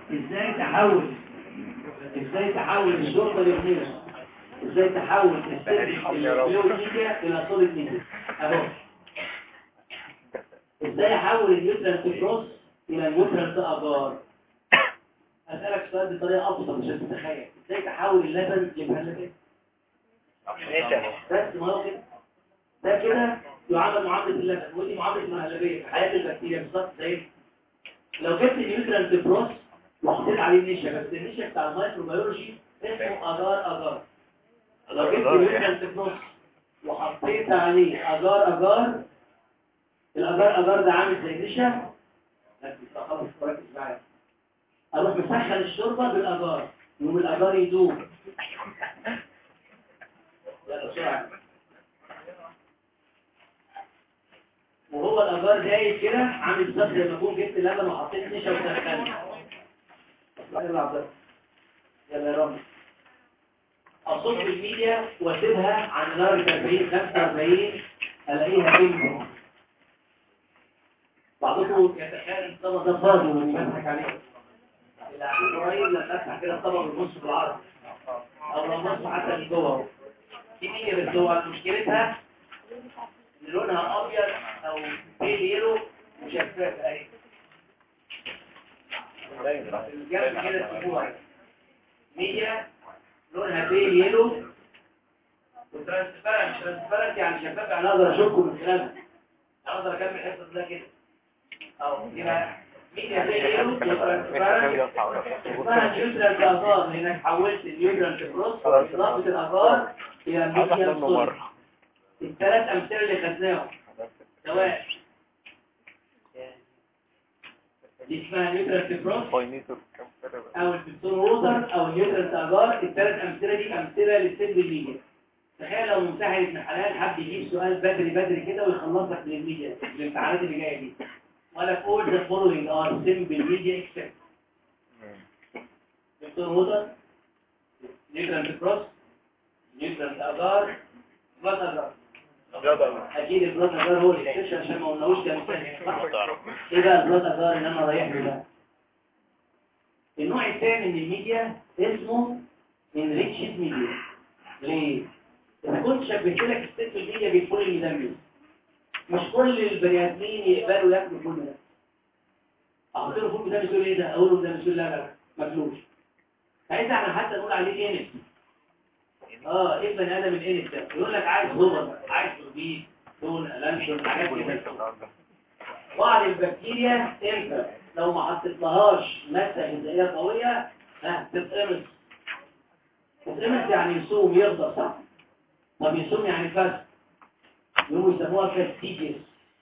ازاي تحول ازاي تحول الشرطه للنيرس ازاي تحول الفلويديا الى سوليد ميديا اهو ازاي احول النيوترال كروس الى النيوترال اجار اسالك سؤال بطريقه ابسط عشان تتخيل ازاي تحول اللبن لمهلبيه بس ما هو كده ده كده يعامل معامله اللبن ودي معامله المهلبيه في حياه البكتيريا بالظبط زي لو جبت نيوترال كروس وحطيت عليه النشا بس النشا بتاع الميكروبيولوجي اسمه اجار اجار لو جبت نيوترال كروس وحطيت عليه اجار اجار الاجار اجار ده عامل زي النشا ركز بقى خلاص ركز معايا اروح مسخن الشوربه بالاجار يوم الاجار يدوب يلا بسرعه وهو الاجار دايب كده عامل بالظبط زي ما اكون جبت لبن وحطيت نشا وسخنت يلا عبد الله. يلا يا رب اصب الميديا واسيبها عند درجه 40 45 الاقيها بينهم بعضكم يتخيل الطبق ده فاضي ومش بضحك عليه اللي قاعدين قريب لما افتح كده الطبق بالنص بالعرض او لو نص حتى من جوه اهو دي ميديا بس هو مشكلتها ان لونها ابيض او بيل يلو وشفاف اهي الجنب كده تشوفوها ميديا لونها بيل يلو وترانسبيرنت ترانسبيرنت يعني شفاف يعني اقدر اشوفكم من خلالها اقدر اكمل الحصه ده كده او يبقى ميديا بيل يلو وترانسبيرنت اسمها نيوترال كازار لانك حولت النيوترال كروس باضافه الاغار الى الميديا الصلب الثلاث امثله اللي خدناهم سواء دي اسمها نيوترال كروس او البتون ووتر او النيوترال تاجار الثلاث امثله دي امثله للسيمبل ميديا تخيل لو ممتحن ابن حلال حب يجيب سؤال بدري بدري كده ويخلصك من الميديا الامتحانات اللي جايه دي ولا all the following are simple media except بتون ووتر نيوترال كروس نيوترال تاجار بلاد اجار اكيد البلاد اجار هو الاكسبشن عشان ما قلناهوش ده مثال ايه بقى البلاد اجار اللي انا رايح له ده النوع الثاني من الميديا اسمه enriched media ليه؟ إذا كنت شبهت لك الست في الميديا بالفول المدمس مش كل البني ادمين يقبلوا ياكلوا فول ده احط له فول مدمس يقول ايه ده؟ اقول له مدمس يقول لا لا ما ماكلوش ساعتها احنا حتى نقول عليه انس اه ايه بني ادم الانس ده؟ يقول لك عايز هوبر عايز توربيد دون لانشون حاجات كده بعض البكتيريا امتى لو ما حطيتلهاش ماده غذائيه قويه ها تتقمص تتقمص يعني يصوم يرضى صح طب يصوم يعني فاست يقوموا يسموها فاستيجيس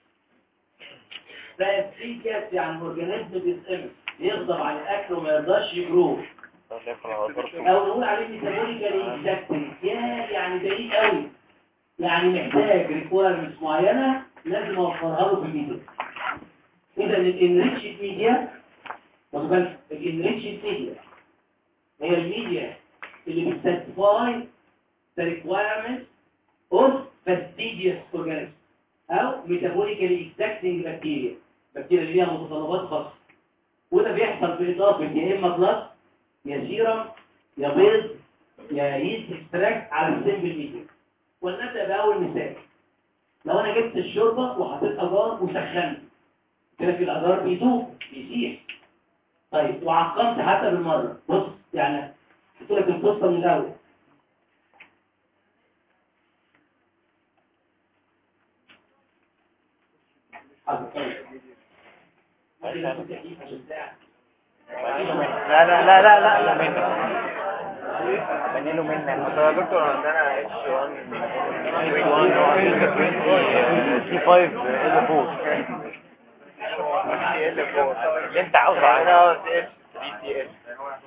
فاستيجيس يعني الاورجانيزم بيتقمص يغضب على الاكل وما يرضاش يجروه او نقول عليه ميتابوليكالي اكزاكتلي يا يعني بعيد قوي يعني محتاج ريكويرمنتس معينه لازم اوفرها له في الميديا اذا الانريتشد ميديا واخد بالك الانريتشد ميديا هي الميديا اللي بتساتيفاي the requirements of fastidious organism او metabolically exacting bacteria بكتيريا اللي ليها متطلبات خاصه وده بيحصل باضافه يا اما بلاد يا سيرم يا بيض يا ييست اكستراكت على السيمبل ميديا ولنبدا باول مثال لو انا جبت الشوربه وحطيت اجار وسخنت كده في الاجار بيدوب بيسيح طيب وعقمت حتى بالمره بص يعني قلت لك القصه من الاول لا لا لا لا لا لا منك بنيله منك يا دكتور عندنا اتش 1 سي 5 ال 4 سي ال 4 اللي انت عاوزه عندنا اتش 3 سي ال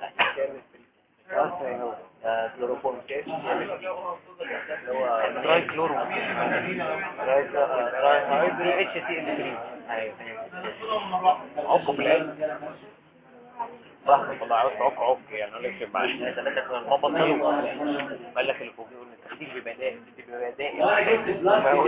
كلوروفورم اللي هو تراي كلورو تراي اتش تي ال 3 ايوه عقب بالعلم صح والله عاوز عق عق يعني اقول لك معلش ثلاثه كانوا ما بطلوا قال لك اللي فوق يقول التخدير بيبقى دائم بيبقى دائم لو انا جبت بلاستيك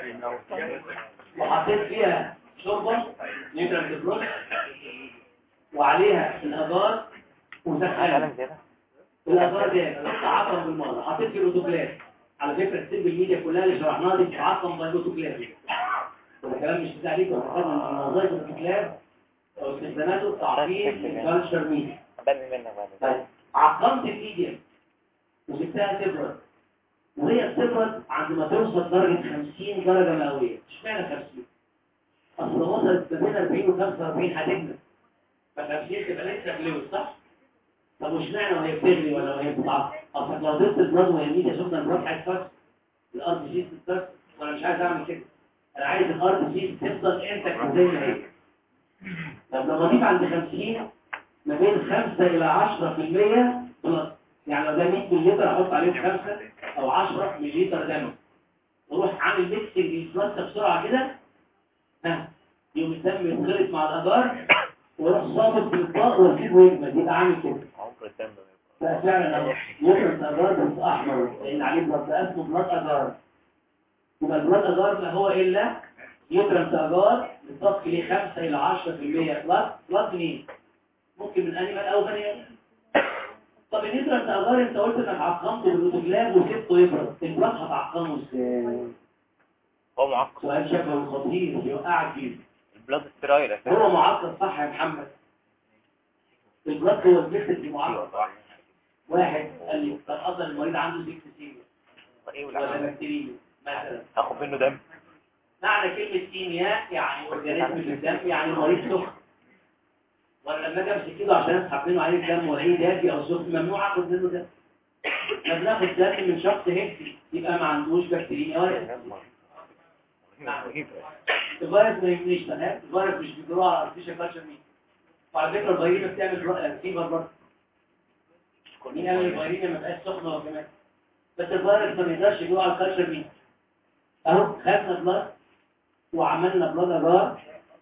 كده وحطيت فيها شوربه نيوترال بروس وعليها الاجار وسخان كلام زيادة الاجار دي تعقم بالمره حطيت في الاوتوكلاف على فكره السيب الميديا كلها اللي شرحناها دي بتتعقم بالاوتوكلاف الكلام مش بتاع عليكم خدنا من وظائف الاوتوكلاف او استخداماته تعقيم الكالتشر ميديا بني منك بعد طيب عقمت الميديا وسبتها تبرد وهي بتبرد عند ما توصل درجة 50 درجة مئوية اشمعنى 50 اصل وصلت ما بين 40 و 45 هتجمد ف 50 تبقى لسه بلوز صح طب واشمعنى وهي بتغلي ولا وهي بتضعف اصل لو ضفت البلاد وهي ميديا شفنا البلاد هيتفك الارض سي تتفك وانا مش عايز اعمل كده انا عايز الارض سي تفضل انتك زي ما هي طب لما اضيف عند 50 ما بين 5 الى 10% بلس يعني لو ده 100 مللتر احط عليه 5 او 10 مللتر دم واروح عامل ميكسنج للفلاسه بسرعه كده ها يوم الدم يتخلط مع الاجار واروح صابط بالاطباق واسيبه يجمد يبقى عامل كده عمر الدم ففعلا اهو يفرز اجار بس احمر لان عليه بلاد ده اسمه بلاد اجار يبقى البلاد اجار ما هو الا يترمس اجار بالضبط ليه 5 الى 10% بلاد بلاد منين ممكن من انيمال او بني آدم. طب النيترال اجار انت قلت انك عقمته بالاوتوكلاف وسبته يبرد البلاد هتعقمه ازاي هو معقد سؤال شكله خطير يوقعك فيه البلاد سترايل اساسا هو معقد صح يا محمد البلاد هو الجسد المعقد واحد قال لي كان اصلا المريض عنده سيكسيميا ايه ولا والعمل بكتيريا مثلا هاخد منه دم معنى كلمة كيمياء يعني اورجانيزم في الدم يعني مريض سخن ولا لما اجي امسك كده عشان اسحب منه عليه الدم والاقيه دافي او سخن ممنوع اخد منه دم ما بناخد دم من شخص هيلثي يبقى ما عندوش بكتيريا ولا الفيروس ما يبنيش تمام الفيروس مش بيجروا على ارتفيشال كالتشر مين وعلى فكره الفيروس بتعمل فيبر برضه مين قال الفيروس ما بقاش سخنه هو كمان بس الفيروس ما بيقدرش يجروا على الكالتشر مين اهو خدنا بلاد وعملنا بلاد اجار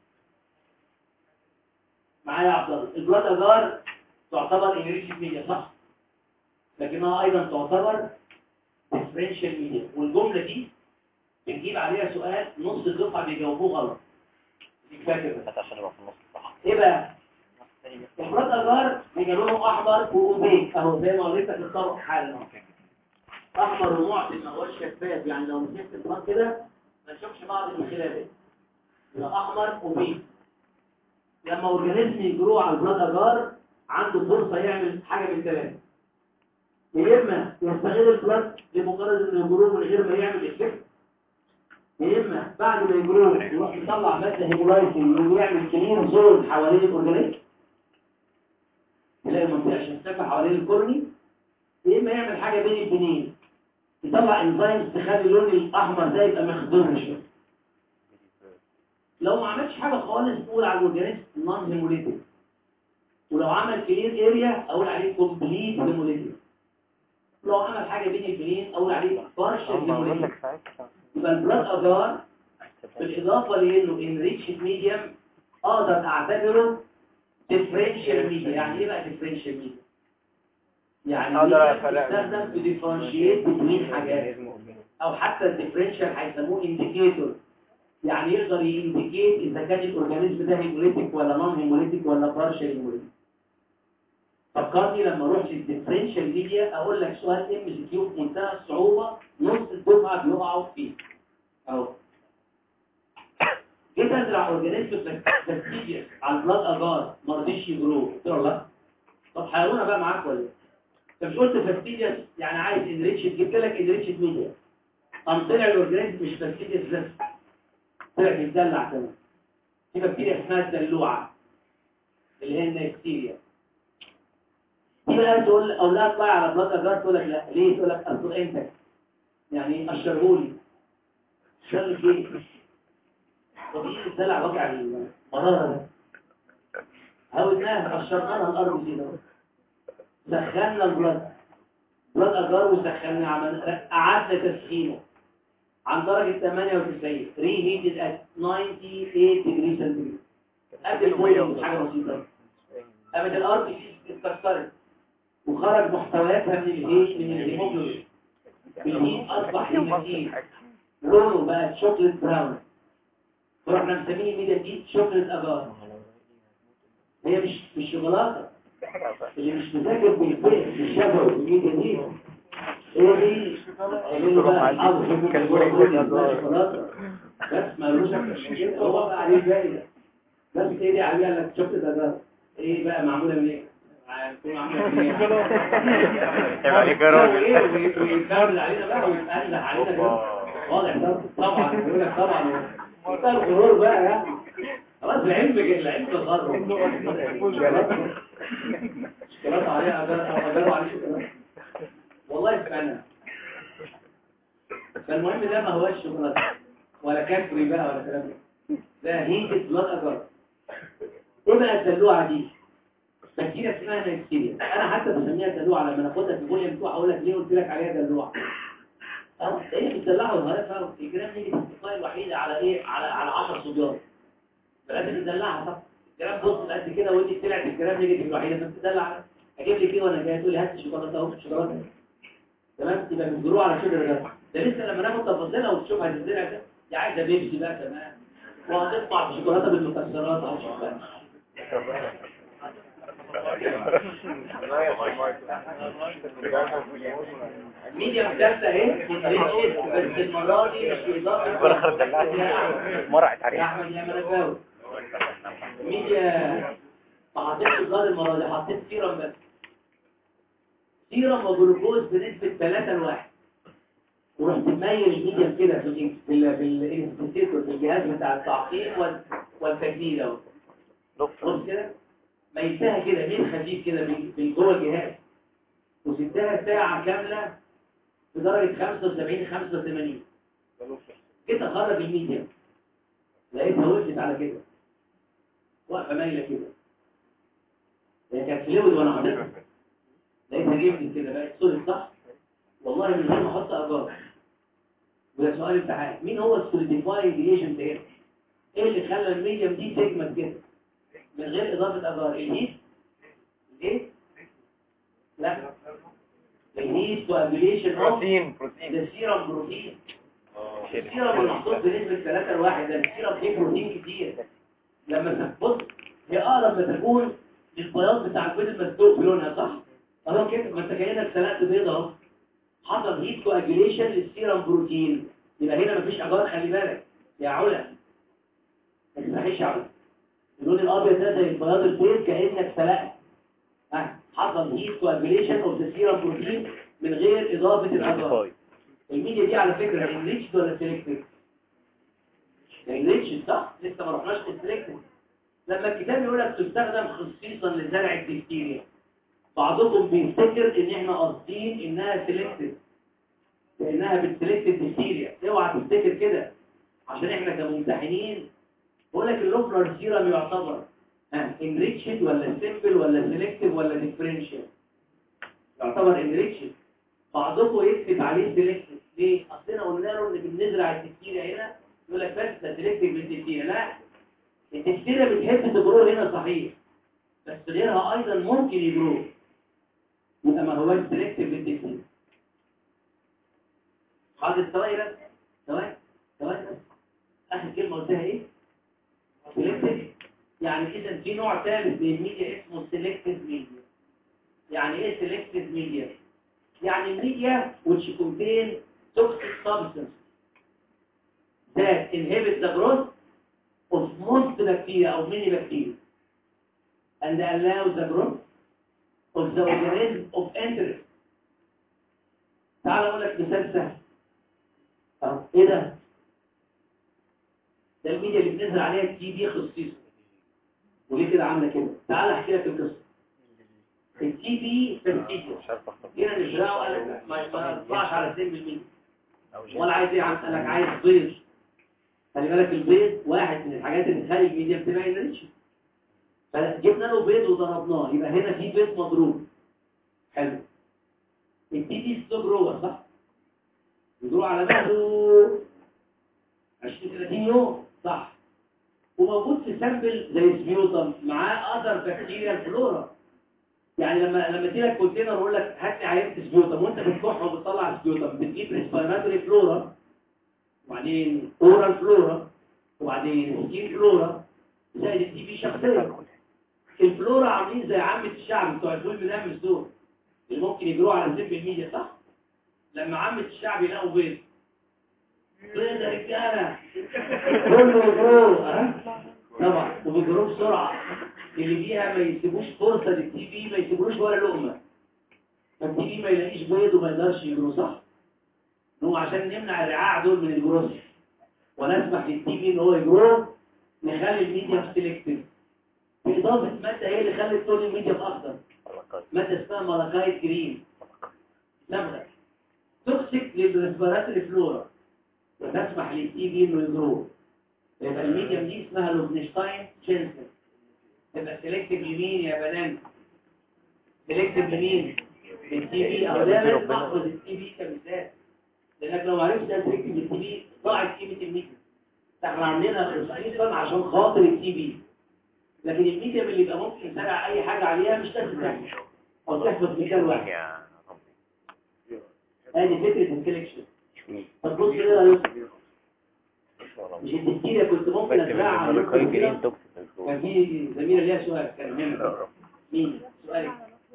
معايا يا عبد الله البلاد اجار تعتبر انريشن ميديا صح لكنها ايضا تعتبر ديفرنشال ميديا والجمله دي بنجيب عليها سؤال نص الدفعه بيجاوبوه غلط دي فاكر بس عشان يبقى في النص صح ايه بقى البلاد اجار بيبقى لونه احمر واوبيك اهو زي ما وريتك الطبق حالا اهو. احمر ومعتم ما هوش شفاف يعني لو مسكت البلاد كده ما نشوفش بعض من خلاله يبقى احمر وبيض لما اورجانيزم يجروه على البلاد اجار عنده فرصه يعمل حاجه من ثلاثه يا اما يستغل البلاد لمجرد انه يجروه من غير ما يعمل افكت يا اما بعد ما يجروه يروح يطلع ماده هيمولايسين ويعمل كلين زون حوالين الاورجانيزم يلاقي منطقه شفافه حوالين الكورني يا اما يعمل حاجه بين البنين يطلع انزيم تخلي اللون الاحمر ده يبقى مخضر شويه لو ما عملش حاجه خالص نقول على الاورجانيزم نون هيموليتيك ولو عمل كلين اريا اقول عليه كومبليت هيموليتيك لو عمل حاجه بين البنين اقول عليه بارشل هيموليتيك يبقى البلاد اجار بالاضافه لانه انريتش ميديم اقدر اعتبره ديفرنشال ميديا يعني ايه بقى ديفرنشال ميديا يعني أقدر ميديا أفرق بتستخدم في ديفرنشيت بين حاجات او حتى الديفرنشال هيسموه انديكيتور يعني يقدر ينديكيت اذا كان الاورجانيزم ده هيموليتيك ولا نون هيموليتيك ولا بارشل هيموليتيك فكرني لما اروح للديفرنشال ميديا اقول لك سؤال ام سي كيو بمنتهى الصعوبه نص الدفعه بيقعوا فيه اهو جيت ازرع اورجانيزم فاستيجيس على البلاد اجار ما رضيش يجرو قلت له لا طب حيرونا بقى معاك ولا ايه؟ انت مش قلت فاستيجيس يعني عايز انريتش جبت لك انريتش ميديا قام طلع الاورجانيزم مش فاستيجيس بس طلع بيتدلع كمان في بكتيريا اسمها الدلوعه اللي هي النكتيريا دي بقى تقول او لا اطلع على بلاد اجار تقول لك لا ليه تقول لك اصل انت يعني اشرهولي شغل ايه طبيعي الدلع وجع المرارة ده هاولناها قشرناها الأرض كده سخنا البلد بلد أجار وسخنا عمل قعدنا تسخينه عن درجة 98 ري هيتد ات 98 ديجري سنتيجريد قبل البويل حاجة بسيطة قامت الأرض اتكسرت وخرج محتوياتها من الهيت من الهيموجلوبين بالهيت أصبح هيماتين لونه بقى شوكليت براون ورحنا مسميه الميديا دي شوكليت اجار هي مش مش شوكولاته اللي مش مذاكر بالفئة الشبه والميديا دي ايه دي اللي بقى اصحابه في الشوكولاته بس ما لوش هو بقى عليه باقي بس ايه دي عليها لك شفت ده ده ايه بقى معموله من ايه هتكون معموله من ايه يبقى عليك يا راجل. ويتكمل علينا بقى ويتقلق علينا كده واضح ده طبعا بيقول لك طبعا ده الغرور بقى يعني خلاص العلم العلم تغرب شوكولاته عليها اجرب عليه شوكولاته والله فعلا فالمهم ده ما هوش شوكولاته ولا كافري بقى ولا كلام ده ده هيجة بلاد اجر ايه بقى الدلوعه دي بكتيريا اسمها نيكتيريا انا حتى بسميها دلوعه لما ناخدها في فوليوم 2 اقول لك ليه قلت لك عليها دلوعه اه هي بتدلعها وصغيره فاهم الجرام نيجي الاستقلال الوحيده على ايه على على 10 صبيان فلازم تدلعها طب الجرام بص قد كده ودي طلعت الجرام نيجاتيف الوحيده فبتدلع اجيب لك ايه وانا جاي تقول لي هات شوكولاته اهو شوكولاته تمام تبقى بتجروها على شجر ده ده لسه لما ناخد تفاصيلها وتشوف هتزرع ده دي عايزه بيبسي بقى كمان وهتطلع بشوكولاته بالمكسرات او شوكولاته ميديا ثالثه اهي بس المره دي مش باضافه الفرخة دلعت مرعت يا عليها احمد يا ملكاوي ميديا ما حطيتش الزهر المره دي حطيت سيرم بس سيرم وجلوكوز بنسبه 3 لواحد ورحت مميز ميديا كده في ال في ال في الانستيتور في الجهاز بتاع التعقيم وال- والتجديد اهو بص كده ميتها كده مين خفيف كده بال- بال- جوه الجهاز وسبتها ساعه كامله بدرجه 75 85 جيت اخرج الميديا لقيتها وقفت على كده واقفه مايله كده هي كانت فلويد وانا حاططها لقيتها جبت كده بقت صورة صح والله من غير ما احط اجار وده سؤال امتحان مين هو السوليديفاينج ايجنت ايه ايه اللي خلى الميديوم دي تجمد كده من غير اضافه اجار الهيت ايه لا الهيت كوابيليشن اوف بروتين بروتين ده سيرم بروتين السيرم المحطوط بنسبة 3 لواحد ده السيرم فيه بروتين كتير لما تبص هي اه لما تكون البياض بتاع البيض المسلوق في لونها صح؟ خلاص كده ما انت كأنك سلقت بيضة اهو حصل هيت كواجيليشن للسيرم بروتين يبقى هنا مفيش اجار خلي بالك يا علا ما تسمحيش يا علا اللون الابيض ده زي البياض البيض كأنك سلقت ها حصل هيت كواجيليشن اوف ذا سيرم بروتين من غير اضافة الاجار الميديا دي على فكرة انريتشد ولا سيلكتد انريتشد صح لسه ما رحناش للسيلكتد لما الكتاب يقول لك تستخدم خصيصا لزرع البكتيريا بعضكم بيفتكر ان احنا قاصدين انها سيلكتد لانها بتسلكتد بكتيريا اوعى تفتكر كده عشان احنا كممتحنين بقول لك اللوفلر سيرم يعتبر ها انريتشد ولا سيمبل ولا سيلكتيف ولا ديفرنشال يعتبر انريتشد بعضكم يكتب عليه سيلكتيف ليه؟ اصلنا قلنا له ان بنزرع التكتيريا هنا يقول لك بس ده سيلكتيف بالتكتيريا لا التكتيريا بتحب تجرو هنا صحيح بس غيرها ايضا ممكن يجرو يبقى ما هوش سيلكتيف بالتكتيريا حاضر ثواني بس ثواني ثواني بس اخر كلمه قلتها ايه؟ سيلكتيف يعني اذا في نوع ثالث من الميديا اسمه سيلكتيف ميديا يعني ايه سيلكتيف ميديا؟ يعني الميديا which contain toxic substance that inhibit the growth of most bacteria or many bacteria and allow the growth of the organism of interest تعال اقول لك مثال سهل اه ايه ده ده الميديا اللي بنزل عليها التي بي خصيصا وليه كده عامله كده تعال احكي لك القصه التي بي بكتيريا مش عارف اختار جينا نزرعه قال لك ما ما يطلعش على 2% أو ولا عايز ايه عم قال لك عايز بيض خلي بالك البيض واحد من الحاجات اللي تخلي الميديا بتبقى انريتش فجبنا له بيض وضربناه يبقى هنا في بيض مضروب حلو التي دي ستوب جروه صح يجروا على مهله 20 30 يوم صح وموجود في سامبل زي سبيوتم معاه اذر بكتيريا فلورا يعني لما لما تجي لك كونتينر ويقول لك هات لي عينه سبيوتم وانت بتكح وبتطلع سبيوتم بتجيب ريسبيراتوري فلورا وبعدين اورال فلورا وبعدين سكين فلورا زائد التي بي شخصيه الفلورا عاملين زي عامة الشعب بتوع الفول مدمس دول اللي ممكن يجروا على سب الميديا صح؟ لما عامة الشعب يلاقوا بيض بيض يا رجالة كله يجروا ها؟ طبعا وبيجروا بسرعة اللي فيها ما يسيبوش فرصة للتي في ما يسيبوش ولا لقمة فالتي في ما يلاقيش بيض وما يقدرش يجروا صح؟ هو عشان نمنع الرعاع دول من الجروس ونسمح للتي في ان هو يجروا نخلي الميديا سيلكتيف بإضافة مادة هي اللي خلت لون الميديا أخضر مادة اسمها ملاكايت جرين صبغة توكسيك للريسبيراتوري فلورا وتسمح للتي في انه يجرو يبقى الميديم دي اسمها لوبنشتاين شينسن تبقى سيلكتيف لمين يا بنات سيلكتيف لمين التي في او ده لازم احفظ التي في كمثال لانك لو عرفت سيلكتيف للتي في ضاعت قيمه الميديم احنا عاملينها خصيصا عشان خاطر التي في لكن الميديم اللي يبقى ممكن تزرع اي حاجه عليها مش لازم تعمل او تحفظ مثال واحد يا ادي فكره السلكشن طب بص كده يا يوسف مش التفكير كنت ممكن ازرعها على ملكاي يوسف كده جرين توكسيك كان في زميله ليها سؤال كان مهم مين سؤالك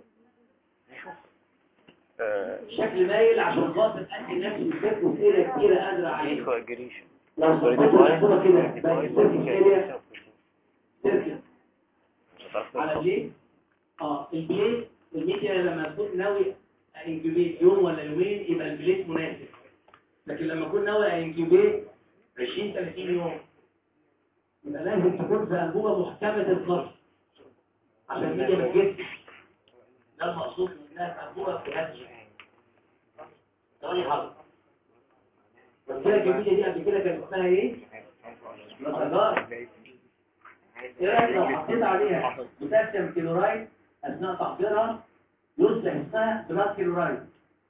شكل مايل عشان خاطر ادي نفسي الفكر وسيله كتيره ازرع عليه كواجريشن لو صبيت الصوره كده بقت السيركل اريا سيركل على البليت اه البليت الميديا لما تكون ناوي انكيوبيت يوم ولا يومين يبقى البليت مناسب لكن لما اكون ناوي انكيوبيت 20 30 يوم يبقى لازم تكون في انبوبه محكمه الظرف عشان الميديا ما تجسش ده المقصود منها في انبوبه في هدش ثواني حاضر قلت لك الميديا دي قبل كده كانت اسمها ايه؟ مسجار ايه رايك لو حطيت عليها بوتاسيوم كلورايد اثناء تحضيرها يصبح اسمها بلاد كلورايد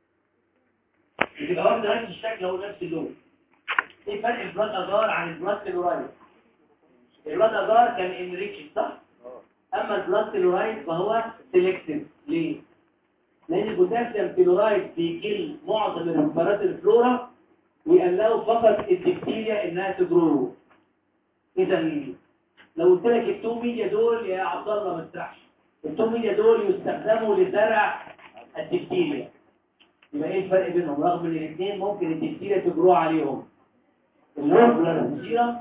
يبقى واخده نفس الشكل هو نفس اللون ايه فرق البلاد اجار عن البلاد كلورايد البلاد اجار كان انريتش صح اما البلاد كلورايد فهو سيلكتيف ليه لان البوتاسيوم كلورايد بيجل معظم الريسبيرات الفلورا ويقلقوا فقط البكتيريا انها تجرو اذا لو قلت لك التو ميديا دول يا عبد الله ما تسرحش التو ميديا دول يستخدموا لزرع البكتيريا يبقى ايه الفرق بينهم رغم ان الاثنين ممكن البكتيريا تجرو عليهم اللوبلر سيرم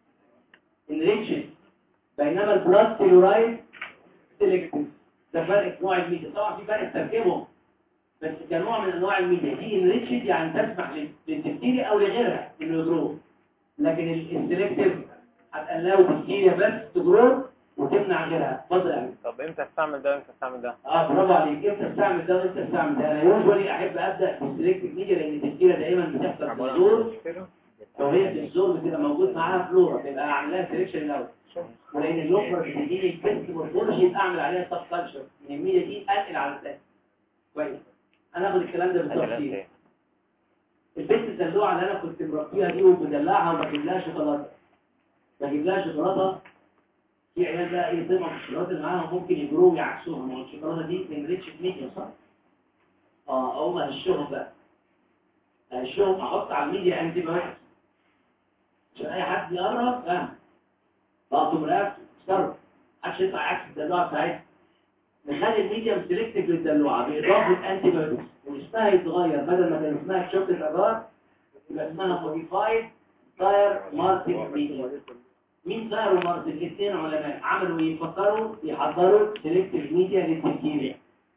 انريتشن بينما البلاد كلورايد سيلكتيف ده فرق في نوع الميديا طبعا في فرق في تركيبهم بس كنوع من انواع الميديا دي انريتشد يعني تسمح لل- للبكتيريا او لغيرها انه يجرو لكن السيلكتيف هتقلقوا بكتيريا بس تجرو وتمنع غيرها اتفضل يا عم طب امتى استعمل ده امتى استعمل ده اه برافو عليك امتى استعمل ده وامتى استعمل ده انا يوجوالي احب ابدا بالسيلكتيف ميديا لان البكتيريا دايما بتحصل في الزور لو هي في الزور بتبقى موجود معاها فلورا تبقى اعمل لها سيلكشن الاول ولان اللوفر بتديني البيست مورفولوجي يبقى اعمل عليها سب كلتشر من الميديا دي انقل على الثاني كويس انا هاخد الكلام ده بالتفصيل البنت الدلوعه اللي انا كنت مربيها دي وبدلعها وبجيب لها شوكولاته بجيب لها شوكولاته في عيال بقى ايه طمع في الشوكولاته اللي معاهم ممكن يجروا ويعكسوها ما هو الشوكولاته دي انريتش ميديا صح؟ اه اقوم هشهم بقى هشهم احط على الميديا انتي بايوتكس عشان اي حد يقرب فاهم بقطم رقبته تصرف محدش يطلع عكس الدلوعه بتاعتها نخلي الميديم سيلكتيف للدلوعه باضافه انتي بايوتكس واسمها يتغير بدل ما كان اسمها شوكليت اجار يبقى اسمها موديفايد تاير مارتن ميديم مين تاير ومارتن الاثنين علماء عملوا يفكروا يحضروا سيلكتيف ميديا للبكتيريا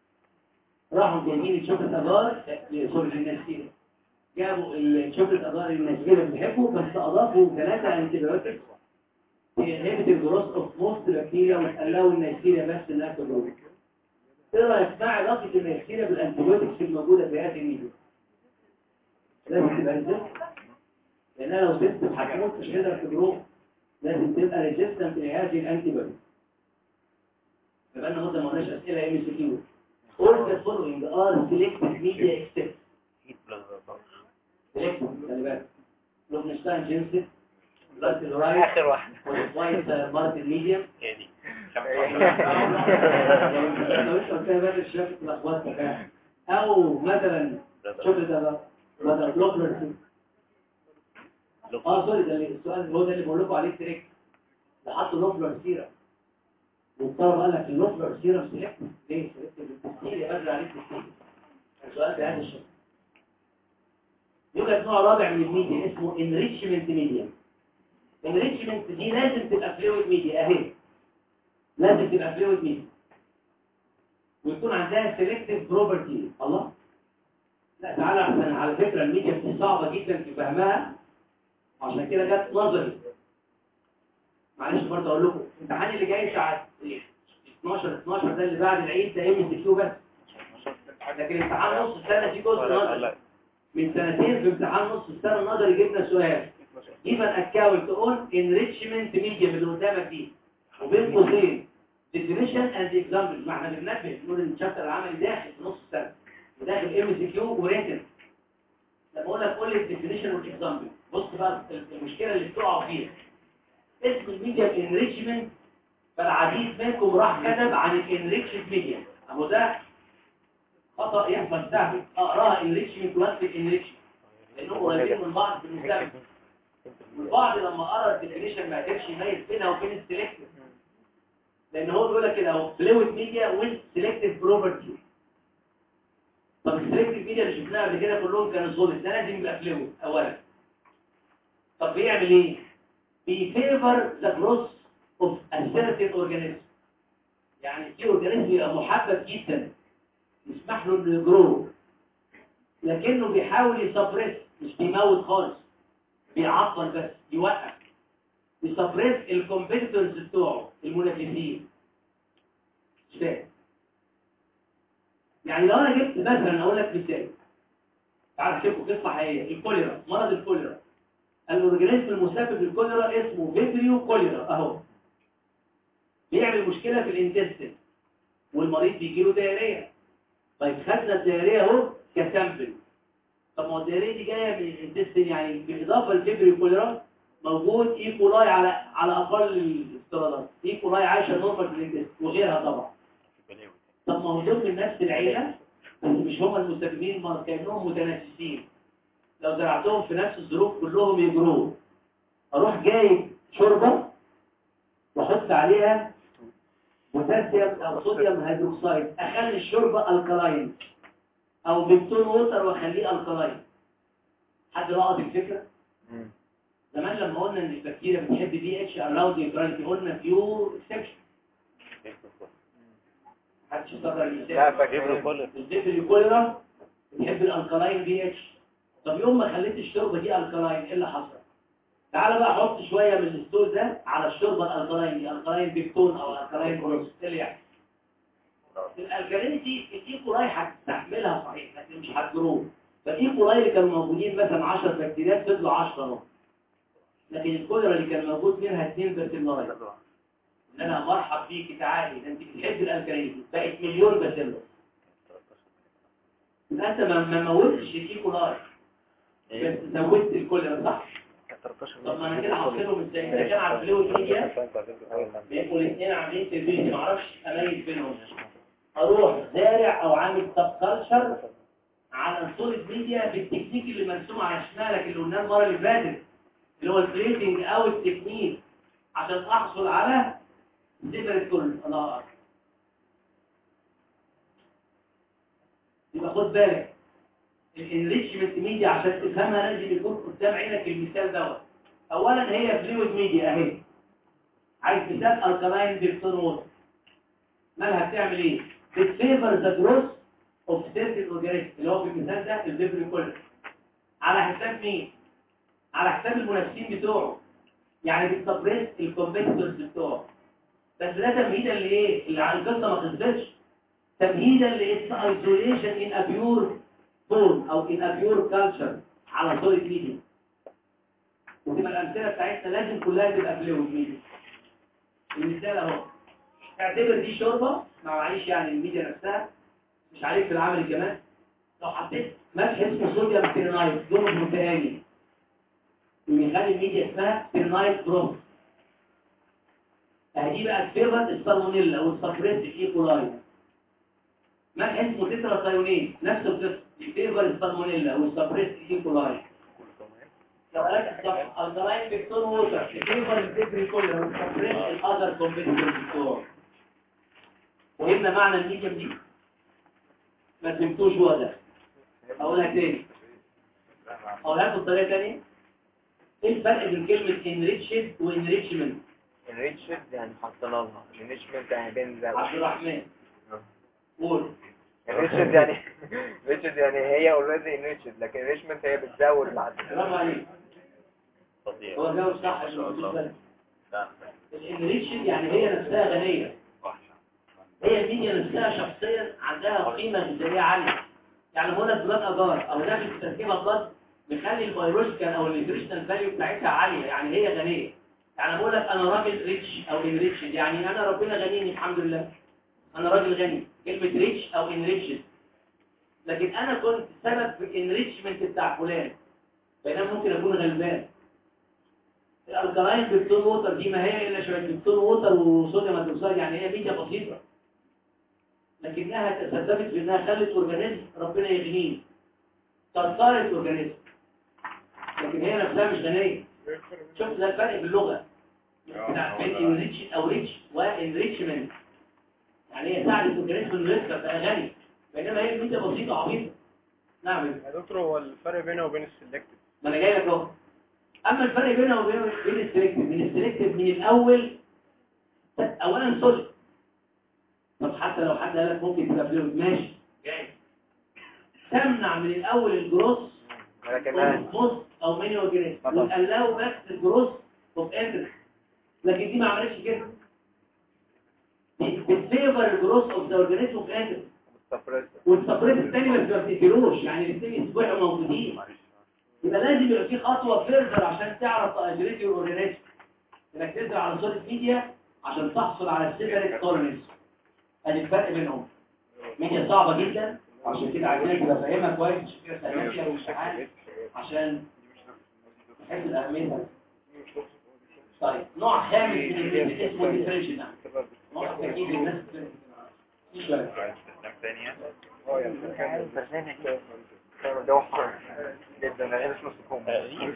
راحوا جايبين الشوكليت اجار سوري للنسيره جابوا الشوكليت اجار اللي النسيره بتحبه بس اضافوا ثلاثه انتي بايوتكس inhibit the growth of most bacteria وتقلقوا النيسيريا بس انها تجرب ايه رايك مع علاقه النيسيريا بالانتيبيوتكس الموجوده في هذه الميديا لازم تبقى ريزيست لانها لو سبت هتموت مش هتقدر تجرب لازم تبقى ريزيستنت لهذه الانتيبيوتكس يبقى لنا مده ما قلناش اسئله ام سي كيو all the following are selected media except selected خلي بالك لوبنشتاين جينسيس بلاد الرايت اخر واحده وايت بارت الميديم هي دي لو انت قلت لها بقى الشباب اتلخبطت فعلا. او مثلا شوف ده بقى مثلا بلوكر اه سوري ده اللي- السؤال هو ده اللي بقول لكم عليه تريك ده حطوا لوبلر سيرة والطلب قال لك اللوفر سيرم سيلكت ليه سيلكت بالتسهيل يا بدر عليك تسهيل السؤال بهذا الشكل يوجد نوع رابع من الميديا اسمه enrichment media enrichment دي لازم تبقى فلويد ميديا اهي لازم تبقى فلويد ميديا ويكون عندها سيلكتيف بروبرتي الله لا تعالى احسن على فكره الميديا دي صعبه جدا في فهمها عشان كده جت نظري معلش برضه اقول لكم الامتحان اللي جاي بتاع 12 12 ده اللي بعد العيد ده ام سي كيو بس لكن امتحان نص السنه في جزء نظري من سنتين في امتحان نص السنه النظري جبنا سؤال give an account on enrichment media اللي قدامك دي وبين قوسين definition and example ما احنا بننبه بنقول ان الشابتر العملي داخل في نص السنه وداخل ام سي كيو وريتن لما اقول لك قول لي الديفينيشن والاكزامبل بص بقى المشكله اللي بتقعوا فيها اسم الميديا انريتشمنت فالعديد منكم راح كتب عن الانريتشد ميديا اهو ده خطا يحصل سهل اقراها انريتشمنت واكتب انريتشمنت لانهم قريبين من بعض في المستقبل والبعض لما قرا الديفينيشن ما قدرش يميز بينها وبين السلكتيف لان هو بيقول لك كده اهو فلويد ميديا ويز سيلكتيف بروبرتي طب السلكتيف ميديا اللي شفناها قبل كده كلهم كانوا سوليد ده لازم يبقى فلويد اولا طب بيعمل ايه بيفيفر ذا جروث اوف اسيرتيف اورجانيزم يعني في اورجانيزم يبقى محبب جدا يسمح له انه يجرو لكنه بيحاول يسبريس مش بيموت خالص بيعطل بس يوقف يسبريس الكومبيتيتورز بتوعه المنافسين مش فاهم يعني لو انا جبت مثلا اقول لك مثال تعال شوفوا قصه حقيقيه الكوليرا مرض الكوليرا الاورجانيزم المسبب للكوليرا اسمه فيبريو كوليرا اهو بيعمل مشكله في الانتستين والمريض بيجي له دايريه طيب خدنا الدايريه اهو كسامبل طب ما هو الدايريه دي جايه من الانتستين يعني بالاضافه للفيبريو كوليرا موجود ايكولاي على على اقل الافتراضات ايكولاي عايشه نورمال في الانتستين وغيرها طبعا طب ما هو دول من نفس العيله بس مش هم المسببين ما كانهم متنافسين لو زرعتهم في نفس الظروف كلهم يجروا اروح جايب شوربه واحط عليها بوتاسيوم او صوديوم هيدروكسيد اخلي الشوربه الكلاين او بنتون ووتر واخليه الكلاين حد لقط الفكره زمان لما قلنا ان البكتيريا بتحب بي اتش اراوند نيوتراليتي قلنا فيو اكسبشن محدش يصدر لا فاكر الزيت الكوليرا بتحب الالكلاين بي اتش طب يوم ما خليت الشوربه دي الكلاين ايه اللي حصل تعال بقى احط شويه من الستول ده على الشوربه الالكلاين دي الكلاين بيكتون او الكلاين بروس ايه اللي يحصل الالكالينيتي الايكولاي هتستحملها صحيح لكن مش هتجرو فالايكولاي اللي كانوا موجودين مثلا 10 بكتيريات فضلوا 10 اهو لكن الكوليرا اللي كان موجود منها 2 بكتيريا ان انا مرحب بيك تعالي ده انت بتحب الالكالينيتي بقت مليون بكتيريا يبقى انت ما ما موتش الايكولاي بس زودت الكوليرا صح طب ما انا كده هحصلهم ازاي ده كان على الفلويد ميديا بيبقوا الاثنين عاملين تربيه ما اعرفش اميز بينهم اروح زارع او عامل سب كلتشر على السوليد ميديا بالتكنيك اللي مرسوم على شمالك اللي قلناه المره اللي فاتت اللي هو البليتنج او التكنيك عشان احصل على سيبريت كل الله أكبر. يبقى خد بالك الانريتشمنت ميديا عشان تفهمها لازم يكون قدام عينك المثال دوت اولا هي فلويد ميديا اهي عايز مثال الكلاين بيكتون ووتر مالها بتعمل ايه بتفيفر ذا جروث اوف سيركل اورجانيزم اللي هو في المثال ده الفيبري كولر على حساب مين على حساب المنافسين بتوعه يعني بتسبريس الكومبيتيتورز بتوعه بس ده تمهيدا لايه اللي على القصه ما خلصتش تمهيدا لاتس ايزوليشن ان ابيور فورم او ان ابيور كلتشر على سوليد ميديا وتبقى الامثله بتاعتنا لازم كلها تبقى فلويد ميديا المثال اهو اعتبر دي شوربه ما معيش يعني الميديا نفسها مش عليك في العمل كمان لو حطيت ملح اسمه صوديوم بيرنايت دور برتقاني ويخلي الميديا اسمها بيرنايت بروف دي بقى فيفر السالمونيلا والسبريس الايكولاي ملح اسمه تترا ثايونين نفس القصه فيفر السالمونيلا والسبريس الايكولاي لو قالك الكلاين بيكتون ووتر فيفر الفيبري كله والسبريس الاذر كومبيتيتور بتوعه وهمنا معنى الميديم دي ما فهمتوش هو ده اقولها تاني اقولها بطريقه تانية ايه الفرق بين كلمه enriched وانريتشمنت enriched يعني حصلنا لها enrichment يعني بين عبد الرحمن قول enriched يعني enriched يعني هي already enriched لكن enrichment هي بتزود بعد برافو عليك فظيع هو جاوب صح ما شاء الله. الانريتشد يعني هي نفسها غنيه هي الميديا نفسها شخصيا عندها قيمه غذائيه عاليه يعني هنا بلاد اجار او ده في تركيبه بلاد مخلي البيولوجيكال او النيوتريشنال فاليو بتاعتها عاليه يعني هي غنيه يعني بقول لك انا راجل ريتش او انريتشد يعني انا ربنا غنيني الحمد لله انا راجل غني كلمه ريتش او انريتشد لكن انا كنت سبب في الانريتشمنت بتاع فلان بينما ممكن اكون غلبان الالكلاين بيبتون ووتر دي ما هي الا شويه بيبتون ووتر وصوديوم هيدروكسيد يعني هي ميديا بسيطه لكنها تسببت في انها خلت اورجانيزم ربنا يغنيني كسرت اورجانيزم لكن هي نفسها مش غنيه شفت ده الفرق في اللغه بتاع بين انريتش او ريتش وانريتشمنت يعني هي ساعدت اورجانيزم انه يكسر بقى غني بينما هي ميديا بسيطه عبيطه نعم يا دكتور هو الفرق بينه وبين السلكتيف ما انا جاي لك اهو اما الفرق بينه وبين بين السلكتيف من السلكتيف من الاول اولا سوليد طب حتى لو حد قال لك ممكن تبقى فلويد ماشي جاي تمنع من الاول الجروس ولكنها موست او ميني اورجانيزم طبعا. وتقلقوا بس الجروس اوف انترست لكن دي ما عملتش كده دي بتفيفر الجروس اوف ذا اورجانيزم اوف انترست مستفرد والتقرير الثاني ما بتفتكروش يعني الاثنين يصبحوا موجودين يبقى لازم يبقى في خطوه فيرذر عشان تعرف اجريتي والاورينيشن انك تنزل على صوره ميديا عشان تحصل على السيبريت تولرنس ادي الفرق بينهم ميديا صعبه جدا عشان كده عايزينك تبقى فاهمها كويس عشان كده سالناك فيها الامتحان عشان تحس اهميتها طيب نوع خامس من الميديا اسمه ديفرنشن نوع تركيب الناس مش فاهم. اه يعني الجو حر جدا انا هنا اسمه سكون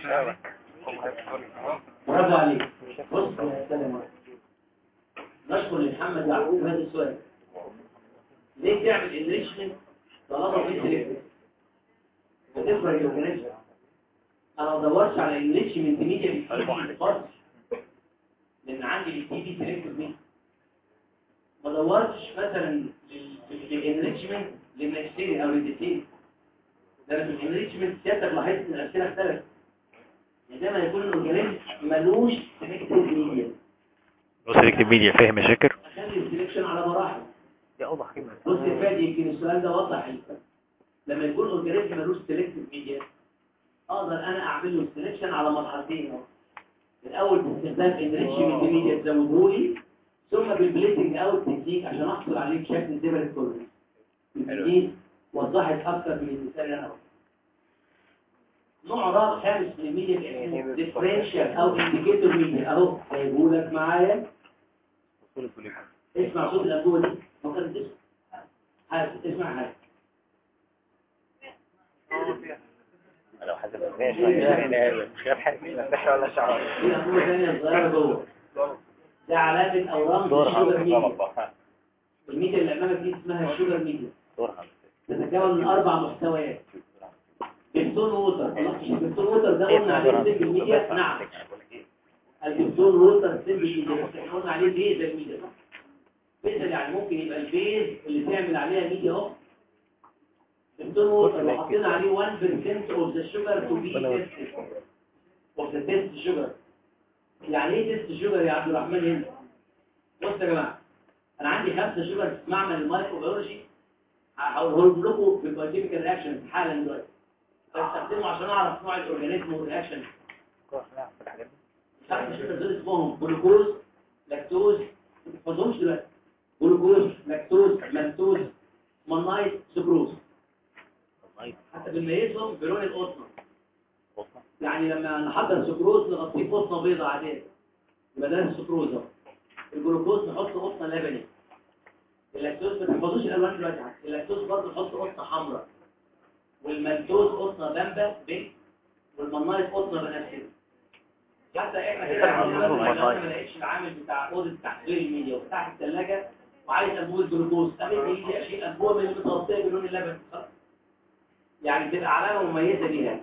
برافو عليك بص يا سلام نشكر لمحمد يعقوب هذا السؤال ليه تعمل انريشمنت طالما في سيلكتيف بتفرق الاورجانيزم انا ما بدورش على انريشمنت ميديا بالتي خالص لان عندي التي بي سيلكتيف ميديا ما دورتش مثلا للانريشمنت للماجستيري او للدكتوري ده أنا في الانريشمنت سيادتك لاحظت ان الاسئله اختلفت عندما يكون الاورجانيزم ملوش سيلكتيف ميديا لو سيلكتيف ميديا فاهم يا شاكر اخلي السلكشن على مراحل دي اوضح قيمه بص يا فادي يمكن السؤال ده وضح الفرق. لما يكون اورجانيزم ملوش سيلكتيف ميديا اقدر انا اعمل له سيلكشن على مرحلتين اهو الاول باستخدام انريتشمنت ميديا تزوده لي ثم بالبليتنج اوت تكنيك عشان احصل عليه بشكل زبر كله دي وضحت اكتر من المثال اللي انا قلته نوع رابع خامس من الميديا اسمه ديفرنشال او انديكيتور ميديا اهو جايبه لك معايا اسمع صوت الانبوبه دي فكر تسمع حاجه اسمع حاجه لو حد ماشي مش جاب حاجه لا صح ولا شعر في انبوبه ثانيه صغيره جوه ده علامه او رمز الشوجر ميديا الميديا اللي امامك دي اسمها الشوجر ميديا تتكون من اربع محتويات بيبتون ووتر خلاص البيبتون ووتر ده قلنا عليه سيمبل ميديا نعم البيبتون ووتر سيمبل ميديا بس احنا قلنا عليه بيزل ميديا صح بيزل يعني ممكن يبقى البيز اللي تعمل عليها ميديا اهو بيبتون ووتر لو حطينا عليه 1% of the sugar to be tested of the test sugar يعني ايه تيست شوجر يا عبد الرحمن هنا بصوا يا جماعه انا عندي خمسه شوجر في معمل المايكروبيولوجي هقولهم لكم في البايوكيميكال رياكشن حالا دلوقتي بستخدمه عشان اعرف نوع الاورجانيزم والرياكشن خمسه شوجر دول اسمهم جلوكوز لاكتوز ما تحفظهمش دلوقتي جلوكوز لاكتوز مالتوز مونايت سكروز حتى بنميزهم بلون القطنه يعني لما نحضر سكروز نغطيه قطنه بيضاء عاديه يبقى ده السكروز اهو الجلوكوز نحط قطنه لبني اللاكتوز ما تحفظوش الالوان دلوقتي حتى. اللاكتوز برضه نحط قطنه حمراء والمالتوز قطنه بامبا بينك والمنايت قطنه بنفسجي حتى احنا كده عندنا دلوقتي لو أنا ما لقيتش العامل بتاع اوضه تحضير الميديا وفتحت الثلاجه وعايز انبوبه جلوكوز امد ايدي اشيل انبوبه من المتغطيه بلون اللبن خلاص. يعني تبقى علامه مميزه ليها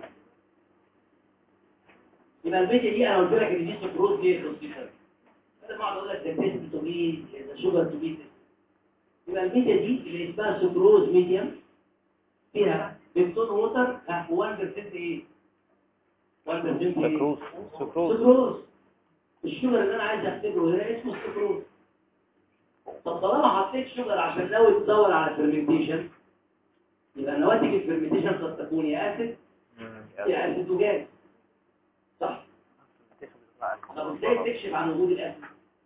يبقى الميديا دي انا قلت لك ان دي سكروز دي خصيصه انا ما اقعد اقول لك ده تيست تو بي ده شوجر تو بي يبقى الميديا دي اللي اسمها سكروز ميديم فيها بيبتون ووتر 1% ايه 1% ايه سكروز سكروز سكروز الشجر اللي انا عايز اختبره هنا اسمه السكروز طب طالما حطيت شجر عشان ناوي تدور على فيرمنتيشن يبقى نواتج الفيرمنتيشن قد تكون يا اسيد يا اسيد وجاز صح طب ازاي تكشف عن وجود الاسيد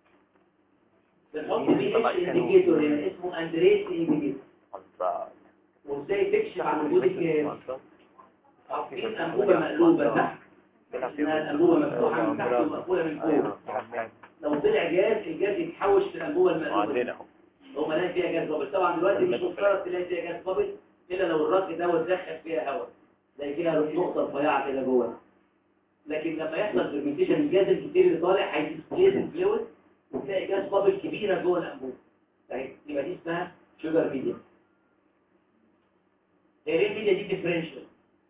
بنحط بي اتش انديكيتور هنا اسمه اندريس انديكيتور وازاي تكشف عن وجود الجاز حاطين انبوبه مقلوبه تحت انها الانبوبه مفتوحه من تحت ومقفوله من فوق لو طلع جاز الجاز يتحوش في الانبوبه المقلوبه عندنا اهو هو ملاقي فيها جاز بابل طبعا دلوقتي مش مفترض تلاقي فيها جاز بابل الا لو الرك ده اتدخل فيها هواء زي كده نقطه رفيعه كده جوه لكن لما يحصل فيرمنتيشن الجاز الكتير اللي طالع هيديسبليس الفلويد وتلاقي جاز بابل كبيره جوه الانبوبه طيب يبقى دي اسمها شوجر ميديا هي ليه الميديا دي ديفرنشال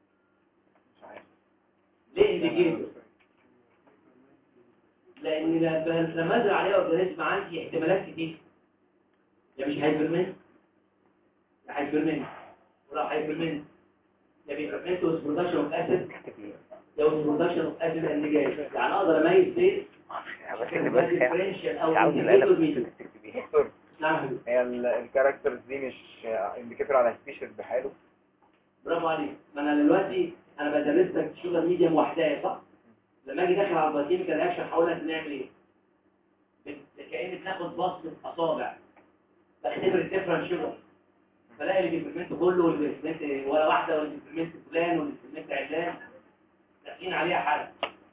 ليه انديكيتور لان لما لما ازرع عليها اورجانيزم عندي احتمالات كتير يا مش هيفرمنت يا هيفرمنت ولو هيفرمنت يا بيفرمنت وذ برودكشن اوف اسيد يا وذ برودكشن اوف اسيد اند جاز يعني اقدر اميز بين بس اللي بس ديفرنشال او عاوز انديكيتور القلم ميديا تكتب بيها دكتور نعم هي ال- الكاركترز دي مش انديكيتور على سبيشيز بحاله برافو عليك ما انا دلوقتي انا بدرس لك شوجر ميديم وحدها صح لما اجي داخل على البايوكيميكال رياكشن هقول لك نعمل ايه بت- كأن بتاخد بصمه اصابع بختبر الديفرنت شوجر بلاقي اللي بيفرمنت كله واللي بيفرمنت ولا واحده واللي بيفرمنت فلان واللي بيفرمنت علان داخلين عليها حاجه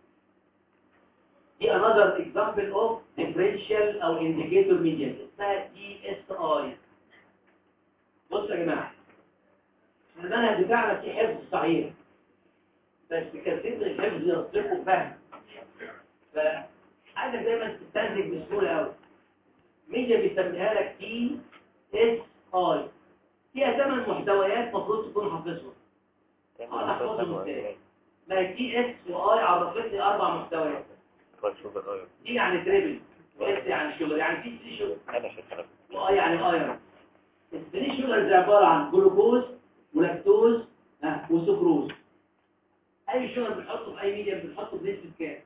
دي another example of differential او indicator medium اسمها DSI بصوا يا جماعه المنهج بتاعنا فيه حفظ صحيح بس كثير من الحفظ يصدقه فهم فعايزك دايما تستنتج بسهوله قوي ميديا بيسميها لك تي اس اي فيها ثمان محتويات المفروض تكون حافظهم اه احفظهم ازاي ما تي اس واي عرفت لي اربع محتويات دي يعني تريبل اس يعني شوجر يعني في ثري شوجر انا شايف واي يعني ايرون الثري شوجرز عباره عن جلوكوز ولاكتوز ها وسكروز اي شوجر بنحطه في اي ميديم بنحطه بنسبه كام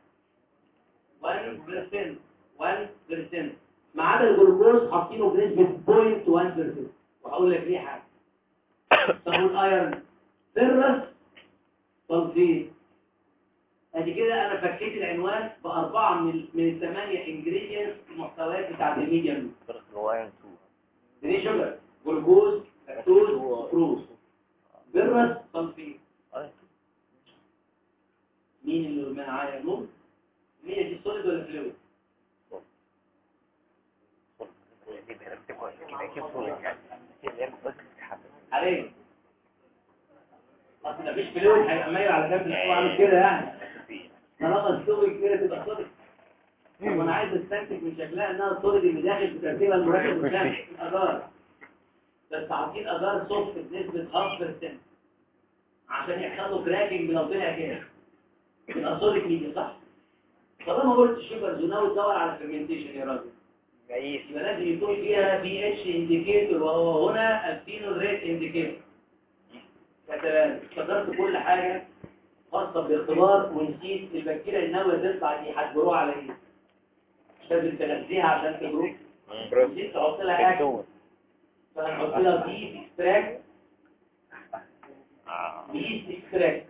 1% 1% ما عدا الجلوكوز حاطينه بنسبه 0.1% وهقول لك ليه حاجه طب والايرون فيرس صلفيت ادي كده انا فكيت العنوان باربعه من ال- من الثمانيه انجريدينتس المحتويات بتاعت الميديم دي شوجر جلوكوز لاكتوز سكروز فيرس صلفيت مين اللي معايا نور مين دي سوليد ولا فلويد عليه اصل مفيش فلويد هيبقى مايل على جنب الاسبوع عامل كده يعني طالما السوليد كده تبقى سوليد طب انا عايز استنتج من شكلها انها السوليد اللي داخل في ترتيبها المركب والشمس الاجار بس عاطين اجار سوفت بنسبه 5% عشان يحصلوا كراكنج لو طلع كده يبقى سوليد ميديا صح طالما قلت الشوجر وناوي تدور على فيرمنتيشن يا راجل مقيس يبقى لازم يكون فيها بي اتش انديكيتور وهو هنا الفينول ريت انديكيتور كتبان قدرت كل حاجة خاصة باختبار ونسيت البكتيريا النووية تطلع دي هتجروها على ايه؟ لازم تغذيها عشان تجرو نسيت تحط لها اكل فهنحط لها بيس اكستراكت بيس اكستراكت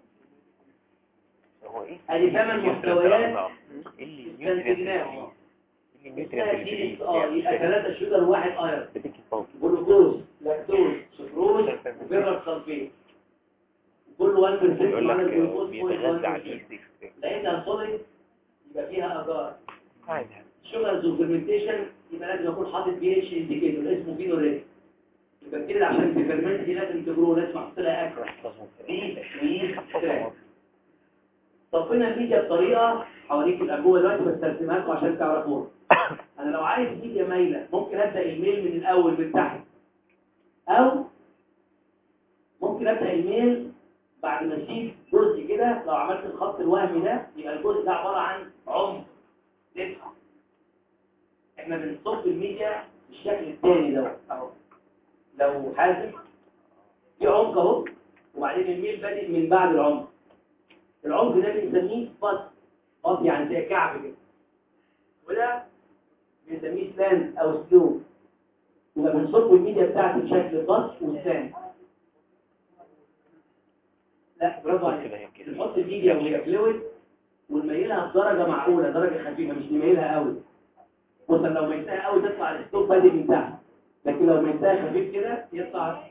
هو ايه ادي ثمان محتويات اللي استنتجناهم اللي اسمها نيوترينت دي اس اه يبقى ثلاثة شوجر وواحد ايرون بديك الفوق جلوكوز لاكتوز سكروز وفيرس سلفيت كل 1% يقول من لك الجلوكوز بيتغذى على 0.1%. الايس لقيتها سوليد يبقى فيها اجار عادي شوجرز وفيرمنتيشن يبقى لازم اكون حاطط بي اتش انديكيتور اسمه فينوريت البكتيريا عشان تفرمنت دي لازم تجرو لازم احط لها اكل دي ويست تراك صفينا الميديا بطريقه حواليك الانبوبه دلوقتي بس ترسمها لكم عشان تعرفوها انا لو عايز ميديا مايله ممكن ابدا الميل من الاول من تحت او ممكن ابدا الميل بعد ما اسيب جزء كده لو عملت الخط الوهمي ده يبقى الجزء ده عباره عن عمق لسه احنا بنصب الميديا بالشكل الثاني دوت اهو لو حاسب في عمق اهو وبعدين الميل بادئ من بعد العمق العمق ده بنسميه بط بط يعني زي كعب كده وده بنسميه سلاند او سلو يبقى بنصب الميديا بتاعتي بشكل بط وسلاند لا برافو عليك بنحط الميديا وهي فلويد ونميلها بدرجه معقوله درجه خفيفه مش نميلها قوي مثلا لو ميلتها قوي تطلع الستوب بادئ من تحت لكن لو ميلتها خفيف كده يطلع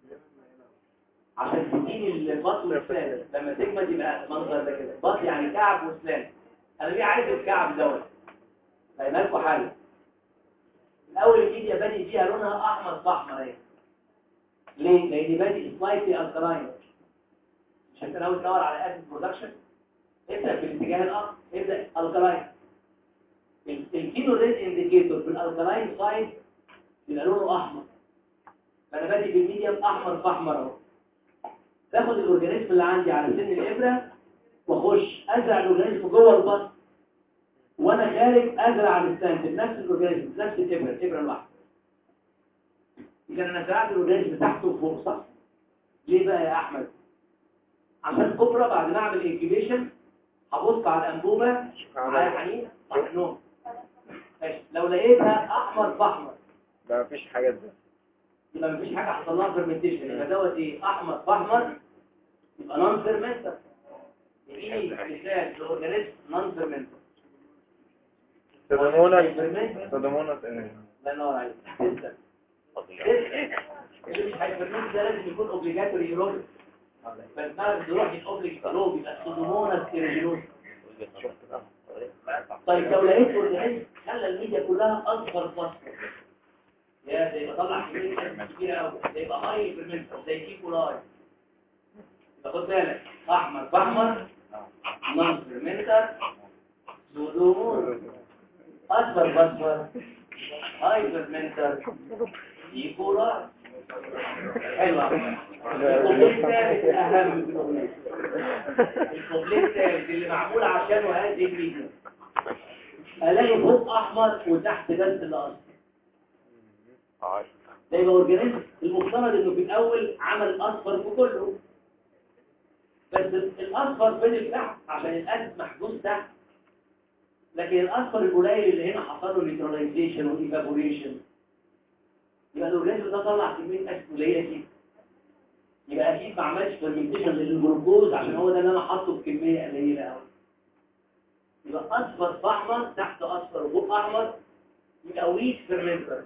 عشان تديني البط والسلام لما تجمد يبقى المنظر ده كده بط يعني كعب وسلام انا ليه عايز الكعب دوت فاهمها لكم حاجه الاول الميديا بادئ فيها لونها احمر في احمر اهي ليه لان بادئ سلايتلي الكلاين مش انت ناوي تدور على اسيد برودكشن ابدا في الاتجاه الاخر ابدا الكلاين الكيلو ريد انديكيتور في الالكلاين سايد يبقى لونه احمر فانا بادئ بالميديم احمر في احمر اهو باخد الاورجانيزم اللي عندي على سن الابره واخش ازرع الاورجانيزم جوه البطن وانا خارج ازرع الستانت بنفس الاورجانيزم بنفس الابره الابره الواحده اذا انا زرعت الاورجانيزم تحت وفوق صح ليه بقى يا احمد عشان بكره بعد ما اعمل انكيبيشن هبص على الانبوبه معايا حنين صح النوم ماشي لو لقيتها احمر في احمر ده مفيش حاجة ده يبقى مفيش حاجه حصل لها فيرمنتيشن يبقى دوت ايه احمر في احمر يبقى نون فيرمنتر يديني مثال لاورجانيزم نون فيرمنتر سودوموناس فيرمنتر سودوموناس انرجي الله ينور عليك تسلم تسلم اللي مش هيفرمنت ده لازم يكون اوبليجاتوري ايروبيك بس بعد نروح الاوبليك ايروبيك يبقى السودوموناس ايروجينوس طيب لو لقيت اورجانيزم خلى الميديا كلها اصفر فصل يا ده يبقى طلع كميه اسيد كبيره قوي ده يبقى هاي فيرمنتر زي كيكولاي يبقى خد بالك احمر باحمر نون فيرمنتر سودوموناس اصفر باصفر هاي فيرمنتر كيكولاي حلوة الكوبليه الثالث أهم من الأغنية الكوبليه الثالث اللي معمول عشانه هذه الميزة ألاقي فوق أحمر وتحت بس الأصل ده يبقى أورجانيزم المفترض إنه في الأول عمل أصفر في كله بس الأصفر فضل تحت عشان الأسد محجوز تحت لكن الأصفر القليل اللي هنا حصل له نيتراليزيشن وإيفابوريشن يبقى الاورجانيزم ده طلع كميه اسيد قليله كده يبقى اكيد ما عملش فيرمنتيشن للجلوكوز عشان هو ده اللي انا حاطه بكميه قليله قوي يبقى اصفر في احمر تحت اصفر وفوق احمر يبقى ويك فيرمنتر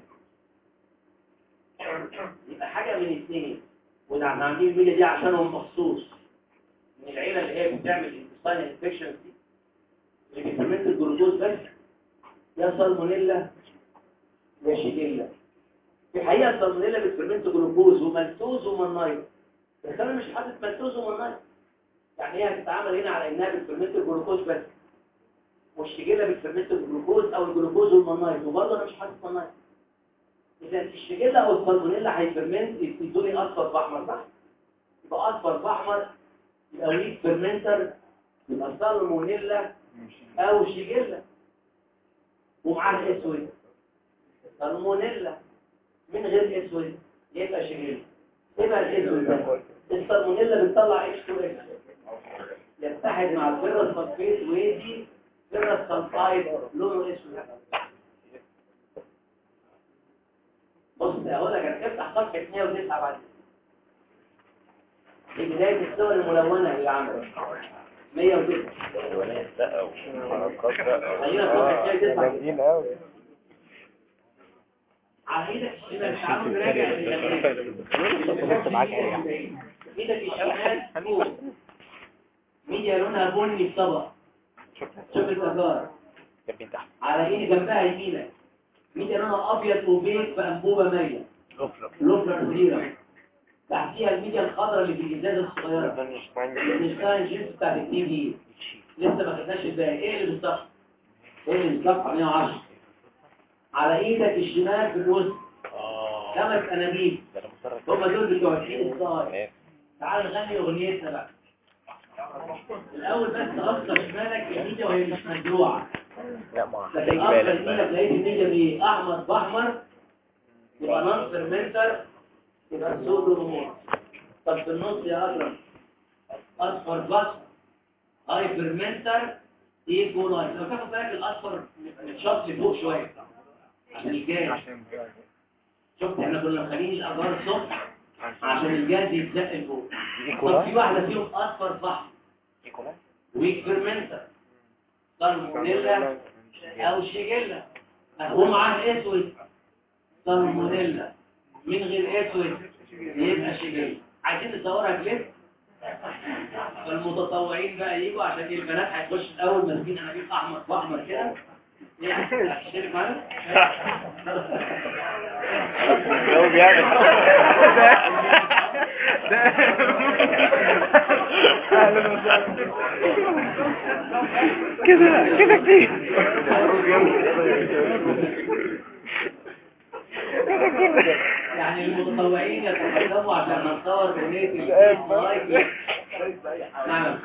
يبقى حاجه من اثنين وده احنا عاملين الميديا دي عشانهم مخصوص من العيله اللي هي بتعمل انتستاين انفكشن دي اللي بيفرمنت الجلوكوز بس يا سالمونيلا يا شيجيلا في الحقيقة الصالمونيلا بتفرمنت جلوكوز ومالتوز ومنايت بس انا مش حاطط مالتوز ومنايت يعني هي هتتعامل هنا على انها بتفرمنت الجلوكوز بس والشجيلة بتفرمنت الجلوكوز او الجلوكوز والمنايت وبرضه انا مش حاطط منايت اذا الشجيلة او الصالمونيلا هيفرمنت يدوني اصفر باحمر صح يبقى اصفر باحمر يبقى ويك فيرمنتر يبقى صالمونيلا او شجيلة ومعاها اسود صالمونيلا من غير اسود يبقى شجيل يبقى الاسود ده الصالمونيلا بتطلع اتش 2 اكس يتحد مع الفيروس فوسفيت ويدي فيروس سلفايد لونه اسود بص اقول لك افتح صفحه 109 بعد دي بدايه الصور الملونه اللي عملت 109 خلينا صفحه 109 جامدين قوي على ايدك الشمال تعالوا نراجع ايدك الشمال فوق ميديا لونها بني في طبق شوف التجارة على ايدي جنبها يمينك ميديا لونها ابيض وبيض في انبوبه مايله لوفلر زيرو تحتيها الميديا الخضراء اللي في الازازه الصغيره النشتاين جينز بتاعت التي في لسه ما خدناش الباقي ايه اللي بالصفحه ايه اللي بالصفحه 110 على ايدك الشمال في الوسط اه خمس انابيب ده انا مصر هم دول بتوع الحين الصغير تعال نغني اغنيتنا بقى الاول بس اقصى شمالك الميديا وهي مش مزروعه لا ما لكن اقصى يمينك لقيت الميديا بايه احمر باحمر يبقى نون فيرمنتر يبقى سودو رموز طب في النص يا اكرم اصفر بلس هاي فيرمنتر ايه كولاي لو تاخد بالك الاصفر متشط لفوق شويه عشان الجاز شفت احنا كنا مخلين الاجار الصبح عشان الجاز يتزق لفوق طب في واحده فيهم اصفر فحم ويك فيرمنتر سالمونيلا او شيجيلا هو معاه اسود سالمونيلا من غير اسود يبقى شيجيلا عايزين نصورها كليب فالمتطوعين بقى يجوا عشان البنات هيخش الاول ماسكين انابيب احمر واحمر كده يعني هتشترك معانا لو بيعمل اهلا وسهلا كده كده كتير يعني المتطوعين يتقدموا عشان نصور اغنيه اللايك نعم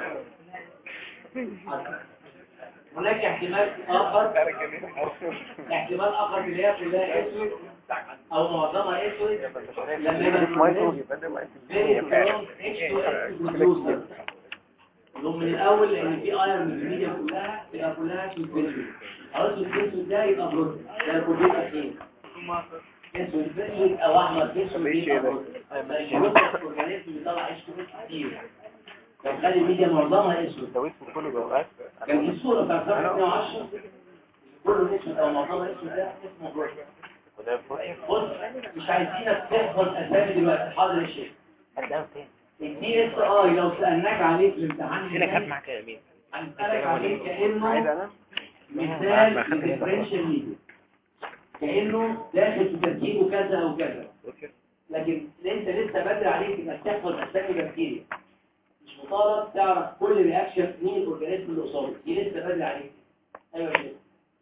هناك احتمال اخر احتمال اخر اللي هي كلها اسود او معظمها اسود لما يبقى very strong H2S reclusive. لهم من الاول لان في ايرون في الميديا كلها تبقى كلها اسود اسود خلاص الاسود ده يبقى بروتين ده البروتين الاخير اسود اسود او احمر اسود يبقى بروتين الاورجانيزم بيطلع H2S كتير فخلي الميديا معظمها اسود دويت في كل الأوقات كان في صورة بتاعت صفحة 110 كله اسود او معظمها اسود ده اسمه بروتين وده بروتين بص مش عايزينك تحفظ اسامي دلوقتي حاضر يا شيخ قدام فين الدي اس اي لو سالناك عليه في الامتحان هنا كان الجاي، معاك يا مين هنسالك عليه كانه انا مثال ديفرنشال ميديا كانه داخل في تركيبه كذا او كذا لكن انت لسه بدري عليك انك تحفظ اسامي بكتيريا مش مطالب تعرف كل رياكشن مين الاورجانيزم اللي قصادك دي لسه بدري عليك ايوه كده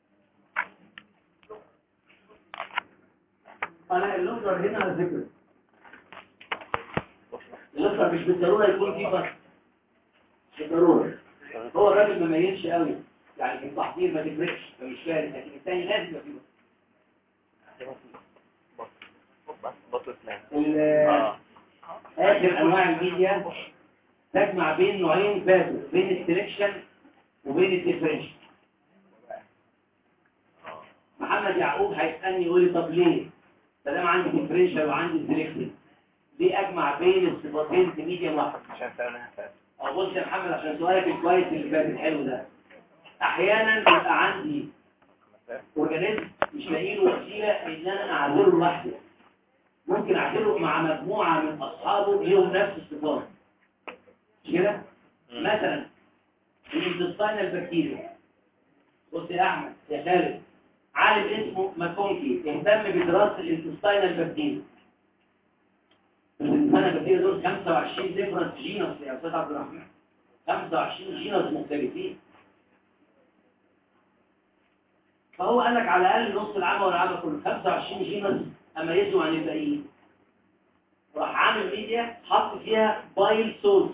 انا اللوكر هنا على فكره اللوكر مش بالضروره يكون فيه بس مش بالضروره هو الراجل ما ميزش قوي يعني في التحضير ما تفرقش فمش فارق لكن الثاني لازم يبقى فيه بس. بس بطل اسلام ال- اه آخر أنواع الميديا تجمع بين نوعين فاتوا بين السلكشن وبين الديفرنشن محمد يعقوب هيسألني يقول لي طب ليه؟ طالما عندي ديفرنشن وعندي سلكشن ليه أجمع بين الصفتين في ميديا واحد؟ عشان سألنا فات أو بص يا محمد عشان سؤالك الكويس اللي فات الحلو ده أحيانا بيبقى عندي اورجانيزم مش لاقي له وسيله ان انا اعزله لوحده ممكن اعزله مع مجموعه من اصحابه ليهم نفس الصفات مش كده مثلا الانتستاينال بكتيريا بص يا احمد يا خالد عالم اسمه ماكونكي اهتم بدراسه الانتستاينال بكتيريا الانتستاينال بكتيريا دول 25 ديفرنت جينوس يا استاذ عبد الرحمن 25 جينوس مختلفين فهو قال لك على الاقل نص العام ولا العام كله 25 جينوس اميزه عن الباقيين راح عامل ميديا حط فيها بايل سورس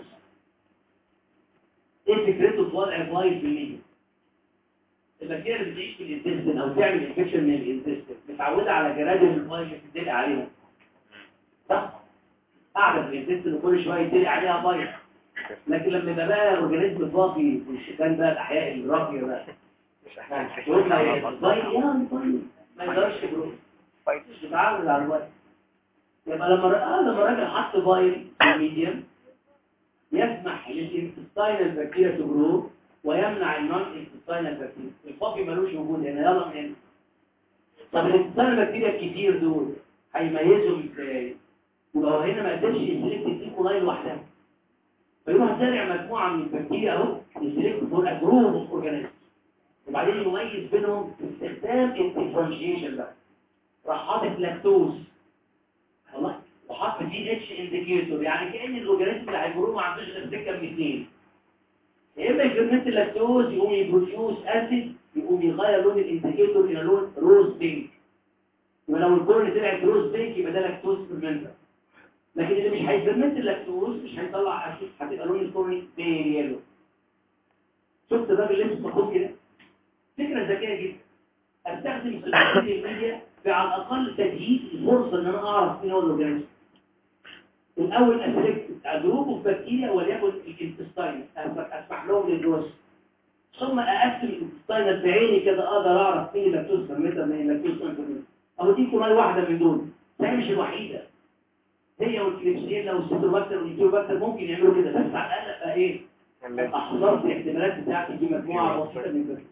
ايه فكرته في وضع البايل في الميديا البكتيريا اللي بتعيش في الانتستين او تعمل انفكشن من الانتستين متعوده على جرادل البايل اللي بتدلق عليها صح قاعده في الانتستين وكل شويه يدلق عليها بايل لكن لما يبقى بقى اورجانيزم فاضي والشيطان بقى الاحياء الراقيه بقى يقول ما يضايق يعني طيب ما يقدرش يبرد مش متعود على الوقت يبقى لما ر- لما الراجل حط بايل في الميديم يسمح للانتستاينال بكتيريا تجرو ويمنع النون انتستاينال بكتيريا الفاضي ملوش وجود هنا يلا من هنا طب الانتستاينال بكتيريا الكتير دول هيميزهم ازاي؟ يبقى هو هنا ما قدرش يسلكت الديكولاي لوحدها فيروح زارع مجموعه من البكتيريا اهو يسلكت فور جروب اوف اورجانيزم وبعدين يميز بينهم باستخدام الديفرنشيشن بقى راح حاطط لاكتوز والله وحط دي اتش انديكيتور يعني كان الاورجانيزم اللي هيجروه ما عندوش غير سكه من اثنين يا اما يفرمنت اللاكتوز يقوم يبروديوس اسيد يقوم يغير لون الانديكيتور الى لون روز بينك يبقى لو الكورن طلعت روز بينك يبقى ده لاكتوز فيرمنتر لكن اللي مش هيفرمنت اللاكتوز مش هيطلع اسيد هتبقى لون الكورن بيل يلو شفت الراجل لبس مخوف كده فكره ذكيه جدا استخدم السوشيال ميديا في على الاقل تجهيز الفرصه ان انا اعرف مين هو الاورجانيزم الاول اسلكت جروب اوف بكتيريا وليكن الانتستاين اسمح لهم للجروس ثم اقسم الانتستاين بعيني كده اقدر اعرف مين اللاكتوز فيرمنتر من اللاكتوز انفيرمنتر او دي كمان واحده من دول فهي مش الوحيده هي والكليبسيلا والسيتوباكتر والنيوباكتر ممكن يعملوا كده بس على الاقل ابقى ايه احذرت الاحتمالات بتاعتي في مجموعه بسيطه من البكتيريا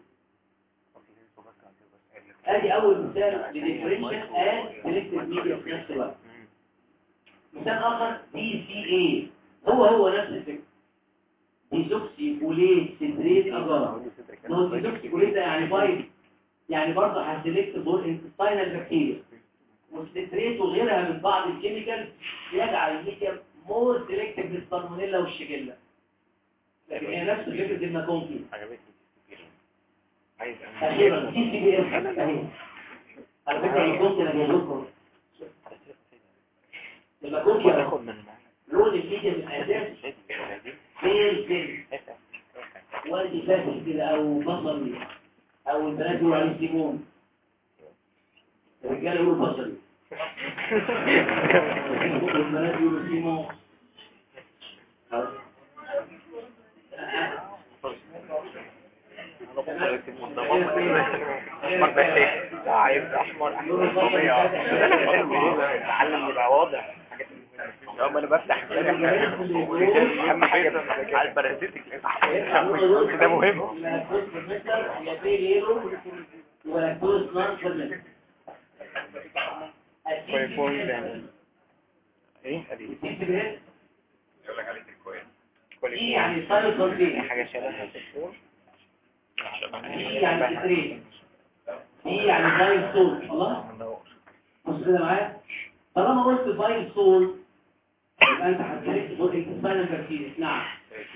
ادي اول مثال لديفرنشال اند سيلكتيف ميديا في نفس الوقت مثال اخر دي سي اي هو هو نفس الفكره ديزوكسي فوليت سيتريت اجار ما هو ديزوكسي فوليت ده يعني بايت يعني برضه هسيلكت فور انتستاينال بكتيريا والسيتريت وغيرها من بعض الكيميكال يجعل الميديا مور سيلكتيف للسالمونيلا والشيجيلا لكن هي نفس فكره الماكونكي عجبتني كتير عايز اخيرا دي سي بي اس اهي على فكره الماكونكي انا جايب لكم الماكونكي أهو. باخد من لون الميديا من الاساس فين فين وردي فاتح كده او بصلي او البنات يقولوا عليه سيمون الرجاله يقولوا بصلي والبنات يقولوا سيمون احمر بس ايه عايز احمر احمر طبيعي اتعلم يبقى واضح حاجات مهمه ما انا بفتح اهم حاجه على البرازيتك ده مهم لاكتوز فيرمنتر يا بيل يلو ولاكتوز نون فيرمنتر ايه ادي دي يعني سايل كونتين حاجه شبه الدكتور دي يعني ستريت دي يعني فايل سول خلاص بص كده معايا طالما قلت فايل سول يبقى انت هتلاقي تقول انتستاينال بكتيريا نعم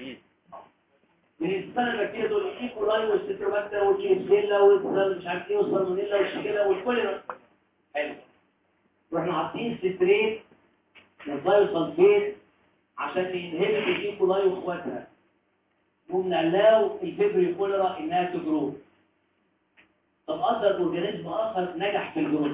من الانتستاينال بكتيريا دول الايكولاي والستروباكتر والكينسيلا والسال مش عارف ايه والسالمونيلا والشيجيلا والكوليرا حلو واحنا حاطين ستريت والفايل سلفيت عشان ينهبط الايكولاي واخواتها وبنعلاو الفبري كوليرا انها تجرو طب اثر اورجانيزم اخر نجح في الجروث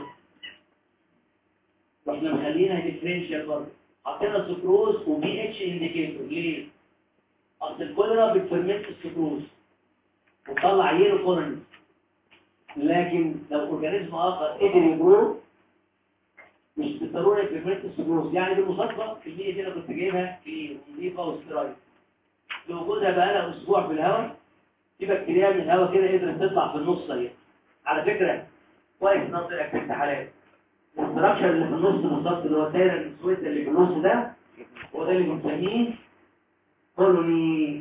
واحنا مخلينا ديفرنشال برضه حطينا سكروز وبي اتش انديكيتور ليه اصل الكوليرا بتفرمنت السكروز وتطلع يلو كورنز لكن لو اورجانيزم اخر قدر يجرو مش بالضروره يفرمنت السكروز يعني بالمصادفه الكميه دي انا كنت جايبها في نظيفه وسترايد لوجودها بقى لها اسبوع في الهواء في بكتيريا من الهواء كده قدرت تطلع في النص اهي على فكره كويس نص الاكتيف حالات الاستراكشر اللي في النص بالظبط اللي هو الدايره الاسود اللي في النص ده هو ده اللي بنسميه كولوني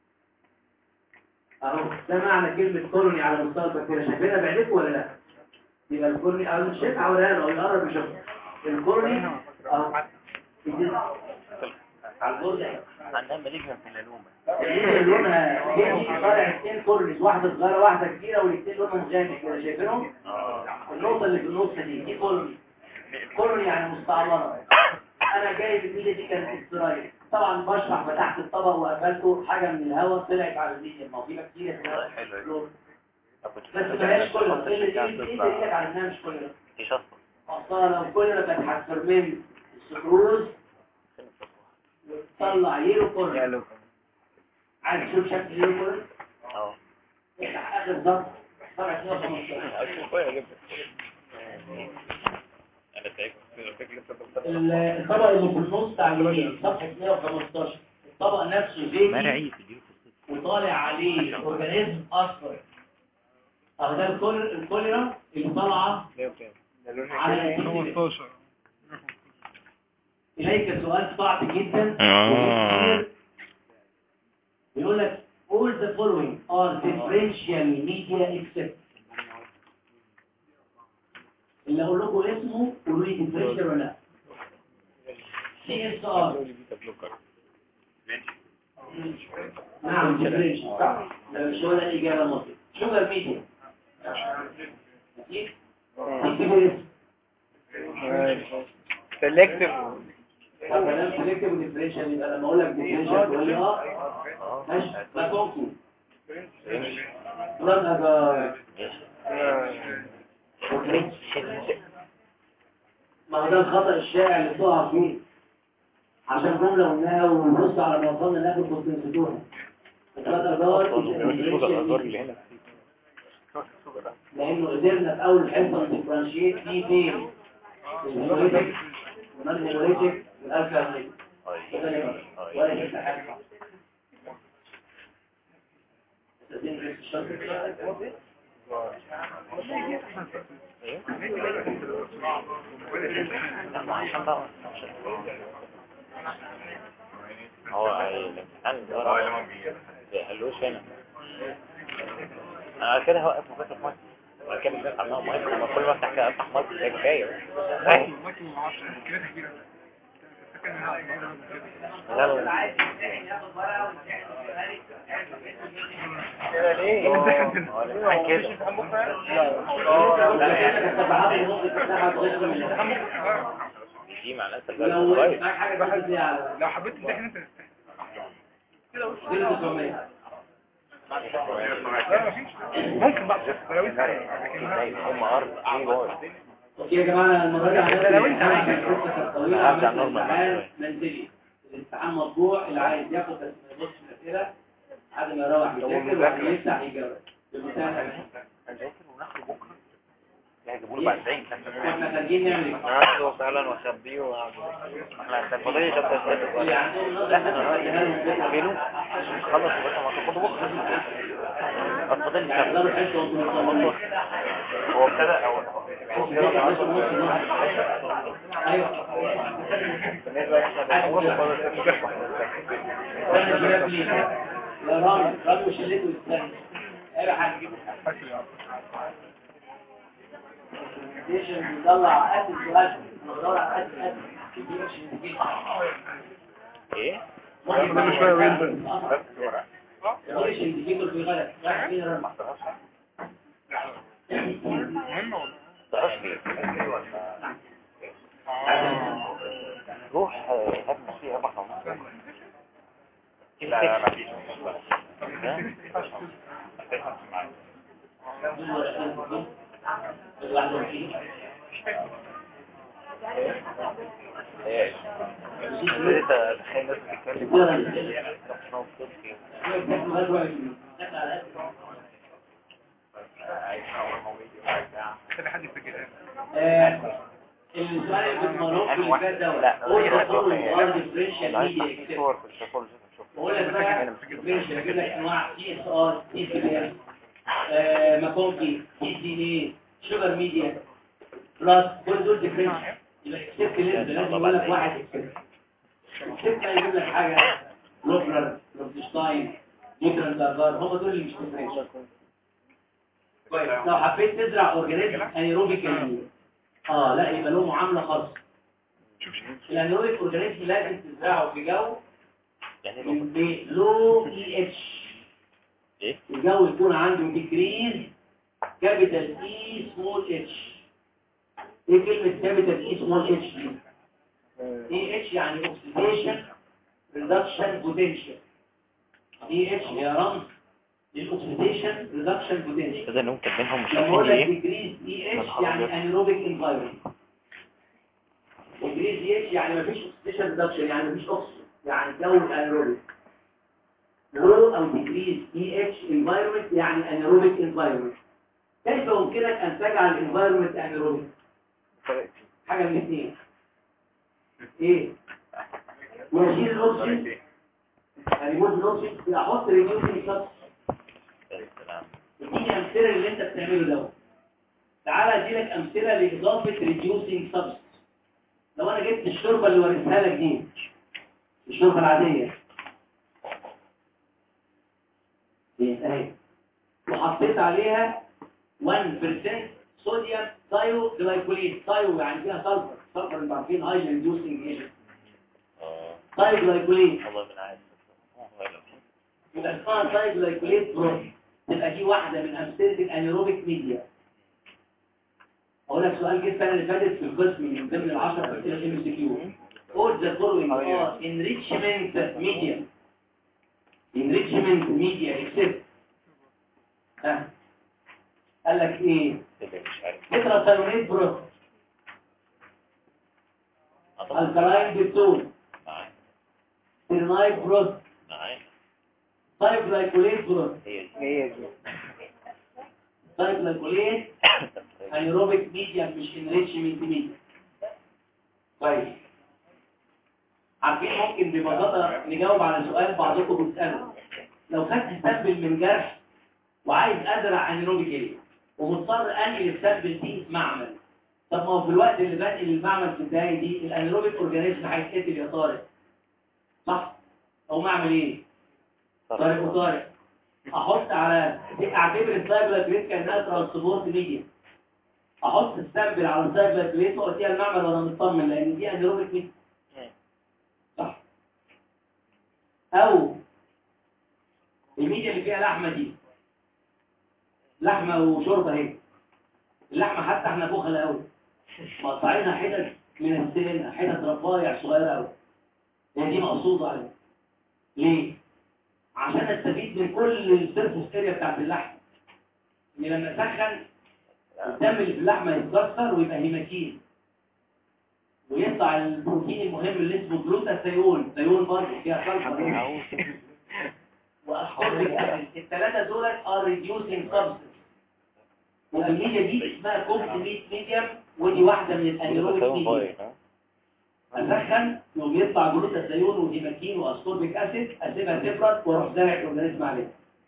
اهو ده معنى كلمه كولوني على مستوى البكتيريا شايفينها بعينكم ولا لا يبقى الكولوني او مش شايف اوريها له يقرب يشوفها الكولوني اهو على البورد اهي عندها مالجنة في الالومة اللي لونها جدي طالع اثنين كورنيش واحدة صغيرة واحدة كبيرة والاثنين لونهم غامق كده شايفينهم؟ النقطة اللي في النص دي دي كورني كورني يعني مستعمرة أنا جايب الميديا دي كانت استرايل طبعا بشرح فتحت الطبق وقفلته حاجة من الهواء طلعت على الميديا ما هو في بكتيريا في الهواء حلو بس ما هياش كلها اللي دي اللي يقول لك على انها مش كلها ايش اصلا اصلا لو كلها كانت هتفرمنت السكروز وتطلع يلو كورني عايز تشوف شكل يلو كورني اه افتح اخر ضغط طبعا 215 الطبق اللي في النص على صفحة 115 الطبق نفسه زيتي وطالع عليه اورجانيزم اصفر اهو ده الكول- الكوليرا اللي طالعه على السيستم. اليك سؤال صعب جدا آه. بيقول لك all the following are differential media except اللي اقول لكم اسمه قولوا لي differential ولا لا CSR نعم ديفرنشال صح ده مش هو ده الإجابة المنطقية شوجر ميديا أكيد دي سيلكتيف كلام سيلكتيف وديفرنشال يبقى لما اقول لك ديفرنشال تقول لي اه ماشي ما كونكو بلاد اجار ما هو ده الخطأ الشائع اللي بتقع فيه عشان جملة قلناها ونبص على ما وصلنا ناخد كونسنتوها بلاد اجار اللي هنا لانه قدرنا في اول حصه نديفرنشيت في فين الهيموريتك والنون هيموريتك والالفا هيموريتك كده ليه؟ ولا هي حاجه تدين في الشرط هو الامتحان اللي هو بيحلوش هنا انا كده هوقف مذاكرة مصر وبعد كده بنفتح عنها مصر لما كل ما افتح كده افتح مصر ده كفايه لا لا لا كده ليه هو الامتحان كده دي معناها انت بقى لو كويس معاك حاجه تاخد دي على لو حبيت تمتحن انت لا مفيش ممكن بقى لو انت لكن هم ارض ايه بار اوكي يا جماعه المره دي هنبدا الامتحان عشان القصه كانت طويله هبدأ عملنا نورمال امتحان شوية. منزلي الامتحان مطبوع اللي عايز ياخد بس ما يبصش في الاسئله لحد ما يروح يذاكر ويفتح يجاوب بمنتهى الأمان. اذاكر وناخده بكره هيجيبوا له بعد 90 احنا خارجين نعمل ايه؟ هاخده فعلا واخبيه واعمل احنا الفضائيه جت اللي عندهم نظر لا انا نديها لهم بكرة. رايي عشان نخلص بس ما تاخده بكره الفضائيه يحضروا الحصه وانتم مطمنين. هو ابتدى او حصة بكرة 11 ونص النهار. ايوه استنى شويه بليز يا رامي رامي وشلته استنى ايوه حاجه ستيشن بيطلع قتل سؤال بدور على قتل قتل دي مش ايه كل شويه وين مش انديكيتور في غلط رايح فين رامي مهم والله تعرفش ليه روح هات فيها بحر لا لا ما فيش لوحده فيه ايه ابتديت اتخيل ناس بتتكلم خلي حد يفتكرها آه، السؤال اللي كنت مروح اللي فات ده قول تطور الارض فريشن ميديا اكسبت صور في الشفول بقول لك بقى فريشن اجيب لك انواع تي اس ار تي سي بي ماكونكي تي سي اي شوجر ميديا بلس كل دول ديفرنشن يبقى اكسبت لازم لازم يقول لك واحد اكسبت اكسبت يجيب لك حاجه لوفلر لوفشتاين نيوترال دارجار هم دول اللي مش ديفرنشن كويس لو حبيت تزرع اورجانيزم انيروبيكال اه لا يبقى له معامله خاصه الانيروبيك اورجانيزم لازم تزرعه في جو يعني لو من لو اي اتش ايه الجو يكون عنده ديكريز كابيتال اي سمول اتش ايه كلمه كابيتال اي سمول اتش دي اي اتش يعني اوكسيديشن ريدكشن بوتنشال اي اتش هي رمز للاكسيديشن ريدكشن بوتنشال كده انهم كاتبينهم مش لما عارفين اقول لك ليه ديجريز اي اتش يعني انيروبيك انفايرمنت ديجريز اي اتش يعني مفيش اوكسيديشن ريدكشن يعني مفيش اوكسجين يعني جو انيروبيك لو او ديجريز اي اتش انفايرمنت يعني انيروبيك انفايرمنت كيف يمكنك ان تجعل الانفايرمنت انيروبيك حاجه من الاثنين ايه يشيل الاكسجين يعني يموت الاكسجين احط ريديوسنج سبستنس السلام اديني امثله اللي انت بتعمله ده تعالى اديلك امثله لاضافه ريديوسنج سبستنس لو انا جبت الشوربه اللي وريتها لك دي الشوربه العاديه دي اهي وحطيت عليها 1% صوديوم ثايو جلايكولين ثايو يعني فيها سلفر سلفر انتوا عارفين هاي ريديوسنج ايجنت اه ثايو جلايكولين والله من عارف والله لو يبقى اسمها سايكلايكوليت بروت تبقى دي واحدة من أمثلة الأنيروبيك ميديا أقول لك سؤال جه السنة اللي فاتت في القسم من ضمن العشر أسئلة ام سي كيو All the following are enrichment media enrichment media except ها قال لك ايه اللي مش عارف تتراسيلونيت بروت الكلاين بيبتون معايا سيرنايت بروت معايا سايكلايكوليت بروت هي دي هي دي سايكلايكوليت انيروبيك ميديا مش انريتشمنت ميديا كويس عارفين ممكن ببساطه نجاوب على سؤال بعضكم بتساله لو خدت سامبل من جرح وعايز ازرع انيروبيك ايه ومضطر انقل السامبل دي معمل طب ما هو في الوقت اللي بنقل المعمل في الداعي دي الانيروبيك اورجانيزم هيتقتل يا طارق صح او معمل ايه طارق وطارق احط على اعتبر السايبر كانها ترانسبورت ميديا احط السامبل على السايبر بليت واوديها المعمل وانا مطمن لان دي انيروبيك ميديا صح او الميديا اللي فيها لحمه دي لحمه وشوربه اهي اللحمه حتى احنا بخل قوي مقطعينها حتت من السن حتت رفايع صغيره قوي هي دي مقصوده عليها ليه عشان استفيد من كل السيرفس اريا بتاعت اللحم ان لما اسخن الدم اللي في اللحمه يتكسر ويبقى هيماتين ويطلع البروتين المهم اللي اسمه جلوتاثيون ثيون برضه فيها سلفر واسكوربيك اسيد الثلاثه دول ار ريديوسينج سبستنس والميديا دي اسمها كومبليت ميديم ودي واحده من الانيروبيك ميديا اسخن يقوم يطلع جلوتاثيون وهيماتين واسكوربيك اسيد اسيبها تبرد واروح زارع الاورجانيزم عليها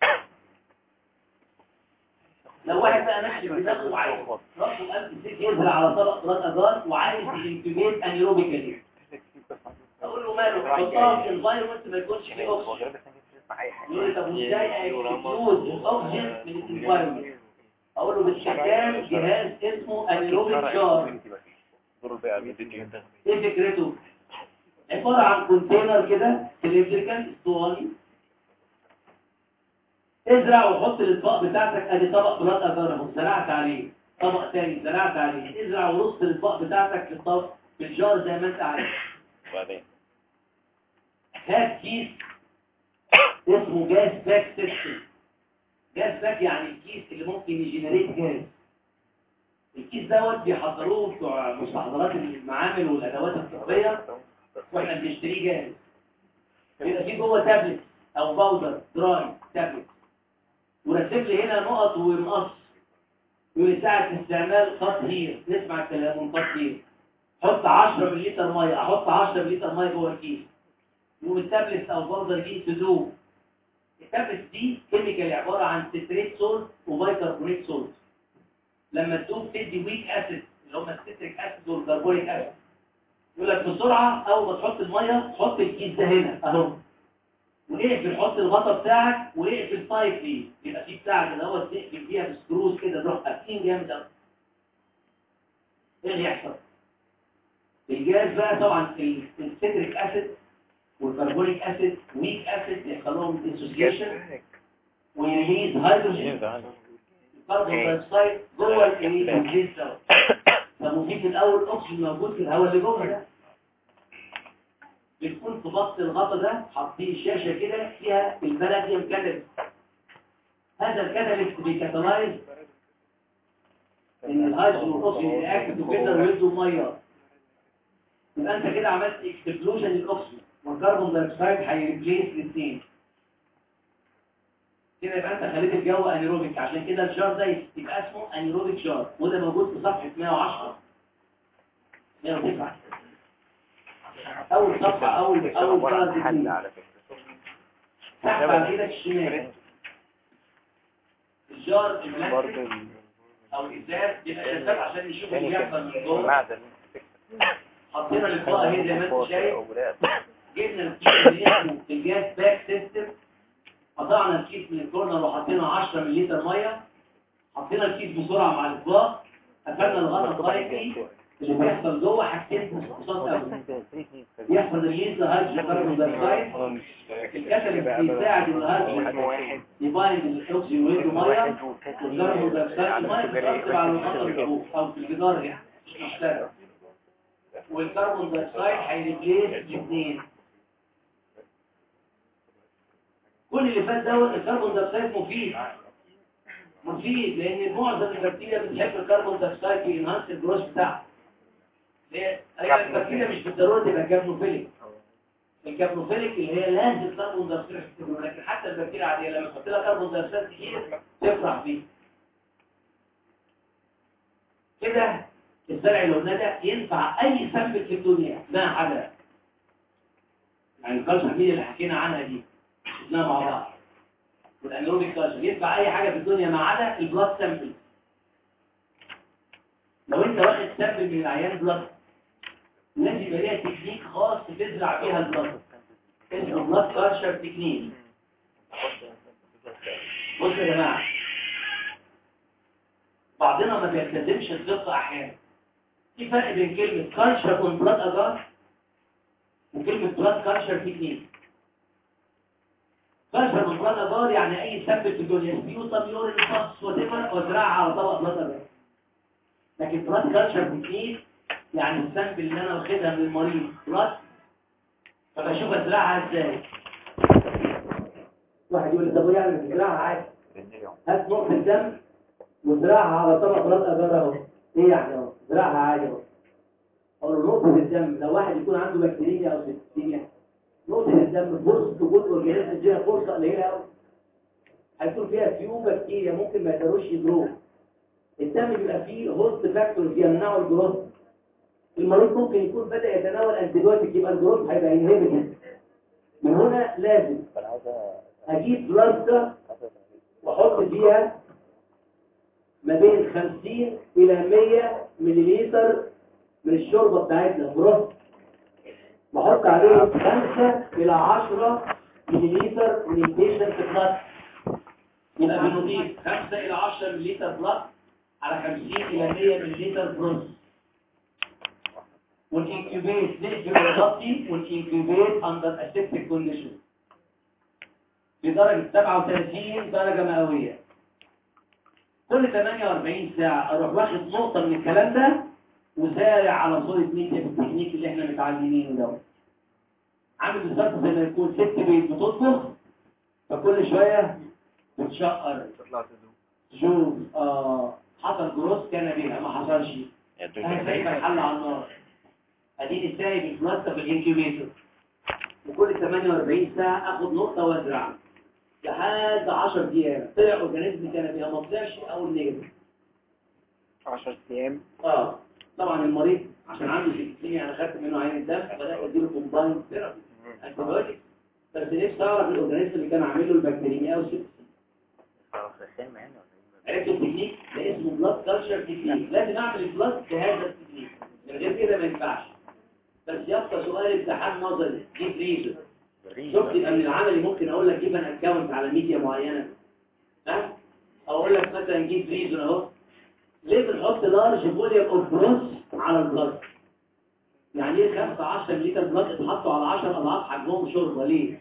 لو واحد بقى ماشي في دماغه وعايز راسه قلب سيك ينزل على طبق راس اجار وعايز ينتجيت انيروبيكالي اقول له ماله حطها في انفايرمنت ما يكونش فيه اوكسجين يقول لي طب ازاي اكسكلوز الاوكسجين من الانفايرمنت اقول له باستخدام جهاز اسمه انيروبيك شار ايه فكرته عباره عن كونتينر كده سلندريكال اسطواني ازرع وحط الاطباق بتاعتك ادي طبق بلاط اجار اهو زرعت عليه طبق تاني زرعت عليه ازرع ورص الاطباق بتاعتك في الطبق في الجار زي ما انت عايز وبعدين هات كيس اسمه جاز باك سيستم جاز باك يعني الكيس اللي ممكن يجنريت جاز الكيس دوت بيحضروه بتوع مستحضرات المعامل والادوات الطبيه واحنا بنشتريه جاهز يبقى فيه جوه تابلت او باودر دراي تابلت ورسم لي هنا نقط ومقص يقول لي ساعة استعمال خط هير نسمع الكلام من خط هير حط 10 مللتر ميه احط 10 مللتر ميه جوه الكيس يقوم التابلت او الباودر دي تدوب التابلت دي كيميكال عباره عن ستريت سولت وبايكربونيت سولت لما تدوب تدي ويك اسيد اللي هم الستريك اسيد والكربونيك اسيد يقول لك بسرعه اول ما تحط الميه حط الكيس ده هنا اهو ونقفل حط الغطا بتاعك ونقفل البايب دي يبقى في بتاعك اللي هو تقفل فيها بسكروز كده تروح قافلين جامد قوي ايه اللي يحصل الجاز بقى طبعا الستريك اسيد والكربونيك اسيد ويك اسيد يحصل لهم انسوسيشن ويريليز هيدروجين الكربون دايوكسيد جوه الايه الجيز دوت فمفيد الاول الاكسجين موجود في الهواء اللي جوه ده بتكون في بسط الغطا ده حاطين شاشه كده فيها البلديوم كاتاليست هذا الكاتاليست بيكاتالايز ان الهيدروجين والاكسجين يرياكتوا كده ويدوا ميه يبقى انت كده عملت اكسبلوجن للاكسجين والكربون دايوكسيد هيريبليس الاثنين كده يبقى انت خليت الجو انيروبيك عشان كده الجار ده يبقى اسمه انيروبيك جار وده موجود في صفحه 110 109 اول صفحه اول اول درجه حل على فكرة تحت على ايدك الشمال الجار البلاستيك برضه او الازاز بيبقى شفاف عشان نشوف اللي تاني بيحصل من كده جوه معدن حطينا الاطباق اهي زي ما انت شايف أوراق. جبنا الكيس اللي اسمه الجاز باك سيستم قطعنا الكيس من الكورنر وحطينا 10 مللتر ميه حطينا الكيس بسرعه مع الاطباق قفلنا الغطا الضيقي اللي بيحصل جوه حاجتين مخصوصات قوي يحصل ريليز لهيدروجين كربون دايوكسيد الكاتاليست بيساعد الهارت اسمه واحد يبايند الاكسجين ويدو ميه والكربون دايوكسيد الميه بترتب على الخط الفوق او في الجدار يعني مش مشترك والكربون دايوكسيد هيريبليس الاثنين كل اللي فات دوت الكربون دايوكسيد مفيد مفيد لان معظم البكتيريا بتحب الكربون دايوكسيد في انهانس الجروس بتاعها ليه؟ هي البكتيريا مش بالضروره تبقى كابنوفيليك الكابنوفيليك اللي هي لازم كربون دايوكسيد عشان تبقى لكن حتى البكتيريا العاديه لما تحط لها كربون دايوكسيد كتير تفرح بيه كده الزرع اللي قلنا ده ينفع اي سمبل في الدنيا ما عدا يعني الكالشر مين اللي حكينا عنها دي شفناها مع بعض والانيروبيك كالشر ينفع اي حاجه في الدنيا ما عدا البلاد سامبل لو انت واخد سامبل من العيان بلاد لازم يبقى ليها تكنيك خاص تزرع بيها البلاد اسمه بلاد كالشر تكنيك بصوا يا جماعه بعضنا ما بيلتزمش الدقه احيانا في فرق بين كلمه كالشر اون بلاد اجار وكلمه بلاد كالشر تكنيك كالشر اون بلاد اجار يعني اي سامبل في الدنيا سبيوتم يورين فاس وتفر وازرعها على طبق بلاد اجار لكن بلاد كالشر تكنيك يعني السامبل اللي انا واخدها من المريض بلاد فبشوف ازرعها ازاي واحد يقول لي طب يعني بتزرعها عادي هات نقطه دم وزرعها على طبق بلاد اجار اهو ايه يعني اهو زرعها عادي اهو اقول له نقطه الدم لو واحد يكون عنده بكتيريا او سيستيميا نقطه الدم فرصه وجود اورجانيزم فيها فرصه قليله قوي هيكون فيها فيو بكتيريا ممكن ما يقدروش يجروه الدم بيبقى فيه هوست فاكتورز يمنعوا الجروث المريض ممكن يكون بدأ يتناول انتيبيوتيك يبقى الجروث هيبقى انهبيتد من هنا لازم اجيب بلاستا واحط فيها ما بين 50 الى 100 مليلتر من الشوربه بتاعتنا بروست واحط عليهم 5 الى 10 مليلتر من البيشنت بلاد يبقى بنضيف 5 الى 10 مليلتر بلاد على 50 الى 100 مليلتر بروست والانكيوبيت نقفل الغطي والانكيوبيت اندر اسيبتيك كونديشن بدرجه 37 درجه مئويه كل 48 ساعة اروح واخد نقطة من الكلام ده وسارع على صورة ميديا في التكنيك اللي احنا متعلمينه ده عامل بالظبط زي ما يكون ست بيت بتطبخ فكل شوية بتشقر تطلع تدوب شوف اه حصل جروس كان بيها ما حصلش انا سايبه الحل على النار اديني سايب البلاستة في الانكيوبيتور وكل 48 ساعة اخد نقطة وازرعها لحد 10 ايام طلع اورجانيزم كان فيها ما طلعش او النيجاتيف 10 ايام اه طبعا المريض عشان عنده سيكتيميا انا خدت منه عين الدم بدات اديله كومباين ثيرابي انتيبيوتيك بس نفسي اعرف الاورجانيزم اللي كان عامل له البكتيريميا او سيبسيس عرفت التكنيك ده اسمه بلاد كلتشر تكنيك لازم اعمل البلاد بهذا التكنيك من غير كده ما ينفعش بس يبقى سؤال امتحان نظري جيب ريزن شفت يبقى من العملي ممكن اقول لك جيب ان اكونت على ميديا معينه ها او اقول لك مثلا جيب ريزن اهو ليه بنحط لارج فوليوم اوف بروس على البلاد يعني ايه 5 10 لتر بلاد اتحطوا على 10 اضعاف حجمهم شوربه ليه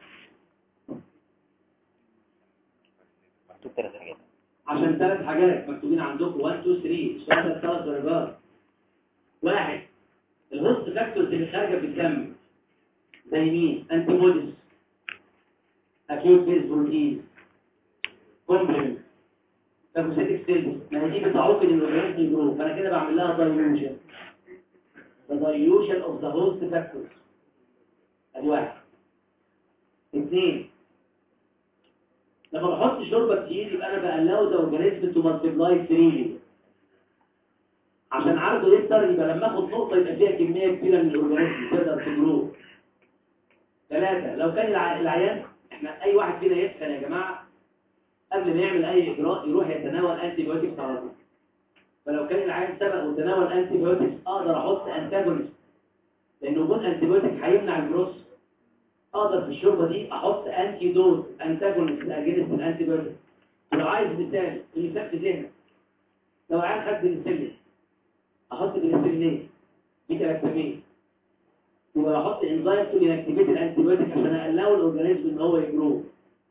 مكتوب ثلاث حاجات عشان ثلاث حاجات مكتوبين عندكم 1 2 3 السؤال ده ثلاث درجات واحد الهوست فاكتورز اللي خارجه في الدم زي مين انتي بوديز اكيوت فيز بروتين كومبلمنت فاجوسيتك سيلز ما هي دي بتعوق ان الاورجانيزم يجرو فانا كده بعمل لها دايلوشن دايلوشن اوف ذا هوست فاكتورز ادي واحد اثنين لما بحط شوربه كتير يبقى انا بقلاو ده اورجانيزم تو مالتيبلاي فريلي عشان عرضه يكتر يبقى لما اخد نقطه يبقى فيها كميه كبيره من الاورجانيزم تقدر تجرو ثلاثة لو كان الع- العيان احنا اي واحد فينا يسخن يا جماعة قبل ما يعمل اي اجراء يروح يتناول انتي بيوتكس على طول فلو كان العيان سبق وتناول انتي بيوتكس اقدر احط انتاجونست لان وجود انتي بيوتك هيمنع الجروس اقدر في الشوربه دي احط انتي دوز انتاجونست اجينست الانتي بيوتك ولو عايز مثال المثال في ذهنك لو عيان خد بنسلين احط بنسلين ايه؟ بيتا لاكتامين يبقى بحط انزيم تو انكتيفيت الانتيبيوتيك عشان اقلقه الاورجانيزم ان هو يجرو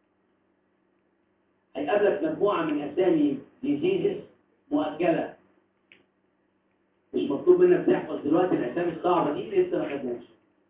هيقابلك مجموعه من اسامي ديزيزز مؤجله مش مطلوب منك تحفظ دلوقتي الاسامي الصعبه دي لسه ما خدناش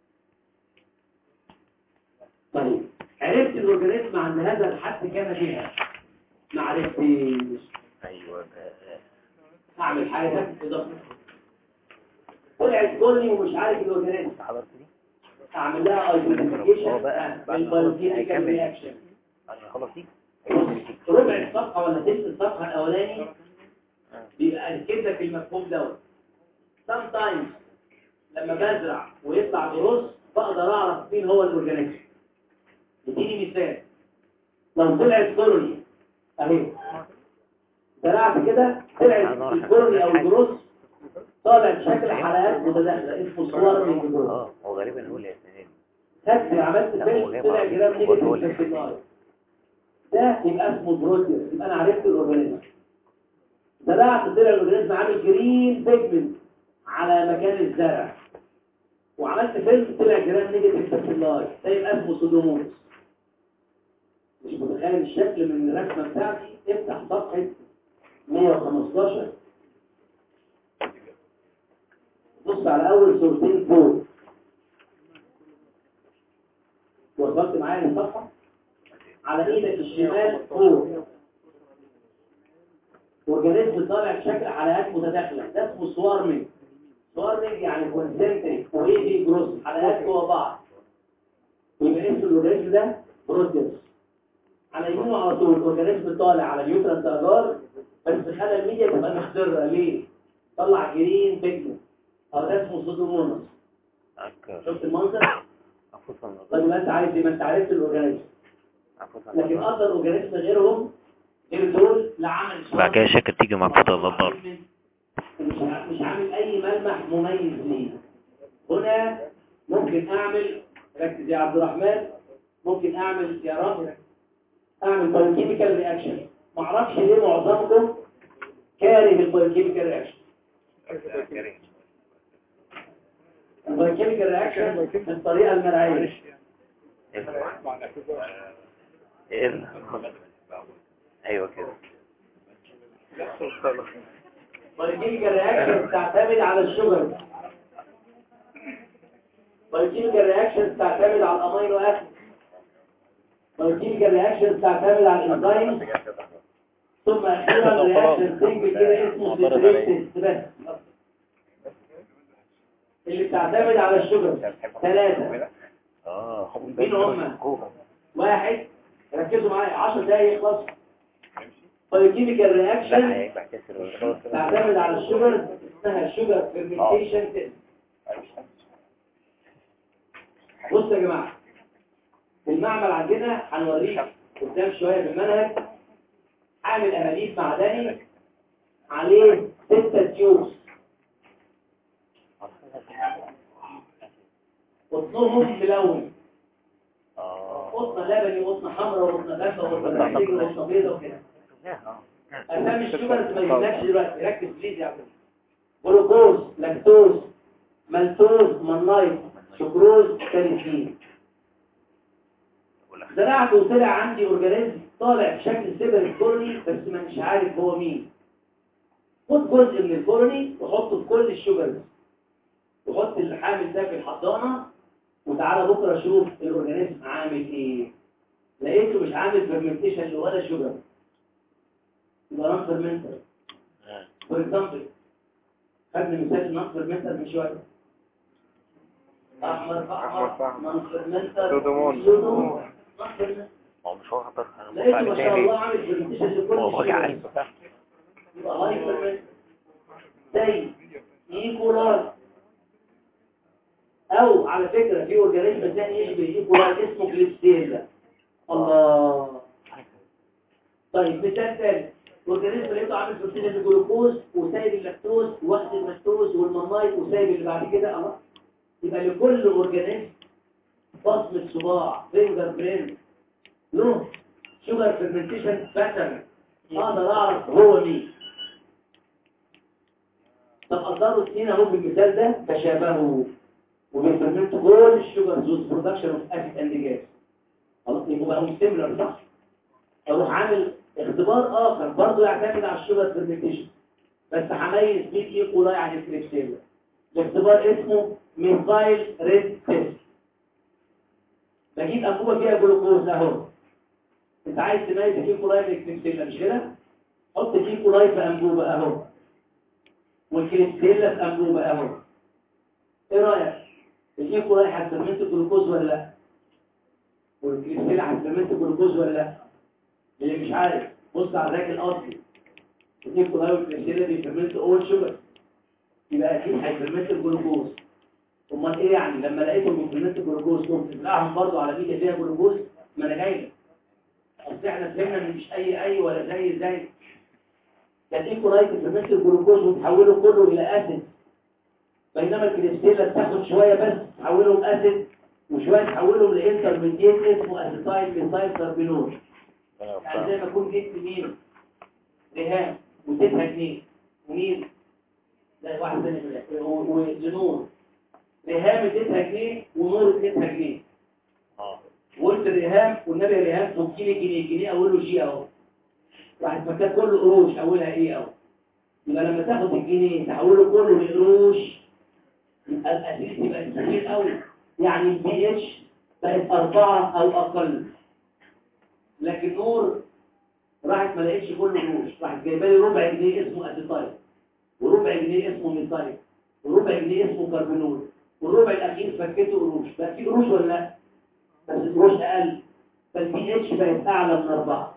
طيب عرفت الاورجانيزم عند هذا الحد كام فيها ما عرفتش ايوه اعمل حاجه اضافه طلعت كلي ومش عارف الاورجانيزم حضرت دي اعمل لها هو ايدنتيفيكيشن بقى بعد ما أخلص بالبايوكيميكال هيكمل. رياكشن خلاص دي ربع الصفحه ولا ثلث الصفحه الاولاني بيبقى اكد لك المفهوم دوت sometimes لما بزرع ويطلع جروس بقدر اعرف مين هو الاورجانيزم اديني مثال لو طلعت كولوني اهي زرعت كده طلعت الكولوني او الجروس طالع بشكل حلقات متداخله اسمه صور من الجروس اه هو غالبا هو اللي هيسناني خدت عملت لا، هو فيلم جايب طلع عربي. جرام هو- هو اللي نيجاتيف في النار ده يبقى اسمه بروتيوس يبقى انا عرفت الاورجانيزم زرعت طلع الاورجانيزم عامل جرين بيجمنت على مكان الزرع وعملت فيلم طلع جرام نيجاتيف في النار ده يبقى اسمه سودومونس مش متخيل الشكل من الرسمه بتاعتي افتح صفحه 115 بص على اول صورتين فوق وصلت معايا للصفحة على ايدك الشمال فوق اورجانيزم طالع بشكل حلقات متداخلة ده اسمه سوارمنج سوارمنج يعني كونسنتريك وايدي جروس حلقات جوه بعض يبقى اسم الاورجانيزم ده بروتيوس على يمينه على طول الاورجانيزم طالع على نيوترال تاجار بس خلى الميديا تبقى مخضرة ليه؟ طلع جرين بيجمنت او ده اسمه سودومونس شفت المنظر؟ عفوا طيب ما انت عايز ايه؟ ما انت عرفت الاورجانيزم عفوا لكن اقدر اورجانيزم غيرهم غير دول لا عامل بعد كده شكل تيجي مع قطع الضبار مش ع- مش عامل اي ملمح مميز ليه هنا ممكن اعمل ركز يا عبد الرحمن ممكن اعمل يا رب اعمل بايوكيميكال رياكشن ما اعرفش ليه معظمكم كاره البايوكيميكال رياكشن البايوكيميكال رياكشن بالطريقه المرعيه ايه ايوه كده بايوكيميكال رياكشن تعتمد على الشجر بايوكيميكال رياكشن تعتمد على الامينو اسيد بايوكيميكال رياكشن تعتمد على الانزيم ثم اخيرا رياكشن سنجل كده اسمه سيتريكتس بس اللي بتعتمد على الشجر ثلاثة اه مين هم؟ واحد ركزوا معايا 10 دقايق يخلص بايوكيميكال لا رياكشن هيبقى كسر تعتمد على الشجر اسمها الشجر فيرمنتيشن تيست بصوا يا جماعه في المعمل عندنا هنوريك قدام شويه في المنهج عامل اناليز معدني عليه ستة تيوبس قطنهم ملون اه قطنه لبني وقطنه حمراء وقطنه غامقه وقطنه بنفسجي وقطنه بيضاء وكده اسامي الشجر ما يهمكش دلوقتي ركز بليز يا عبد جلوكوز لاكتوز مالتوز منايت سكروز كاليسين زرعت وطلع عندي اورجانيزم طالع بشكل سيبر الكولوني بس ما مش عارف هو مين خد جزء من الكولوني وحطه في كل الشجر وحط الحامل ده في الحضانه وتعالى بكره شوف الاورجانيزم عامل ايه لقيته مش عامل فيرمنتيشن ولا شجر يبقى نون فيرمنتر فور اكزامبل خدنا مثال نون فيرمنتر من شويه احمر احمر نون فيرمنتر سودومون. سودومون non fermenter. هو مش هو خطر انا لقيته بص ما عليه شاء تاني الله عامل فيرمنتيشن لكل هو وجع الشجر قلب يبقى هاي فيرمنت زي ايكولاي او على فكرة في اورجانيزم ثاني يشبه ايكولاي اسمه كليبسيلا الله طيب مثال ثاني اورجانيزم لقيته عامل بروتين الجلوكوز وسايب اللاكتوز واخد اللاكتوز والمنايت وسايب اللي بعد كده الله يبقى لكل اورجانيزم بصمة صباع فينجر برينت له شوجر فيرمنتيشن باترن اقدر اعرف هو مين طب اقدروا اثنين اهو بالمثال ده تشابهوا وبيفرمنت كل الشوجر زوز برودكشن اوف اسيد اند جاز خلاص يبقوا بقوا سيميلر صح اروح عامل اختبار اخر برضه يعتمد على الشوجر فيرمنتيشن بس هميز بيه ايكولاي عن الكريبسيلا الاختبار اسمه ميثايل ريد تيست بجيب انبوبه فيها جلوكوز اهو انت عايز تميز الايكولاي من الكريبسيلا مش كده حط الايكولاي في انبوبه اهو والكريبسيلا في انبوبه اهو ايه رايك الايكولاي هتفرمنت جلوكوز ولا لا والكريبسيلا هتفرمنت جلوكوز ولا لا اللي مش عارف بص على الراجل الاصلي الايكولاي والكريبسيلا بيفرمنت اول شوجر يبقى اكيد هيفرمنت الجلوكوز امال ايه يعني لما لقيتهم بيفرمنت الجلوكوز كنت تلاقيهم برضه على ميديا فيها جلوكوز ما انا جاي لك. اصل احنا فهمنا ان مش اي اي ولا زي زي كان ايكولاي تفرمنت الجلوكوز وتحوله كله الى اسيد بينما الكريستيلا بتاخد شويه بس تحولهم اسيد وشويه تحولهم لانترميديت اسمه اسيتايل ميثايل كاربينول يعني زي ما اكون جبت مين رهان واديتها جنيه ومين لا واحد ثاني من الآخر. و- ولنور رهام اديتها جنيه ونور اديتها جنيه اه وقلت الرهام والنبي يا رهام فكي لي جنيه جنيه اوله جي اهو راحت فكاه كله قروش اولها ايه اهو يبقى لما تاخد الجنيه تحوله كله لقروش يبقى الاسيد يبقى كتير قوي يعني البي اتش بقت أربعة أو أقل لكن نور راحت ما لقيتش كل قروش راحت جايبه لي ربع جنيه اسمه اسيتايل وربع جنيه اسمه ميثايل وربع جنيه اسمه كربونول والربع الاخير فكيته قروش بقى في قروش ولا لا بس القروش اقل فالبي اتش بقت اعلى من اربعه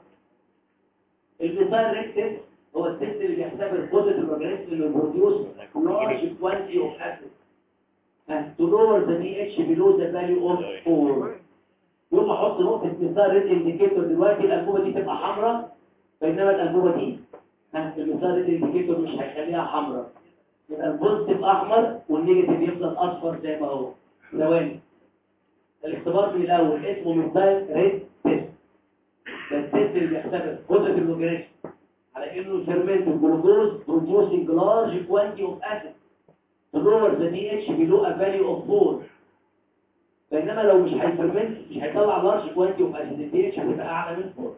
الميثايل ريت تيست هو التيست اللي بيحسب البوزيتيف اورجانيزم اللي بيبروديوس لارج كوانتي اوف اسيد to lower the pH below the value of 4 يوم احط نقطه مثال ريد انديكيتور دلوقتي الانبوبه دي تبقى حمراء بينما الانبوبه دي ها المثال ريد انديكيتور مش هيخليها حمراء يبقى البوزيتيف احمر والنيجاتيف يفضل اصفر زي ما هو ثواني الاختبار من الاول اسمه مثال ريد تيست ده التيست اللي بيحسب بوزيتيف لوجاريتم على انه فيرمنت جلوكوز producing large quantity of acid to lower the pH below a value of 4 بينما لو مش هيفرمنت مش هيطلع لارج كوانتي اوف اسيد البي اتش هتبقى اعلى من 4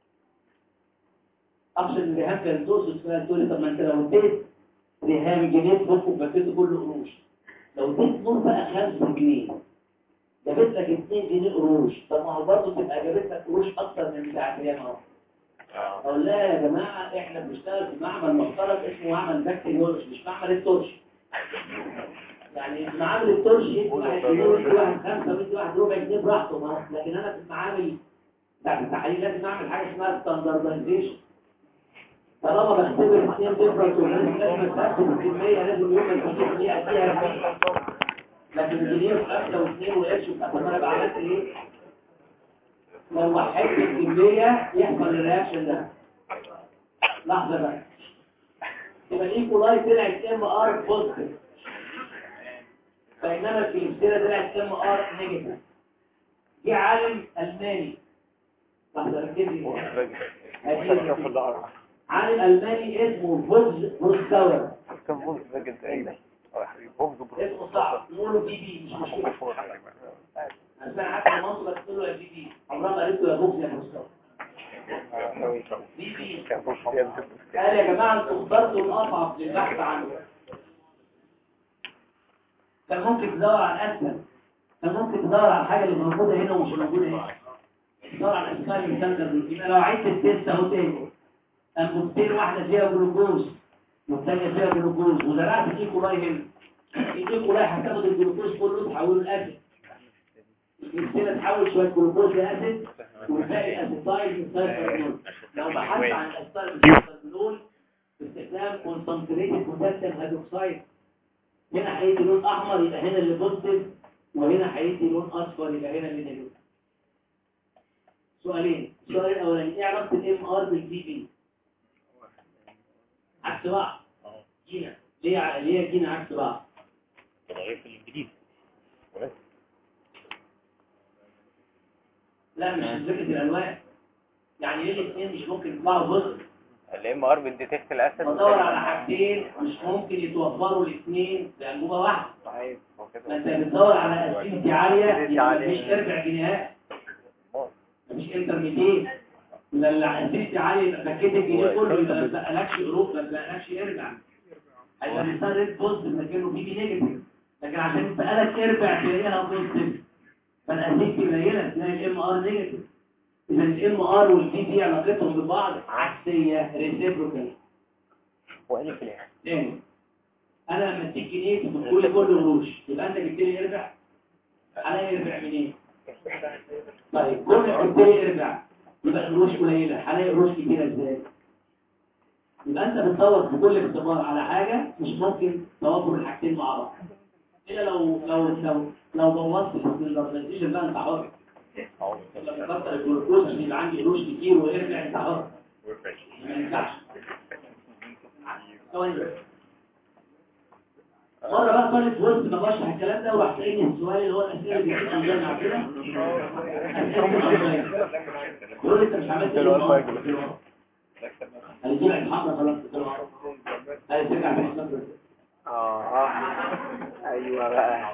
اقصد ان ريهام كان تقصد سؤال تقول لي طب ما انت لو اديت ريهام جنيه تفك وفكيته كله قروش لو اديت نور بقى 5 جنيه جابت لك 2 جنيه قروش طب ما هو برضه تبقى جابت لك قروش اكتر من بتاعت ريهام اهو اقول لها يا جماعه احنا بنشتغل في معمل محترم اسمه معمل بكتيريولوجي مش معمل التورش يعني معامل التورش يدي واحد جنيه ويدي واحد خمسة ويدي واحد ربع جنيه براحته ما هو- لكن انا في المعامل بتاعت التحاليل لازم اعمل حاجه اسمها ستاندردايزيشن طالما بختبر اثنين ديفرنت ولازم لازم اتاكد الكميه لازم يوم الجنيه اللي اديها فيه لكن الجنيه وخمسه واثنين وقرش طب انا بقى عملت ايه؟ لو وحدت الكميه يحصل الرياكشن ده لحظه بقى يبقى الايكولاي طلعت ام ار بوزيتيف بينما الكليستيرا طلعت ام ار نيجاتيف جه عالم الماني لحظه ركز لي هدي- عالم الماني اسمه فولز بروستاور كان بوز ده جدا ايه اه يا حبيبي بوز اسمه صعب نقوله بي بي مش مشكله انا عارف المنطقه تقول له يا بي بي عمرها ما قالت له يا بوكس يا بروستاور بي بي كان بوز قال يا جماعة انتوا اخترتوا الأصعب للبحث عنه كان ممكن تدور على الأسهل كان ممكن تدور على الحاجة اللي موجودة هنا ومش موجودة هنا تدور على الأسماء المستندر يبقى لو عدت التست أهو تاني أنبوبتين واحدة فيها جلوكوز والثانية فيها جلوكوز وزرعت الإيكولاي هنا الإيكولاي هتاخد الجلوكوز كله تحوله لأسيد الكريستينة تحول شوية جلوكوز لأسيد والباقي أسيتايل من كاربونول لو بحثت عن الأسيتايل من كاربونول باستخدام كونسنتريتد بوتاسيوم هيدروكسيد هنا هيدي لون احمر يبقى هنا اللي بوزيتيف وهنا هيدي لون اصفر يبقى هنا اللي نيجاتيف سؤالين السؤال الاولاني ايه علاقه الام ار بالبي بي عكس بعض جينا ليه ع- ليه جينا عكس بعض تغيير في الجديد لا مش فكره الالوان يعني ليه الاثنين مش ممكن يطلعوا بوزيتيف الام ار بنديتكت الاسد بدور على حاجتين مش ممكن يتوفروا الاثنين بانبوبه واحده صحيح هو ما كده انت بتدور على اسيدتي عاليه أسيدتي يبقى عالية. مفيش اربع جنيهات مفيش انترميديت يبقى اللي اسيدتي عاليه يبقى فكيت الجنيه كله يبقى ما بقالكش قروب ما بقالكش ارجع هيبقى مثال ريد بوزيتيف لكنه بي بي نيجاتيف لكن عشان بقالك ارجع تلاقيها بوزيتيف فالاسيدتي قليله تلاقي الام ار نيجاتيف اذا الام ار والبي دي علاقتهم ببعض عكسيه ريسيبروكال وقال لي في الاخر تاني انا لما اديك جنيه تقول لي كله قروش يبقى انت جبت لي اربع عليا يرجع منين طيب كونك جبت لي ارجع يبقى قروش قليله عليا قروش كتيره ازاي يبقى انت بتدور في كل اختبار على حاجه مش ممكن توافر الحاجتين مع بعض الا لو لو لو لو بوظت الستاندردايزيشن بقى انت حر لما كتر الجلوكوز عشان يبقى عندي قروش كتير ويرجع انت حر ما ينفعش ثواني بس. مرة بقى طالب وسط ما بشرح الكلام ده وراح سألني السؤال اللي هو الأسئلة اللي بيجي عندنا عندنا يقول لي أنت مش عملت ايه النهارده؟ قلت له آه. قال لي طلعت حمرا خلاص قلت له آه. قال لي ترجع تاني صفر اه ايوه بقى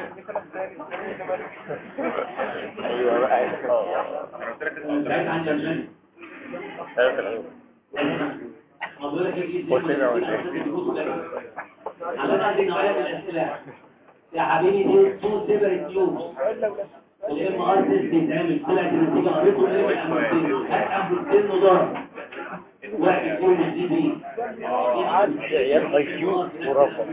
ايوه بقى ساعتها عندي أرجاني ما بقول لك ايه قلت لنا ولا عشان هذه النوعية من الأسئلة يا حبيبي دي تو سيبريت تيوبس الام ار تيست بيتعمل طلعت النتيجه قريته ايه من امرتين هات امرتين وضرب واحد فيهم الدي بي عيال اي كيو خرافه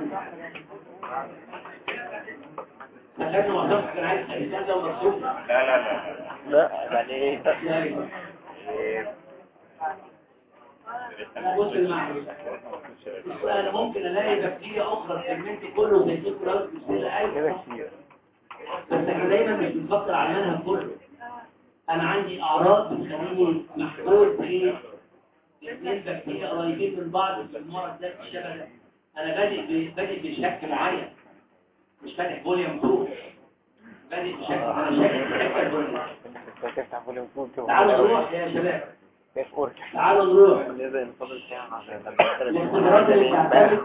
عشان ما اعرفش كان عايز الانسان ده مكتوب لا يعني ايه انا بص المعنى انا ممكن الاقي بكتيريا اخرى سيجمنت كله زي دي كراس بسهوله كده ايوه كتير بس احنا دايما مش بنفكر على المنهج كله انا عندي اعراض بتخليني محدود في اثنين بكتيريا قريبين من بعض في المرض ده الشبه ده انا بادئ ب- بادئ بشك معين مش فاتح فوليوم 2 بادئ بشك انا شك فوليوم تفتح فوليوم 2 تعالوا نروح يا شباب كيف اورك تعالوا نروح لازم نفضل ساعه عشان الاختبارات اللي بتعتمد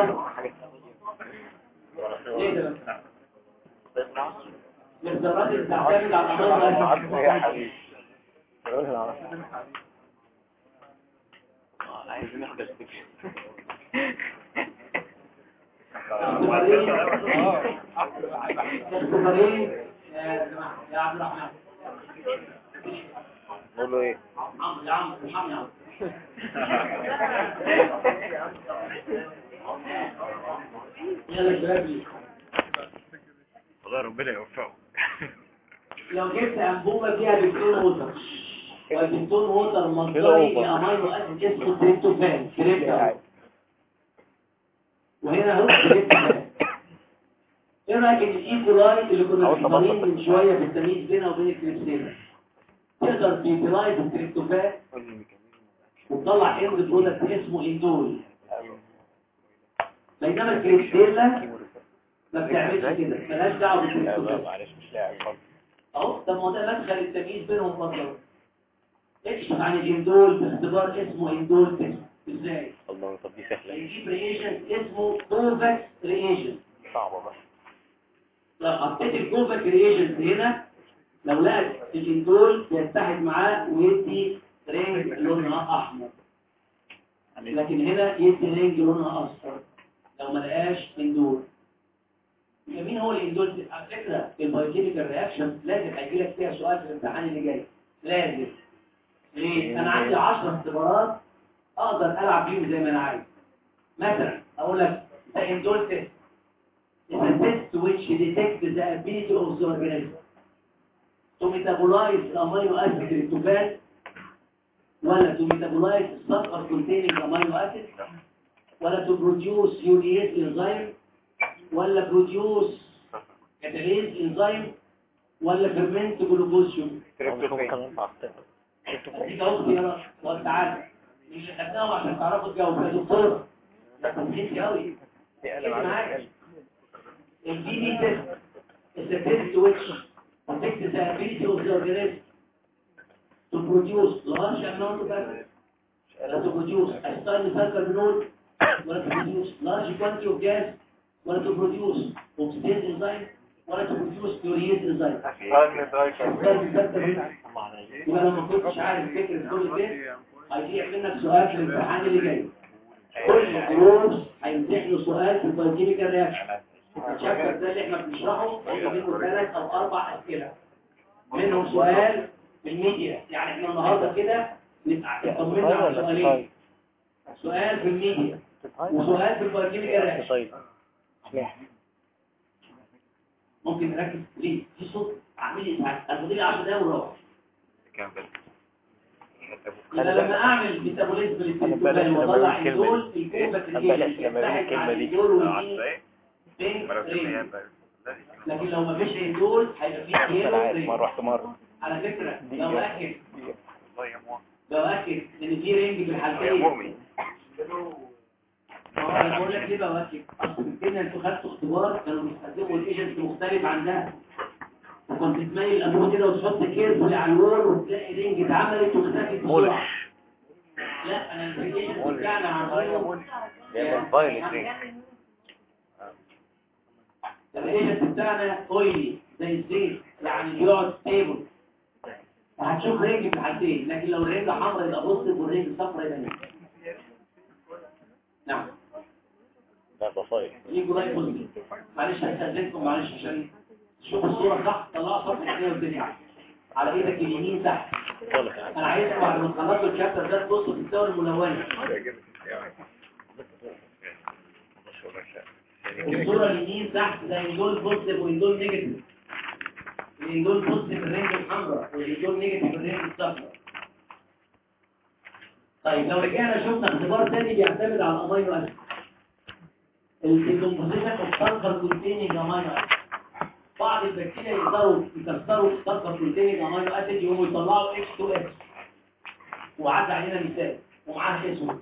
ايه ده الاختبارات اللي بتعتمد على عارف يا الامراض حبيبي عايزين ناخد الفكره اختبارين يا جماعه يا عبد الرحمن نقول له ايه عمرو يا عمرو ارحمني يا عمرو يلا يا شباب لي. والله ربنا يوفقه لو جبت انبوبه فيها بنتون ووتر والبنتون ووتر مصدري كده أوفر. لامينو اسيد اسمه تريبتوفان تريبتوفان وهنا اهو تريبتوفان ايه رايك ان الايكولاي اللي كنا عاوز محضرين أبسط. من شويه في التمييز بينها وبين الكريبسين تقدر تيوتيلايز التريبتوفان وتطلع اند برودكت اسمه اندول بينما الكريبسيلا ما بتعملش كده ملهاش دعوه لا بالتريبتوفان معلش مش لاعب خالص اهو طب ما هو ده مدخل التمييز بينهم برضه اكشف عن الاندول باختبار اسمه اندول تيست ازاي الله طب دي سهله يجيب رياجنت اسمه كوفاكس رياجنت صعبه بقى لو حطيت الكوفاكس رياجنت هنا لو لقت الاندول يتحد معاه ويدي رينج لونها احمر لكن هنا يدي رينج لونها اصفر لو ما لقاش اندول يبقى مين هو الاندول على فكره البايوكيميكال رياكشن لازم هيجي لك فيها سؤال في الامتحان اللي جاي لازم ليه انا عندي 10 اختبارات اقدر العب بيهم زي ما انا عايز مثلا اقول لك the indole test is a test which detects the ability of the organism to metabolize the amino acid tryptophan ولا to metabolize sulfur containing amino acid ولا to produce urease enzyme ولا produce catalase enzyme ولا ferment glucose sugar هم كمان معقدين دي جاوب اختيارات والتعالى مش خدناهم عشان تعرفوا تجاوبوا يا دكتوره ده تنسيق قوي البي دي تيست is a test which detects the ability of the organism to produce large amount of acid ولا to produce a tiny circle node ولا to produce large quantity of gas ولا to produce oxidase enzyme ولا to produce urease enzyme يبقى لما كنتش عارف فكرة كل ده هيضيع منك سؤال في الامتحان اللي جاي كل جروبس هيمتحنوا سؤال في البايوكيميكال رياكشن الشابتر ده اللي احنا بنشرحه هيبقى منه ثلاث او اربع اسئله منهم سؤال في الميديا يعني احنا النهارده كده نبقى اطمنا على سؤالين سؤال في الميديا وسؤال في البايوكيميكال رياكشن طيب ممكن نركز ليه في صوت عامل لي ازعاج اخد لي 10 دقايق وروح انا لما اعمل ميتابوليزم أنا بلاش للسيتوبلازم لما واطلع أقول الكلمة الدول دي. الكوبا أنا بلاش لما أقول الكلمة دي. بين رينج لكن لو ما فيش دول هيبقى في انا كيلو عارف رينج مرة رحت مرة على فكرة دي لو إجابة. أكد لو أكد إن في رينج في الحالتين ما هو أنا بقول لك ليه بأكد أصل كده أنتوا خدتوا اختبار كانوا بيستخدموا الإيجنت مختلف عن ده وكنت تميل الأبوه كده وتحط كيرفولي على الوول وتلاقي رينج اتعملت واختفت بسرعة لا أنا الإيجنت بتاعنا عاملينه لأن الفايلت رينج الايجنت بتاعنا اويلي زي الزيت يعني بيقعد ستيبل وهتشوف رينج في الحالتين لكن لو الرينج حمراء يبقى بوزيتيف والرينج صفراء يبقى نيجاتيف نعم لا ده فايل يجوا راي بوزيتيف معلش هستاذنكم معلش عشان تشوفوا الصوره صح طلعوا صفحه 32 على ايدك اليمين تحت طالع يعني انا عايزكم بعد ما تخلصوا الشابتر ده تبصوا في الصور الملونه الصوره اليمين تحت زي دول بوزيتيف ودول نيجاتيف دول بوزيتيف الرينج الحمراء ودول نيجاتيف الرينج الصفراء طيب لو رجعنا شفنا اختبار تاني بيعتمد على الامينو اسيد الديكومبوزيشن اوف سلفر كونتيننج امينو اسيد بعض البكتيريا يقدروا يكسروا السلفر كونتيننج امينو اسيد يقوموا يطلعوا اتش 2 اس وعدى علينا مثال ومعاه اسود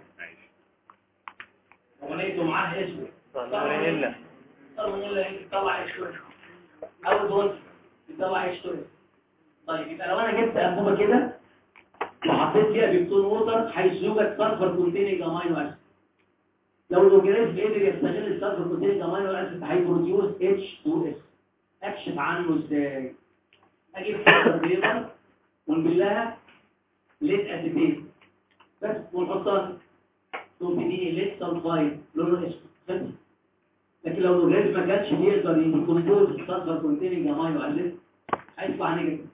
اغنيته معاه اسود صالونيلا صالونيلا يطلع اتش 2 اس او دول يطلع اتش 2 اس طيب يبقى لو انا جبت انبوبه كده وحطيت فيها بيبتون ووتر حيث يوجد سلفر كونتيننج امينو اسيد لو الاورجانيزم قدر يستغل السلفر كونتيننج امينو اسيد هيبروديوس اتش 2 اس اكشف عنه ازاي اجيب سلفر بيبر ونبلها ليد اسيتيت بس ونحطها تقوم تديني ليد سلفايد لونه اسود بس لكن لو الاورجانيزم ما كانش بيقدر يكونترول السلفر كونتيننج امينو اسيد هيطلع نيجاتيف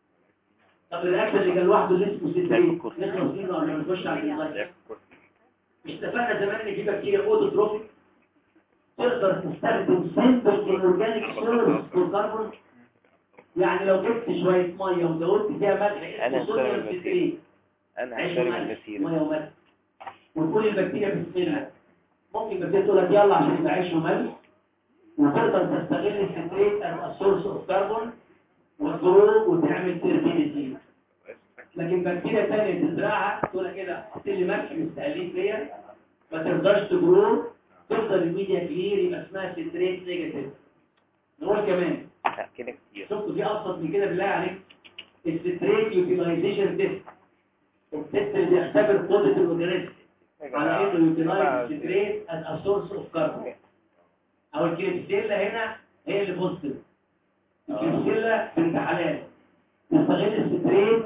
طب الاكل اللي كان لوحده اللي اسمه سيترين نخلص منه قبل ما نخش على الانزيم مش اتفقنا زمان ان في بكتيريا اوتوتروفيك تقدر تستخدم سيمبل اورجانيك سورس كربون يعني لو جبت شويه ميه وزودت فيها ملح أنا اسمه صوديوم هشتري المسيرة. سيترين انا عيش هشتري وملح المسيرة ميه وملح وتقول البكتيريا بسم الله ممكن البكتيريا تقول لك يلا عشان يبقى عيش وملح وتقدر تستغل السيتريت از سورس اوف كربون وتجرو وتعمل تربينيتي لكن بكتيريا تانية تزرعها تقول لك كده حط لي ملح مستقلين فيا ما تقدرش تجرو تفضل الميديا كلير يبقى اسمها سيتريت نيجاتيف نقول كمان لا كده كتير شفتوا في ابسط من كده بالله عليك السيتريت يوتيلايزيشن تيست التيست اللي بيختبر قدره الاورجانيزم على انه يوتيلايز السيتريت از سورس اوف كاربون او الكريبسيلا هنا هي اللي بوزيتيف الكريبسيلا بنت حلال تستغل السيتريت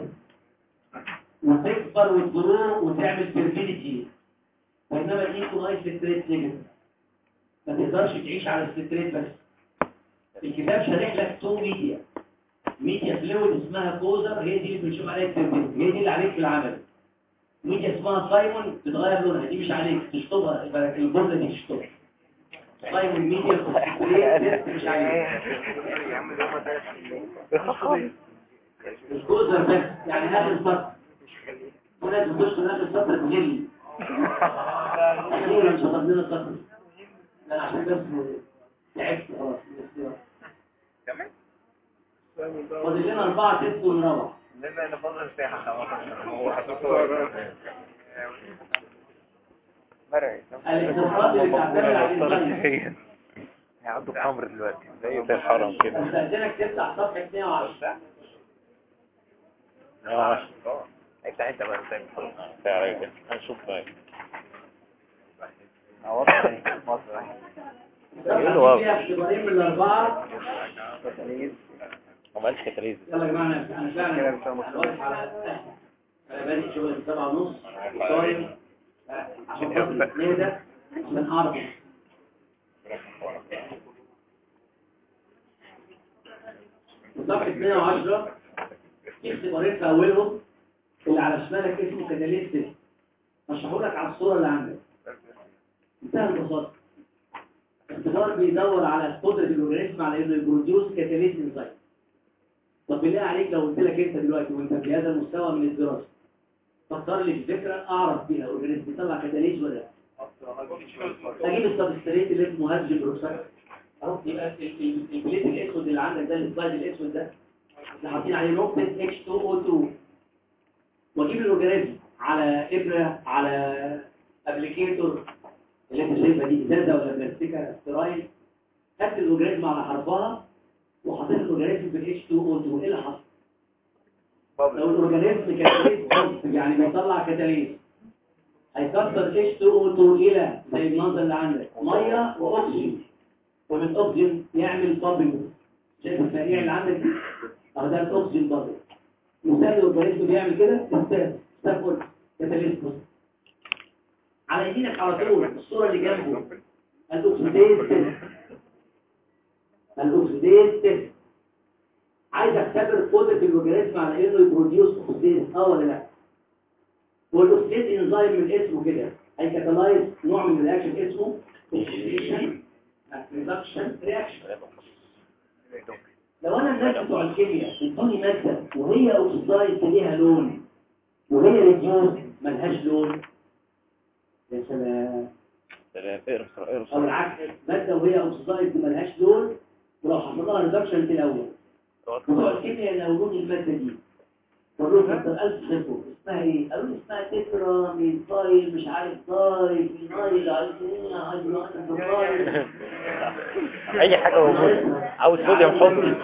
وتكبر وتجرو وتعمل فيرتيليتي بينما الايكولايز سيتريت نيجاتيف ما تقدرش تعيش على السيتريت بس الكتاب شارح لك تو ميديا ميديا فلويد اسمها كوزر هي دي اللي بنشوف عليها التربيه هي دي اللي عليك في العمل ميديا اسمها سايمون بتغير لونها دي مش عليك تشطبها يبقى الجمله دي تشطبها سايمون ميديا كونسنتريت مش عليك الكوزر بس يعني اخر سطر في ناس بتخش من اخر سطر تغلي اخيرا شطب لنا السطر ده انا عشان بس تعبت خلاص فاضل لنا أربعة ست ونروح لما انا فاضل ساعة هو مرعي الاختبارات اللي بتعتمد على الإنسان هيعدوا خمر دلوقتي زي في الحرم كده استأذنك تفتح صفحة 110 اه افتح انت بقى تاني تعالى كده هنشوف بقى مصر مصر الصفحة دي فيها اختبارين من الأربعة هو ما قالش كتاليز يلا يا جماعة أنا أنا فعلا كده مش هنخلص. أنا واقف على أنا بادئ شغل من سبعة ونص صايم عشان خاطر نهدى عشان أعرف في صفحة 110 في اختبارين في أولهم اللي على شمالك اسمه كاتاليستيك هشرحه لك على الصورة اللي عندك انتهى البساطة اختبار بيدور على قدرة الأورجانيزم على إنه يبروديوس كاتاليست انزايم طب بالله عليك لو قلت لك انت دلوقتي وانت في هذا المستوى من الدراسه فكر لي في فكره اعرف بيها الاورجانيزم بيطلع كتاليز ولا لا اجيب السبستريت اللي اسمه هاج بروكسايد اهو يبقى ال- ال- البليت الاسود اللي عندك ده السلايد الاسود ده اللي حاطين عليه نقطه H2O2 واجيب الاورجانيزم على ابره على ابليكيتور اللي انت شايفها دي ازازه ولا بلاستيكه سترايل خدت الاورجانيزم على حرفها وحطيت الاورجانيزم في ال H2O2 ايه اللي حصل؟ لو الاورجانيزم كاتاليز بوزيتيف يعني بيطلع كاتاليز هيكسر H2O2 الى زي المنظر اللي عندك ميه واكسجين ومن الاكسجين يعمل بابل شايف الفريع اللي عندك دي؟ اهو ده الاكسجين بابل مثال الاورجانيزم بيعمل كده استاذ استاذ كاتاليز بوزيتيف على يمينك على طول الصوره اللي جنبه الاكسيديز تيست الاكسيديز تيست عايز اختبر قدره الاورجانيزم على انه يبروديوس اكسيديز اه ولا لا والاكسيديز انزيم من اسمه كده هيكاتالايز نوع من الرياكشن اسمه اوكسيديشن ريدكشن رياكشن لو انا الناس بتوع الكيمياء ادوني ماده وهي اوكسيدايز ليها لون وهي ريديوز ملهاش لون يا سلام سلام اقرا اقرا او العكس ماده وهي اوكسيدايز ملهاش لون ولو حصل لها ريدكشن في الاول بتوع الكيمياء يلونون المادة دي قالوا له كتر ألف خفوا اسمها ايه؟ قالوا لي اسمها تترا ميثايل مش عارف داي فينايل عايزين عايزين اي حاجه موجوده عاوز صوديوم حط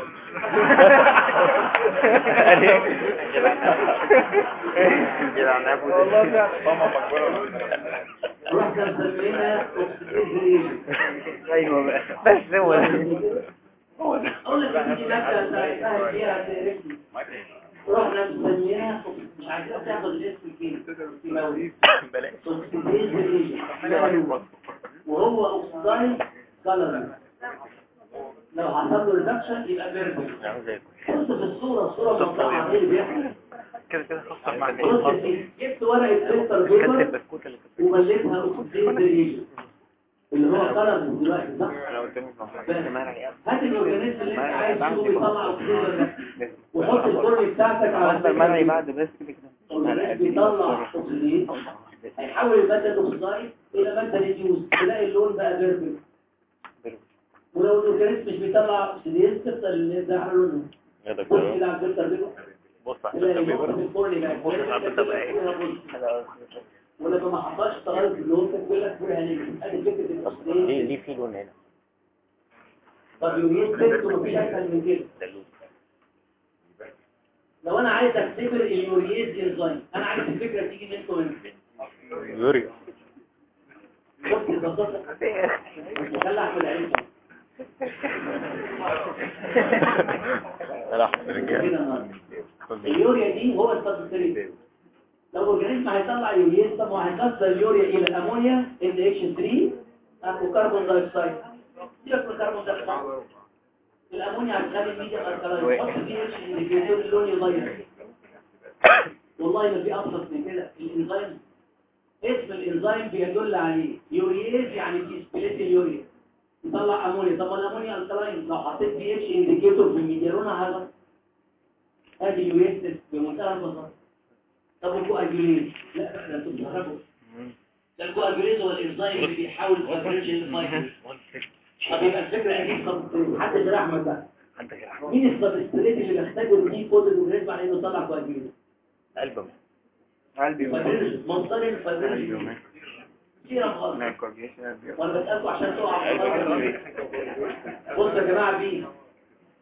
رحنا مسمينها اوكسيديزيشن ايوه بقى بس هو ده. اقول لك دي مادة سهل فيها تقرفني رحنا مسمينها مش عايزين تاخد الاسم الكيميائي بلاش اوكسيديزيشن وهو اوكسيدايز كلر لو حصل له ريدكشن يبقى بيرفكت عامل زي بص في الصورة الصورة مقطعة ايه اللي بيحصل كده كده خسر مع بص فيه. جبت ورقة فلتر بيبر البسكوت اللي كنت ومليتها اوكسيدين ريجن اللي هو كلر من دلوقتي صح؟ انا قلت له هات الاورجانيزم اللي انت عايز تشوفه بيطلع اوكسيدين ولا لا وحط الكورن بتاعتك على مصدر منعي الفلتر بعد بس كده الاورجانيزم بيطلع اوكسيدين هيحول المادة الاوكسيدايد الى مادة ريديوز تلاقي اللون بقى بيرفكت ولو الاورجانيزم مش بيطلع اوكسيدين تفضل اللي ده على لونه يا بص دكتور كده على الفلتر بيبر بص على تلاقي الفلتر النقطة في بيبر الكورن بقى بص على الفلتر بقى ايه ولما ما حطاش تغير في اللون تقول لك فيها نجم ادي فكره ليه الاكسجين ليه في لون هنا طب يوريد تيست ومفيش اسهل من كده ده اللون لو انا عايز اختبر اليوريز انزيم انا عايز الفكره تيجي منكم انتوا يوري شفت البساطه خلي احمد عينكم لا احمد كده رجاله النهارده اليوريا دي هو السبستريت لو الاورجانيزم هيطلع يوريز طب ما هيكسر اليوريا الى الامونيا ان اتش 3 وكربون دايوكسيد سيبك من الكربون دايوكسيد الامونيا هتخلي الميديا الكلاين حط فيه اتش انديكيتور اللون يغير والله ما في ابسط من كده الانزيم اسم الانزيم بيدل عليه يوريز يعني ديسبليت اليوريا يطلع امونيا طب ما الامونيا الكلاين لو حطيت بي اتش انديكيتور في الميديالون هيغير ادي اليوريز تيست بمنتهى البساطه طب الكواجوليز لا ده انتوا بتعرفوا ده الكواجوليز هو الانزيم اللي بيحاول يفرج الفايبر طب يبقى الفكره اكيد طب حد غير احمد بقى مين السبستريت اللي بيختبر دي كود الاورجانيزم على انه يطلع كواجوليز قلبه قلبي فايبرينج مصدر الفايبرينج كتير خالص وانا بسالكم عشان تقعوا على الغلط. بصوا يا جماعه بيه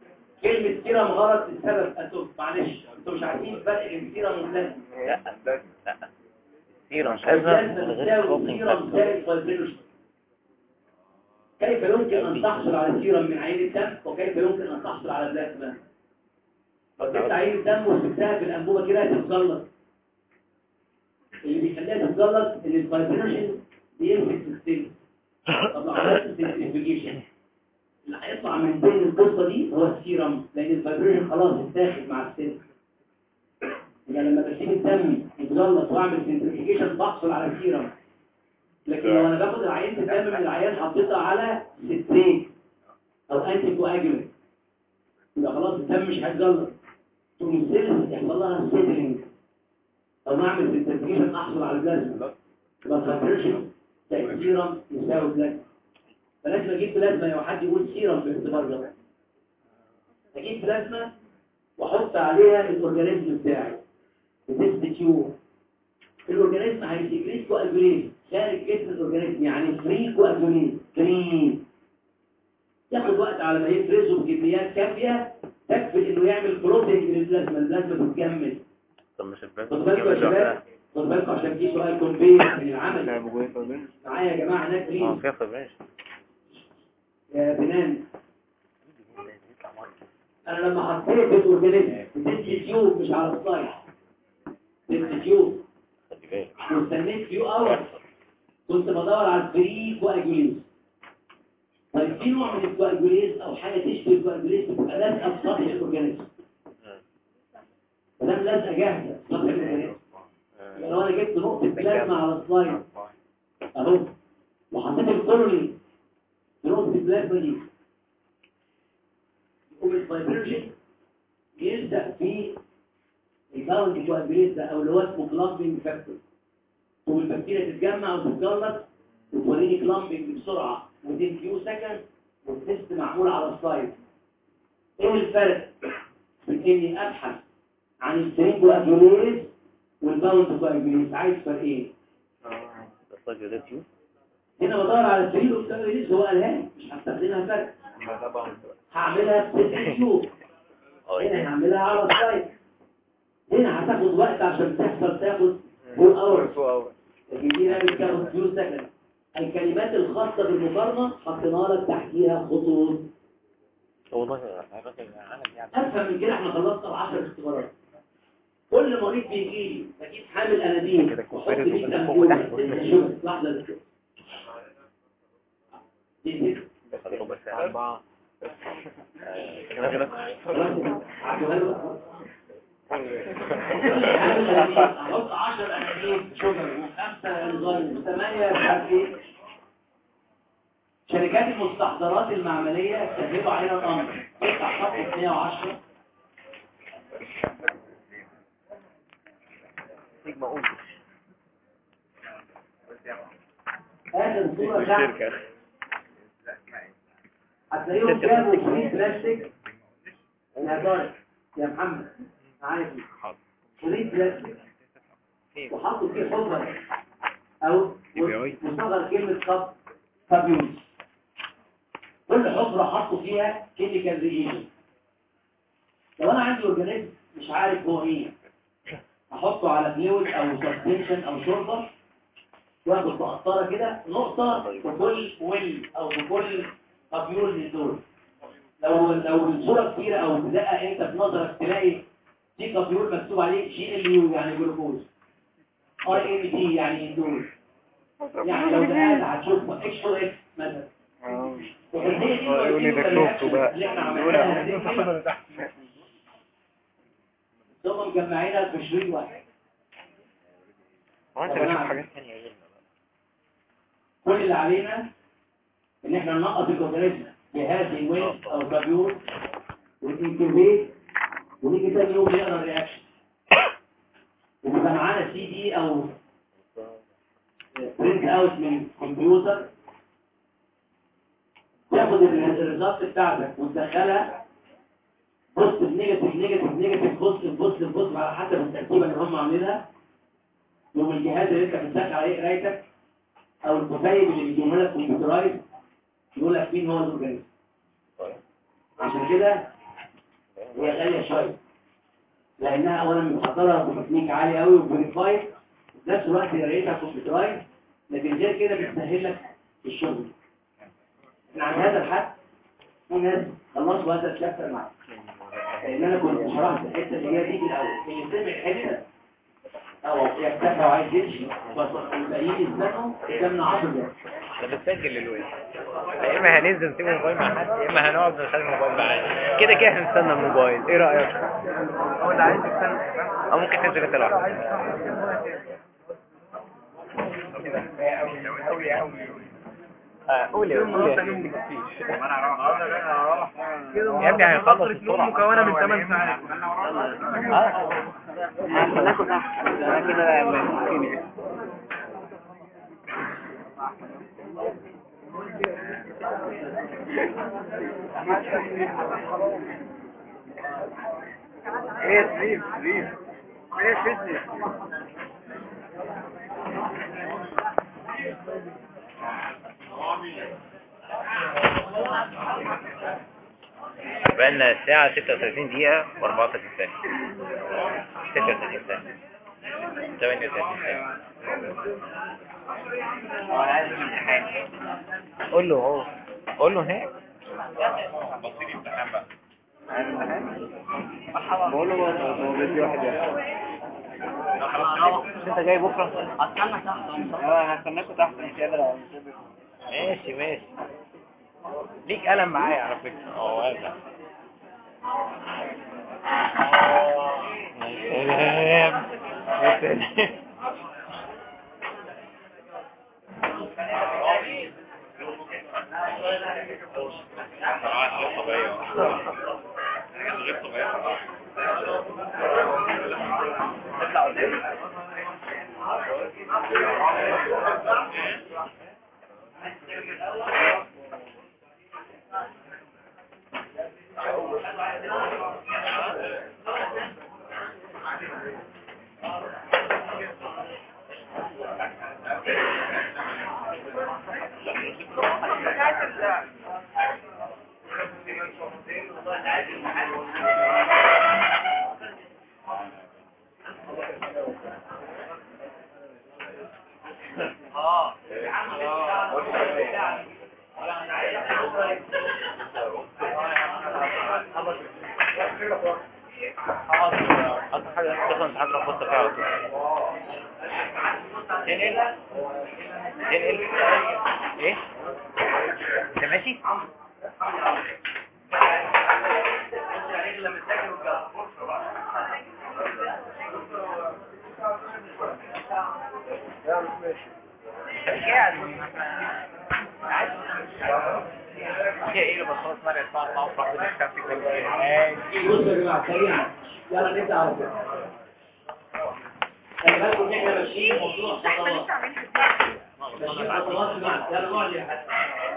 كلمة سيرم غلط السبب انتوا معلش انتوا مش عارفين الفرق بين سيرم والبلازما لا لا سيرم البلازما أزرق من غير بتساوي كروسنج سيرم فاكتور زائد فايبرينوجين كيف يمكن ان تحصل على سيرم من عين الدم وكيف يمكن ان تحصل على بلازما لو جبت عين الدم وسبتها في الانبوبه كده هتتزلط اللي بيخليها تتزلط ان الفايبرينوجين بيمسك في السن طب لو عملت سنتريفيجيشن اللي هيطلع من بين القصه دي هو السيرم لان الفايبرينوجين خلاص اتاخد مع السن يعني لما بسيب الدم يتغلط واعمل سنتريفيجيشن بحصل على السيرم لكن لو انا باخد العينه الدم من العيان حطيتها على ستريت او انتي كواجولنت يبقى خلاص الدم مش هيتغلط تقوم السيلز يحصل لها سيتلينج او نعمل سنتريفيجيشن احصل على البلازما يبقى الفايبريشن زائد سيرم يساوي بلازما فلازم اجيب بلازما لو حد يقول سيرم في الاختبار ده اجيب بلازما واحط عليها الاورجانيزم بتاعي التست تيوب الاورجانيزم هيسكريت كواجوليز خارج جسم الاورجانيزم يعني فري كواجوليز فري ياخد وقت على ما يفرزه بكميات كافيه تكفي انه يعمل كلوتنج للبلازما البلازما تتجمد طب مش البلد خد بالكم يا شباب خد بالكم عشان في سؤال كونفير من العمل معايا يا جماعه هناك اه بليز فيها فبريش يا بنان انا لما حطيت الاورجانيزم بتدي تيوب مش على السلايد بتدي تيوب خلي بالك واستنيت فيو اور كنت بدور على الفري كواجوليز طيب في نوع من الكواجوليز او حاجه تشبه الكواجوليز بتبقى لازقه في سطح الاورجانيزم ما دام لازقه جاهزه في سطح الاورجانيزم يبقى لو انا جبت نقطه بلازما على السلايد اهو وحطيت الكولوني في نقطه البلازما دي يقوم الفايبريشن يلزق في الباوند كواجوليز ده او اللي هو اسمه كلامبنج فاكتور والبكتيريا تتجمع وتتجلط وتوريني كلامبنج بسرعه within few seconds والتست معمول على السلايد ايه الفرق بين اني ابحث عن الفريق كواجوليز والباوند كواجوليز عايز فرقين بس راجل ده تيوب هنا بدور على الفريق كواجوليز هو قالها لي مش هستخدمها فرق هعملها بست تيوب اه هنا هعملها على السلايد هنا هتاخد وقت عشان تحصل تاخد 4 اورز الجديدة بتاخد فيو سكند الكلمات الخاصة بالمقارنة حطينا لك تحتيها خطوط والله الراجل عالم يعني أفهم من كده احنا خلصنا العشر اختبارات كل مريض بيجي لي بجيب حامل انابيب وحط لي انبوبه شوف لحظه بس. دي دي خلي ربع ساعة أربعة كده خلاص عدوها له بقى. كل حامل انابيب احط 10 انابيب شوجر وخمسه انزيم وثمانيه مش عارف ايه شركات المستحضرات المعمليه سهلوا علينا الامر افتح صفحه 110 سيجما أومس اخر صوره تحت هتلاقيهم جابوا شريط بلاستيك يا طارق يا محمد معايا فيه. شريط بلاستيك وحطوا فيه حفر او مصغر كلمه كاب كابيوس كل حفره حطوا فيها كيميكال ريجن لو انا عندي اورجانيزم مش عارف هو ايه احطه على فلويد او سسبنشن او شوربه واخد بقطره كده نقطه في كل ويل او في كل كابيول من دول لو لو الصوره كبيره او تدقق انت في نظرك تلاقي في كابيول مكتوب عليه جي ال يو يعني جلوكوز ار ام دي يعني اندول يعني لو دققت هتشوف اكس او اكس مثلا وهي دي يقول لي ده شفته بقى. اللي احنا عملناها دي ثم مجمعينها في شريط واحد هو انت بتشوف حاجات ثانية غيرنا كل اللي علينا ان احنا ننقص الاورجانيزم بهذه الويل او كابيول وننكبيت ونيجي تاني يوم نقرا الرياكشن وبيبقى معانا سي دي او برنت اوت من الكمبيوتر تاخد الريزلت بتاعتك وتدخلها بوزيتيف نيجاتيف نيجاتيف نيجاتيف بوزيتيف بوزيتيف بوزيتيف على حسب الترتيبه اللي هم عاملينها يوم الجهاز اللي انت بتسجل عليه قرايتك او الكتيب اللي بيجيبها لك كمبيوترايز يقول لك مين هو الاورجانيزم عشان كده هي غالية شوية لأنها أولا محضرة بتكنيك عالي قوي وبونيفايد وفي نفس الوقت هي ريتها كمبيوترايز لكن غير كده بتسهل لك الشغل احنا عند هذا الحد في ناس خلصوا هذا الشابتر معاك لأن أنا كنت شرحت الحتة اللي هي دي في الأول اللي سمع حتة أو يكتفى وعايز يمشي بس الباقيين يستنوا قدامنا 10 دقايق ده بتسجل الويل يا اما هننزل نسيب الموبايل مع حد يا اما هنقعد نخلي الموبايل معانا كده كده هنستنى الموبايل ايه رايك هو اللي عايز يستنى او ممكن تنزل انت لوحدك قوي قوي آه، قول يا قول يا يا ابني هيخلص نوم مكونة من 8 ساعات هناخد تحت ده كده ممكن ايه سليم سليم ايه فتنة بقالنا الساعة 36 دقيقة و34 ثانية 36 ثانية 38 ثانية قول له اهو قول له هناك بقول له هو بدي واحد يا انت جاي بكره هستنى تحت اه هستناكوا تحت مش قادر مش قادر ماشي ماشي ليك قلم معايا على فكرة اه قلم يا سلام يا سلام اكتر حاجة تدخل امتحان تروح بص فيها على طول تنقل تنقل ايه انت ماشي هي ايه اللي بخلص مرة الساعة 4 وفرح بالكافي بصوا يا جماعه سريعا يلا نبدا على طول خلي بالكم ان احنا ماشيين موضوع خطوات ماشيين خطوات معاك يلا نقعد يا حاج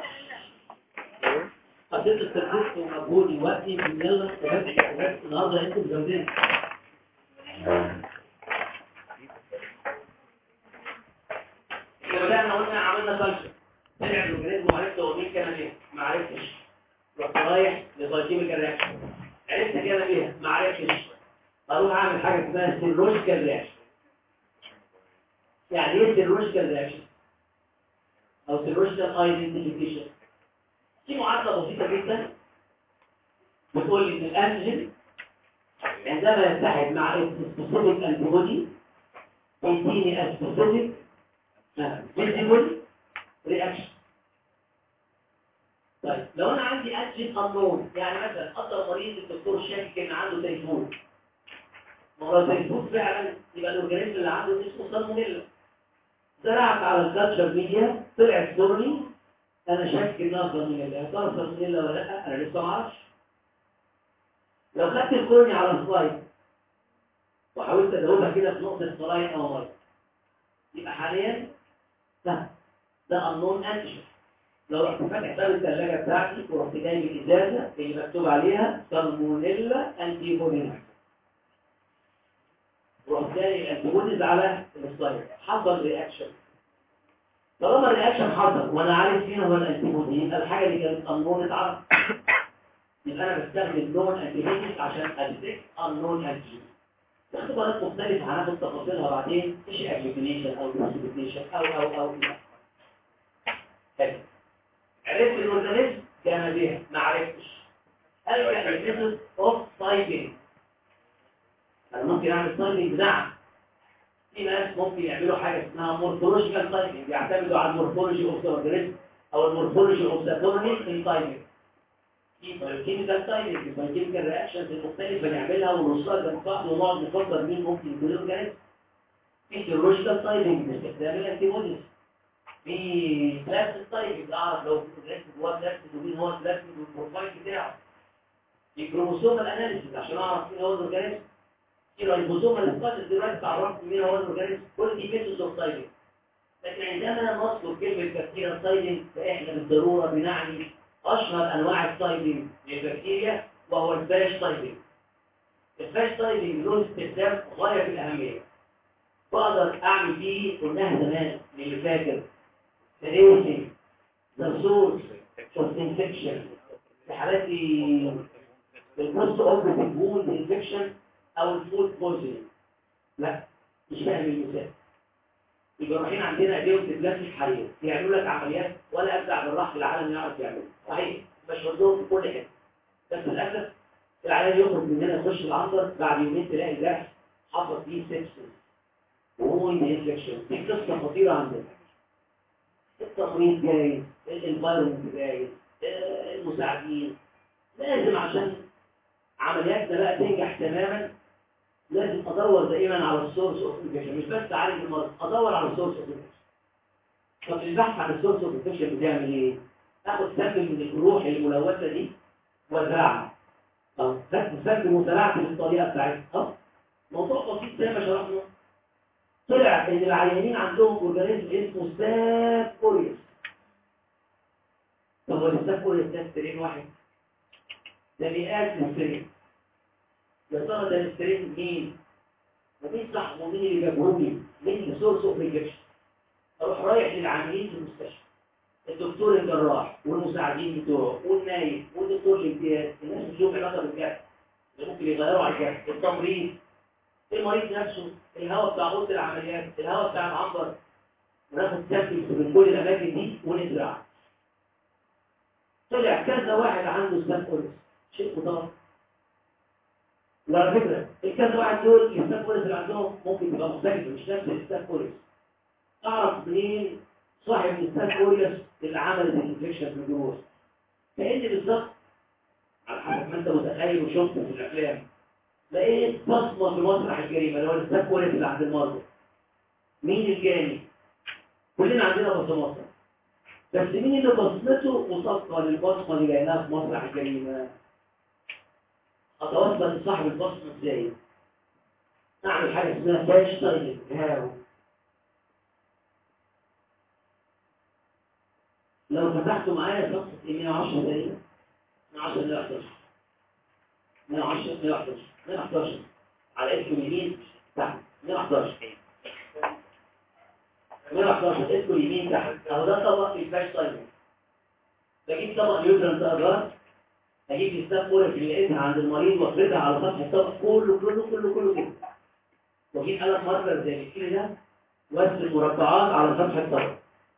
قضيت التركيز ومجهودي وقتي من يلا استفدت النهارده انتوا مجودين بدأنا قلنا عملنا كلشر طلع الاورجانيزم وعرفت هو مين كان فيها ما عرفتش رحت رايح لسايكيميكال رياكشن عرفت كده بيها ما عرفتش اروح اعمل حاجه اسمها سيرولوجيكال رياكشن يعني ايه سيرولوجيكال رياكشن او سيرولوجيكال ايدنتيفيكيشن دي معادله بسيطه جدا بتقول لي ان الانتيجين عندما يتحد مع السبيسيفيك انتيبودي يديني السبيسيفيك فيزيبل رياكشن طيب لو انا عندي انتيجين انون يعني مثلا اقدر مريض الدكتور شاكك ان عنده تيفود ما هو لو تيفود فعلا يبقى الاورجانيزم اللي عنده اسمه سالمونيلا زرعت على الكالتشر ميديا طلعت دوري انا شاكك انها سالمونيلا يا ترى سالمونيلا ولا لا انا لسه ما اعرفش لو خدت الكورني على السلايد وحاولت ادوبها كده في نقطه سلايد او ميه يبقى حاليا ده ده النون انتيجين لو رحت فاتح باب الثلاجه بتاعتي ورحت جايب الازازه اللي مكتوب عليها سالمونيلا انتيبونيلا ورحت جاي الانتيبونيز على السلايد حصل رياكشن طالما الرياكشن حصل وانا عارف فين هو الانتيبودي يبقى الحاجه اللي كانت انون اتعرف يبقى انا بستخدم نون انتيجينيك عشان اديتكت النون انتيجين اختبارات مختلفة هناخد تفاصيلها بعدين مش اجلوتينيشن او ديسكريبيشن او او او إلى. حلو عرفت الاورجانيزم كان بيها ما عرفتش هل كان الجسد اوف سايكلينج انا ممكن اعمل سايكلينج نعم في ناس ممكن يعملوا حاجه اسمها مورفولوجيكال سايكلينج يعتمدوا على المورفولوجي اوف ذا اورجانيزم او المورفولوجي اوف ذا كورنيك ان سايكلينج في بايوكيميكال سايكلينج البايوكيميكال رياكشنز المختلفه نعملها ونوصلها جنب بعض ونقعد نفكر مين ممكن يكون الاورجانيزم في سيرولوجيكال سايكلينج باستخدام الانتي بوديز في بلاستيك سايكلينج اعرف لو في جواه بلاستيك ومين هو البلاستيك والبروفايل بتاعه في كروموسوم الاناليسيس عشان اعرف مين هو الاورجانيزم في رايبوسوم الاسقاط دلوقتي تعرفت مين هو الاورجانيزم كل دي ميثودز اوف سايكلينج لكن عندما نذكر كلمه بكتيريا سايكلينج فاحنا بالضروره بنعني اشهر انواع السايكلينج للبكتيريا وهو الباش سايكلينج الباش سايكلينج له استخدام غايه في الاهميه بقدر اعمل فيه قلناها زمان للي فاكر ريسنج ذا سورس اوف انفكشن في حالات البوست اوبريتيف ووند انفكشن او الفود بويزنينج لا مش فاهم المثال الجراحين عندنا ايديهم بلاستيك حقيقي يعملوا لك عمليات ولا ابدع جراح في العالم يعرف يعملها صحيح مش عندهم في كل حته بس للاسف العيان يخرج مننا يخش العنبر بعد يومين تلاقي الجرح حصل فيه سيبسس ووند انفكشن دي قصه خطيره عندنا التمريض جاي الانفايرمنت جاي آه، المساعدين لازم عشان عملياتنا بقى تنجح تماما لازم ادور دائما على السورس اوف انفكشن مش بس اعالج المرض ادور على السورس اوف انفكشن طب البحث عن السورس اوف انفكشن بتعمل ايه اخد سامبل من الجروح الملوثه دي وازرعها اه بس سامبل وزرعت بالطريقه بتاعتها اه موضوع بسيط زي ما شرحنا طلع ان العيانين عندهم اورجانيزم اسمه ستاف اوريوس طب هو الستاف اوريوس ده سترين واحد ده مئات السترين يا ترى ده السترين مين ومين صاحبه ومين اللي جابهولي مين السورس اوف انفكشن اروح رايح للعاملين في المستشفى الدكتور الجراح والمساعدين بتوعه والنايب والدكتور الامتياز الناس بتشوف علاقه بالجرح اللي ممكن يغيروا على الجرح التمريض المريض نفسه الهواء بتاع اوضه العمليات الهواء بتاع العنبر وناخد سامبلز من كل الاماكن دي ونزرعها طلع كذا واحد عنده سامبلز شيء مطلق وعلى فكره الكذا واحد دول السامبلز اللي عندهم ممكن تبقى مختلفه مش نفس السامبلز اعرف منين صاحب السامبلز اللي عملت الانفكشن في الجروح كأن بالظبط على حسب ما انت متخيل وشفت في الافلام لقيت بصمه في مسرح الجريمه اللي هو الستاف ورث اللي عند المرضى مين الجاني كلنا عندنا بصمات بس مين اللي بصمته مصادقه للبصمه اللي جايناها في مسرح الجريمه اتوصل لصاحب البصمه ازاي اعمل حاجه اسمها باش تايلنج هاو لو فتحتوا معايا صفحه 110 دقيقه 110 ل 11 110 ل 11 111 على اسم اليمين تحت 111 111 اسم اليمين تحت اهو ده طبق الفاش تايمر بجيب طبق نيوترال تقدر اجيب الستاف فورك اللي لقيتها عند المريض وافردها على سطح الطبق كله كله كله كله كده واجيب قلم ماركر زي الكيلو ده وارسم مربعات على سطح الطبق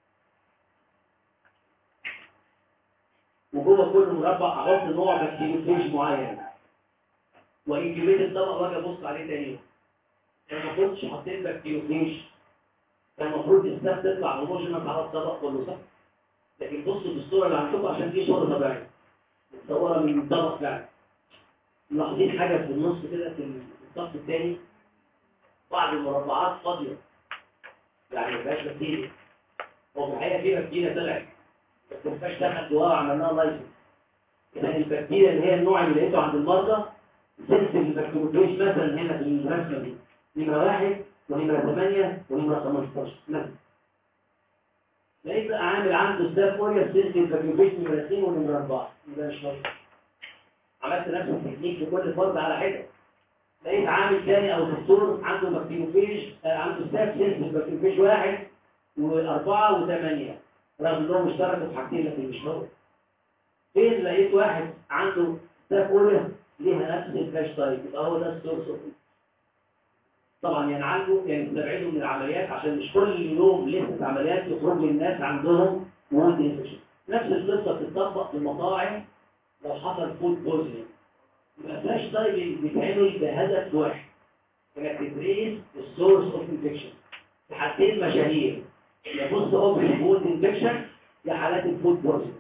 وجوه كل مربع احط نوع بكتيريوفيج معين وانكبيت الطبق واجي ابص عليه تاني يوم انا ما كنتش حاطين بكتيريوفيج كان المفروض الستاف تطلع هوموجينس على الطبق كله صح لكن بصوا بالصوره اللي عندكم عشان دي صوره طبيعيه متصوره من طبق فعلا ملاحظين حاجه في النص كده في الصف الثاني بعض المربعات فاضيه يعني ما فيهاش بكتيريا هو في الحقيقه في بكتيريا طلعت بس ما فيهاش دخل جواها عملناها لايسنس يعني البكتيريا اللي هي النوع اللي لقيته عند المرضى سلسل البكتيروفيج مثلا هنا في الرسمه دي نمره واحد ونمره 8 ونمره 15 مثلا لقيت بقى عامل عنده ستاف فوريا سلسل البكتيروفيج نمره 2 ونمره 4 يبقى مش ناقص عملت نفس التكنيك في كل فرد على حده لقيت عامل تاني او دكتور عنده بكتيروفيج آه، عنده ستاف سلسل بكتيروفيج واحد واربعه وثمانيه رغم انهم اشتركوا في حاجتين لكن مش هو فين لقيت واحد عنده ستاف اوريا ليها نفس الفلاش تايب يبقى هو ده السورس اوف طبعا ينعالجوا يعني يستبعدوا من العمليات عشان مش كل يوم لسه عمليات يخرج للناس عندهم وولد انفكشن نفس القصه بتطبق في المطاعم لو حصل فود بوزنينج يبقى فلاش تايب بيتعمل بهدف واحد انك تدريس السورس اوف انفكشن في حالتين مشاهير يا بص اوبن فود انفكشن يا حالات الفود بوزنينج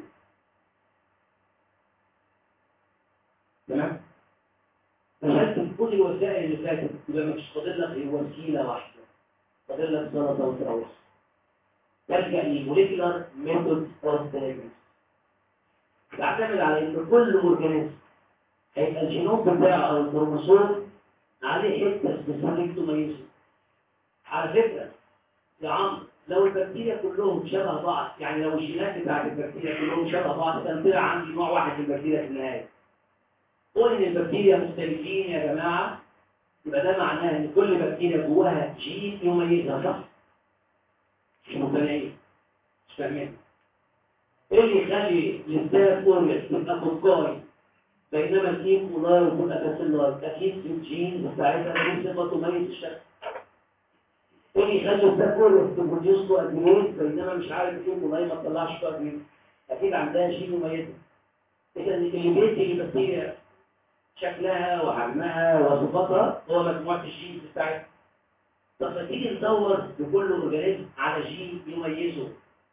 تمام دخلت في كل الوسائل اللي فاتت يبقى مش فاضل لك غير وسيله واحده فاضل لك سلطه وتروح تلجا لموليكولار ميثود اوف دايجنوستس تعتمد على ان كل اورجانيزم هيبقى الجينوم بتاعه او الكروموسوم عليه حته سبيسيفيك تميزه على فكره يا عمرو لو البكتيريا كلهم شبه بعض يعني لو الجينات بتاعت البكتيريا كلهم شبه بعض كان طلع عندي نوع واحد من البكتيريا في النهايه قول ان البكتيريا مختلفين يا جماعه يبقى ده معناه ان كل بكتيريا جواها جين يميزها صح مش مقتنعين مش فاهمين ايه اللي يخلي الستاف اوريس تبقى فوكاي بينما الكيم كولاي وكل اساسيلاي اكيد في الجين بتاعتها دي صفه تميز الشخص ايه اللي يخلي الستاف اوريس تبروديوس كوادينيت بينما مش عارف الكيم كولاي ما تطلعش كوادينيت اكيد عندها جين مميزه اذا اللي بيدي البكتيريا شكلها وحجمها وصفاتها هو مجموعه الجينز بتاعتها طب ما تيجي ندور بكل اورجانيزم على جين يميزه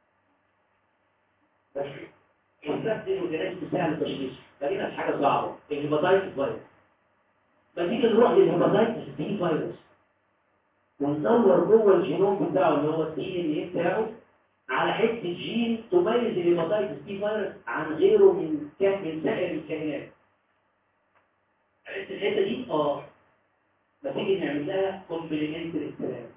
بس ونستخدم الاورجانيزم سهل تشخيصه خلينا في حاجه صعبه الهيباتايتس فيروس ما تيجي نروح للهيباتايتس دي فيروس وندور جوه الجينوم بتاعه اللي هو الدي ان ايه بتاعه على حته جين تميز الهيباتايتس دي فيروس عن غيره من كان من سائر الكائنات عرفت الحته دي اه ما تيجي نعمل لها كومبليمنتري ستراند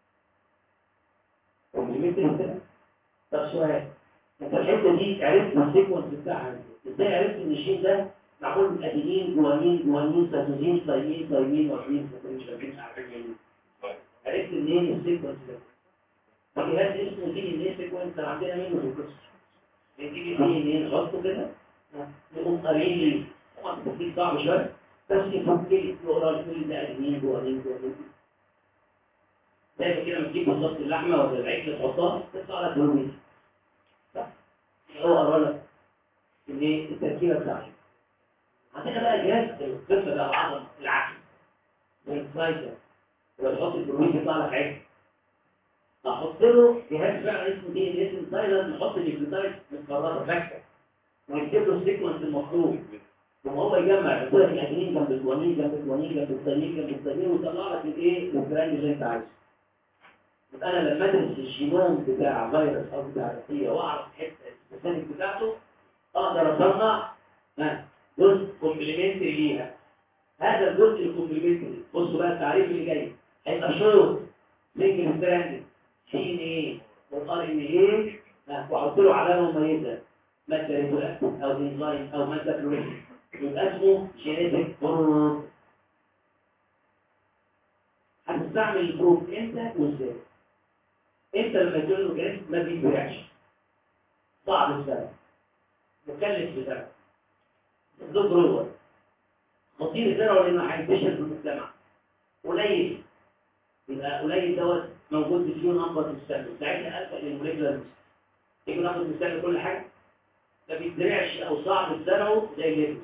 كومبليمنتري ستراند طب سؤال انت الحته دي عرفت السيكونس بتاعها ازاي عرفت ان الجين ده معمول من ادينين جوانين جوانين ساتوزين ثايمين ثايمين وعشرين مش فاكرين عارفين عرفت منين السيكونس ده فجهاز اسمه دي ان ايه سيكونس كان عندنا منه في القصه بتيجي دي ان ايه نحطه كده نقوم قارين ليه طبعا التفكير صعب شويه بس يفك لي يقرا كل ده ادمين جوانين جوانين زي كده لما تجيب بالظبط اللحمه ولا العجل تحطها تطلع لك بروميز صح هو قرا لك ان ايه التركيبه بتاعته عندنا بقى جهاز القصه ده العظم العكس الانسايتر لما تحط البروميز يطلع لك عجل احط له جهاز بقى اسمه دي ان اس انسايلر نحط النيوكليوتايد متكرره فاكهه ونكتب له السيكونس المطلوب ثم هو يجمع يحط لك الادرينالين جنب الجوانين جنب الجوانين جنب الثانيين جنب الثانيين ويطلع لك الايه البراند اللي انت عايزه يبقى انا لما ادرس الجينوم بتاع فيروس او بتاع بكتيريا واعرف الحته السبيسيفيك بتاعته اقدر اصنع ها جزء كومبليمنتري ليها هذا الجزء الكومبليمنتري بصوا بقى التعريف اللي جاي هيبقى شورت سنجل ستراند سي ان ايه والار ان ايه واحط له علامه مميزه ماده ريدولاكتيف او انزيم او ماده فلوريسنت يبقى اسمه جينيتك بروب هتستعمل البروب امتى وازاي امتى لما يكون له جهاز ما بيتباعش صعب السبب مكلف بسبب ضد روبر خطير الزرع لانه هينتشر في المجتمع قليل يبقى قليل دوت موجود في فيو نمبر مستقبل ساعتها الفا للموليكولار يجي ناخد مثال كل حاجه ما بيتزرعش او صعب الزرعه زي الليبس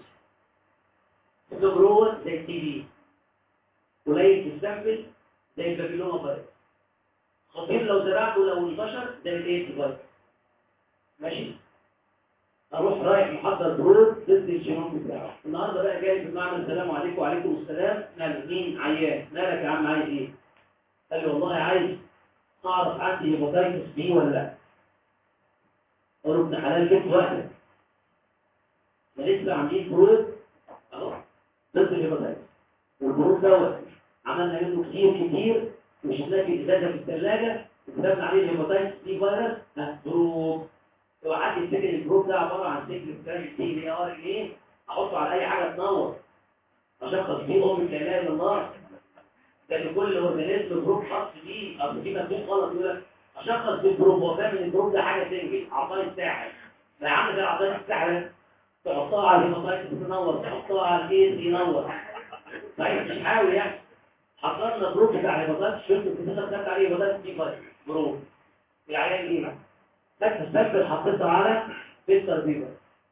جروه زي التي بي قليل في السامبل زي البابيلوما فيروس خطير لو زرعته لو انتشر زي الايدز فيروس ماشي اروح رايح محضر برود ضد الجينوم بتاعه النهارده بقى جاي في المعمل السلام عليكم وعليكم السلام مالك مين عيان مالك يا عم عايز ايه قال لي والله عايز اعرف عندي هيباتايتس بي ولا لا قالوا ابن حلال جبت واحد ما لسه عاملين برود اهو ضد الهيباتايتس والبرود دوت عملنا منه كتير كتير مش هتلاقي ازازه في الثلاجه وكتبنا عليه الهيباتايتس بي فيروس ها برود لو حد يفتكر الجروب ده عباره عن سجل بتاعي تي ان ار ان ايه احطه على اي حاجه تنور اشخص بيه ام لا اله الا الله ده لكل اورجانيزم جروب خاص بيه اصل في مكتوب غلط يقول لك اشخص بالجروب هو فاهم ان الجروب ده حاجه سنجل عطاني الساحر لا يا عم ده عطاني الساحر تحطها على الهيماتايتس تنور تحطها على الايد ينور طيب مش حاول يعني حضرنا جروب بتاع الهيماتايتس شفت الكتابه بتاعت عليه هيماتايتس دي فايت جروب العيان دي بس بس حطيتها على فلتر بيبر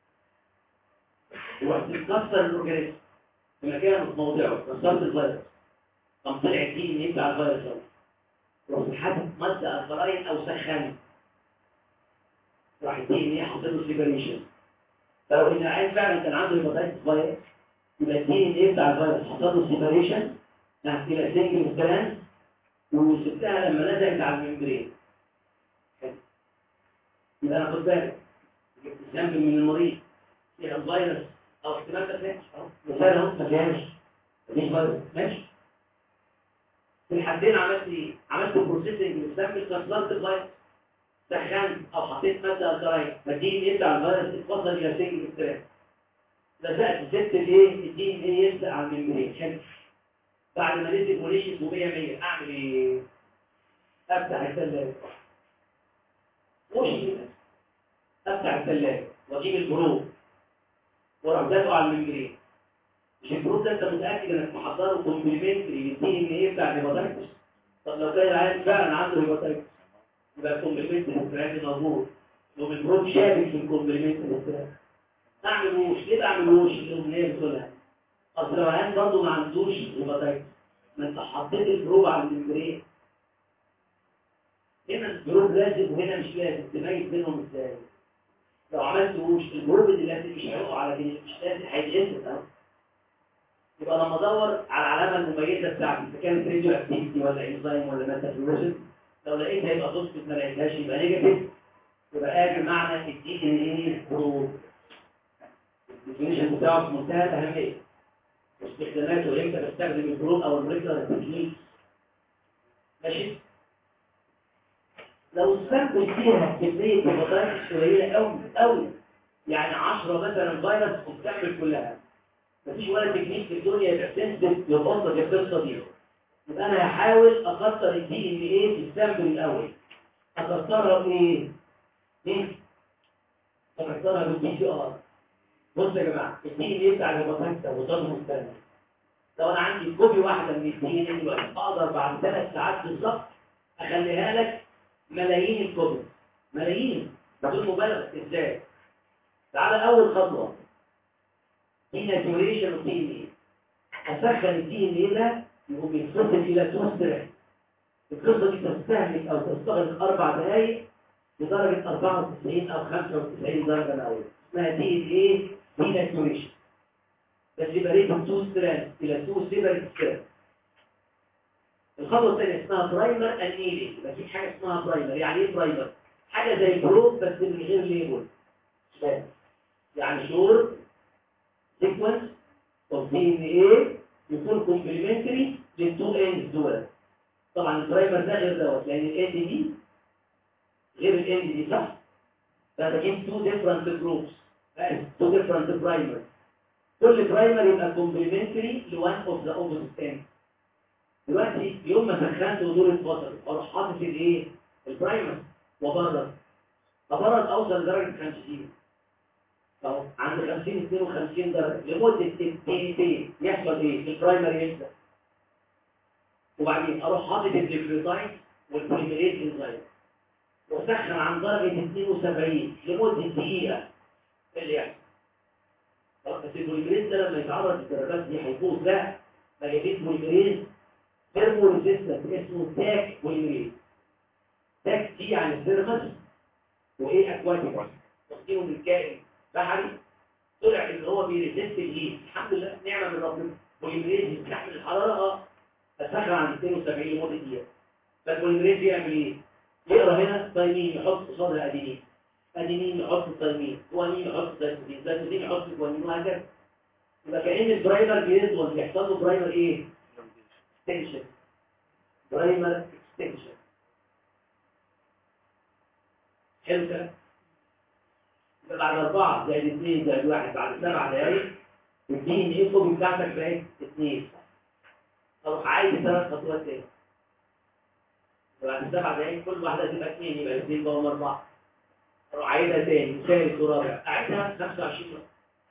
ورحت مكسر الاورجانيزم في مكانه في موضعه كسرت الفيروس قام طلع الدي ان ايه بتاع الفيروس ده رحت حاطط ماده الكلاين او سخان راح الدي ان ايه حاطط له سيبريشن فلو ان العيان فعلا كان عنده هيباتايتس فيروس يبقى الدي ان ايه بتاع الفيروس حاطط له سيبريشن الى سنجل ستراند وسبتها لما نزلت على الممبرين يبقى انا خد بالك ذنب من المريض فيها الفيروس او احتمال ما تلاقيش اهو مثال اهو ما فيهاش مفيش فيروس ماشي في الحالتين عملت ايه؟ عملت بروسيسنج للسامبل كسرت الفيروس سخنت او حطيت ماده الكلاين فالدي ان يبدا على الفيروس اتفضل الى سنجل ستراند لزقت زدت الايه؟ الدي ان ايه يلزق على الممبرين حلو بعد ما نزل وليشت و100 100 اعمل ايه؟ افتح الثلاجه وش افتح الثلاجه واجيب البروب واروح دافعه على الممبرين مش البروب ده انت متاكد انك محضره كومبليمنتري للدي ان ايه بتاع الهيباتايتس طب لو كان العيان فعلا عنده هيباتايتس يبقى الكومبليمنتري الفرعي موجود لو البروب شابك في الكومبليمنتري الفرعي اعمل وش ليه بعمل وش الاغنيه بتقولها اصل لو العيان برضه ما عندوش هيباتايتس ما انت حطيت البروب على الممبرين هنا الجروب لازم وهنا مش لازم تميز بينهم ازاي لو عملت وش الجروب اللي لازم مش هيقع على جنيه مش لازم هيتقسم اهو يبقى لما ادور على العلامه المميزه بتاعتي اذا كانت ريديو اكتيفيتي ولا انزيم ولا ميتابوليزم لو لقيتها يبقى بوزيتيف ما لقيتهاش يبقى نيجاتيف يبقى ادي معنى الدي ان ايه جروب الديفينيشن بتاعه في منتهى الاهميه واستخداماته امتى بستخدم الجروب او الموليكولار تكنيك ماشي لو السامبل فيها كمية هيباتايتس قليلة قوي قوي يعني 10 مثلا فيروس وتكمل كلها مفيش ولا تكنيك في الدنيا يبقى سنسيتيف يوصل القصة دي يبقى انا هحاول اكتر الدي ان ايه في السامبل الاول اكترها بايه؟ ايه؟ اكترها بالبي سي ار بص يا جماعه الدي ان ايه بتاع الهيباتايتس او وصل مستند لو انا عندي كوبي واحده من الدي ان ايه دلوقتي اقدر بعد ثلاث ساعات بالظبط اخليها لك ملايين الكتب ملايين بدون مبالغه ازاي تعالى اول خطوه اناتوريشن اوف دي ان ايه اسخن الدي ان ايه ده يقوم يتصل الى توستر القصه دي تستهلك او تستغرق اربع دقائق بدرجه 94 او 95 درجه مئويه اسمها دي ان ايه اناتوريشن بس يبقى ريتم تو ستراند الى تو سيبريت ستراند الخطوه الثانيه اسمها برايمر انيلينج يبقى في حاجه اسمها برايمر يعني ايه برايمر حاجه زي بروب بس من غير ليبل يعني شور سيكونس اوف دي ان ايه يكون كومبليمنتري للتو اندز دول طبعا البرايمر ده غير دوت لان الاند دي غير الاند دي صح فانا بجيب تو ديفرنت جروبس تو ديفرنت برايمر كل برايمر يبقى كومبليمنتري لوان اوف ذا اوبوزيت اند دلوقتي يوم ما سخنت ودور اتفصل اروح حاطط الايه البرايمر وبرد ابرد اوصل لدرجه 50 اهو عند 50 52 درجه لمده دقيقتين يحصل ايه البرايمر يبدا وبعدين اروح حاطط الديفلوتاين والبوليميريز انزايم واسخن عن درجه 72 لمده دقيقه إيه اللي يحصل طب بس البوليميريز ده لما يتعرض للدرجات دي هيفوز ده ما جابت بوليميريز ثيرمو ريزيستنت اسمه تاك بوليميريز تاك دي يعني السيرفس وايه اكواتيك واخدينه من كائن بحري طلع ان هو بيريزيست الهيت الحمد لله نعمه من ربنا بوليميريز يستحمل الحراره اه اسخن عند 72 لمده دقيقه فالبوليميريز يعمل ايه؟ يقرا هنا تايمين يحط قصادها ادينين ادينين يحط تايمين جوانين يحط زيتوزين زيتوزين يحط جوانين وهكذا يبقى كأن البرايمر بينزل بيحصل له برايمر ايه؟ extension برايمر extension حلو كده يبقى بعد أربعة زائد اثنين زائد واحد بعد سبع دقايق الدي ان ايه الكوبي بتاعتك بقت اثنين اروح عايز ثلاث خطوات تاني بعد سبع دقايق كل واحدة تبقى اثنين يبقى اثنين بقوا أربعة اروح عايزها تاني ثالث ورابع اعيدها 25 مرة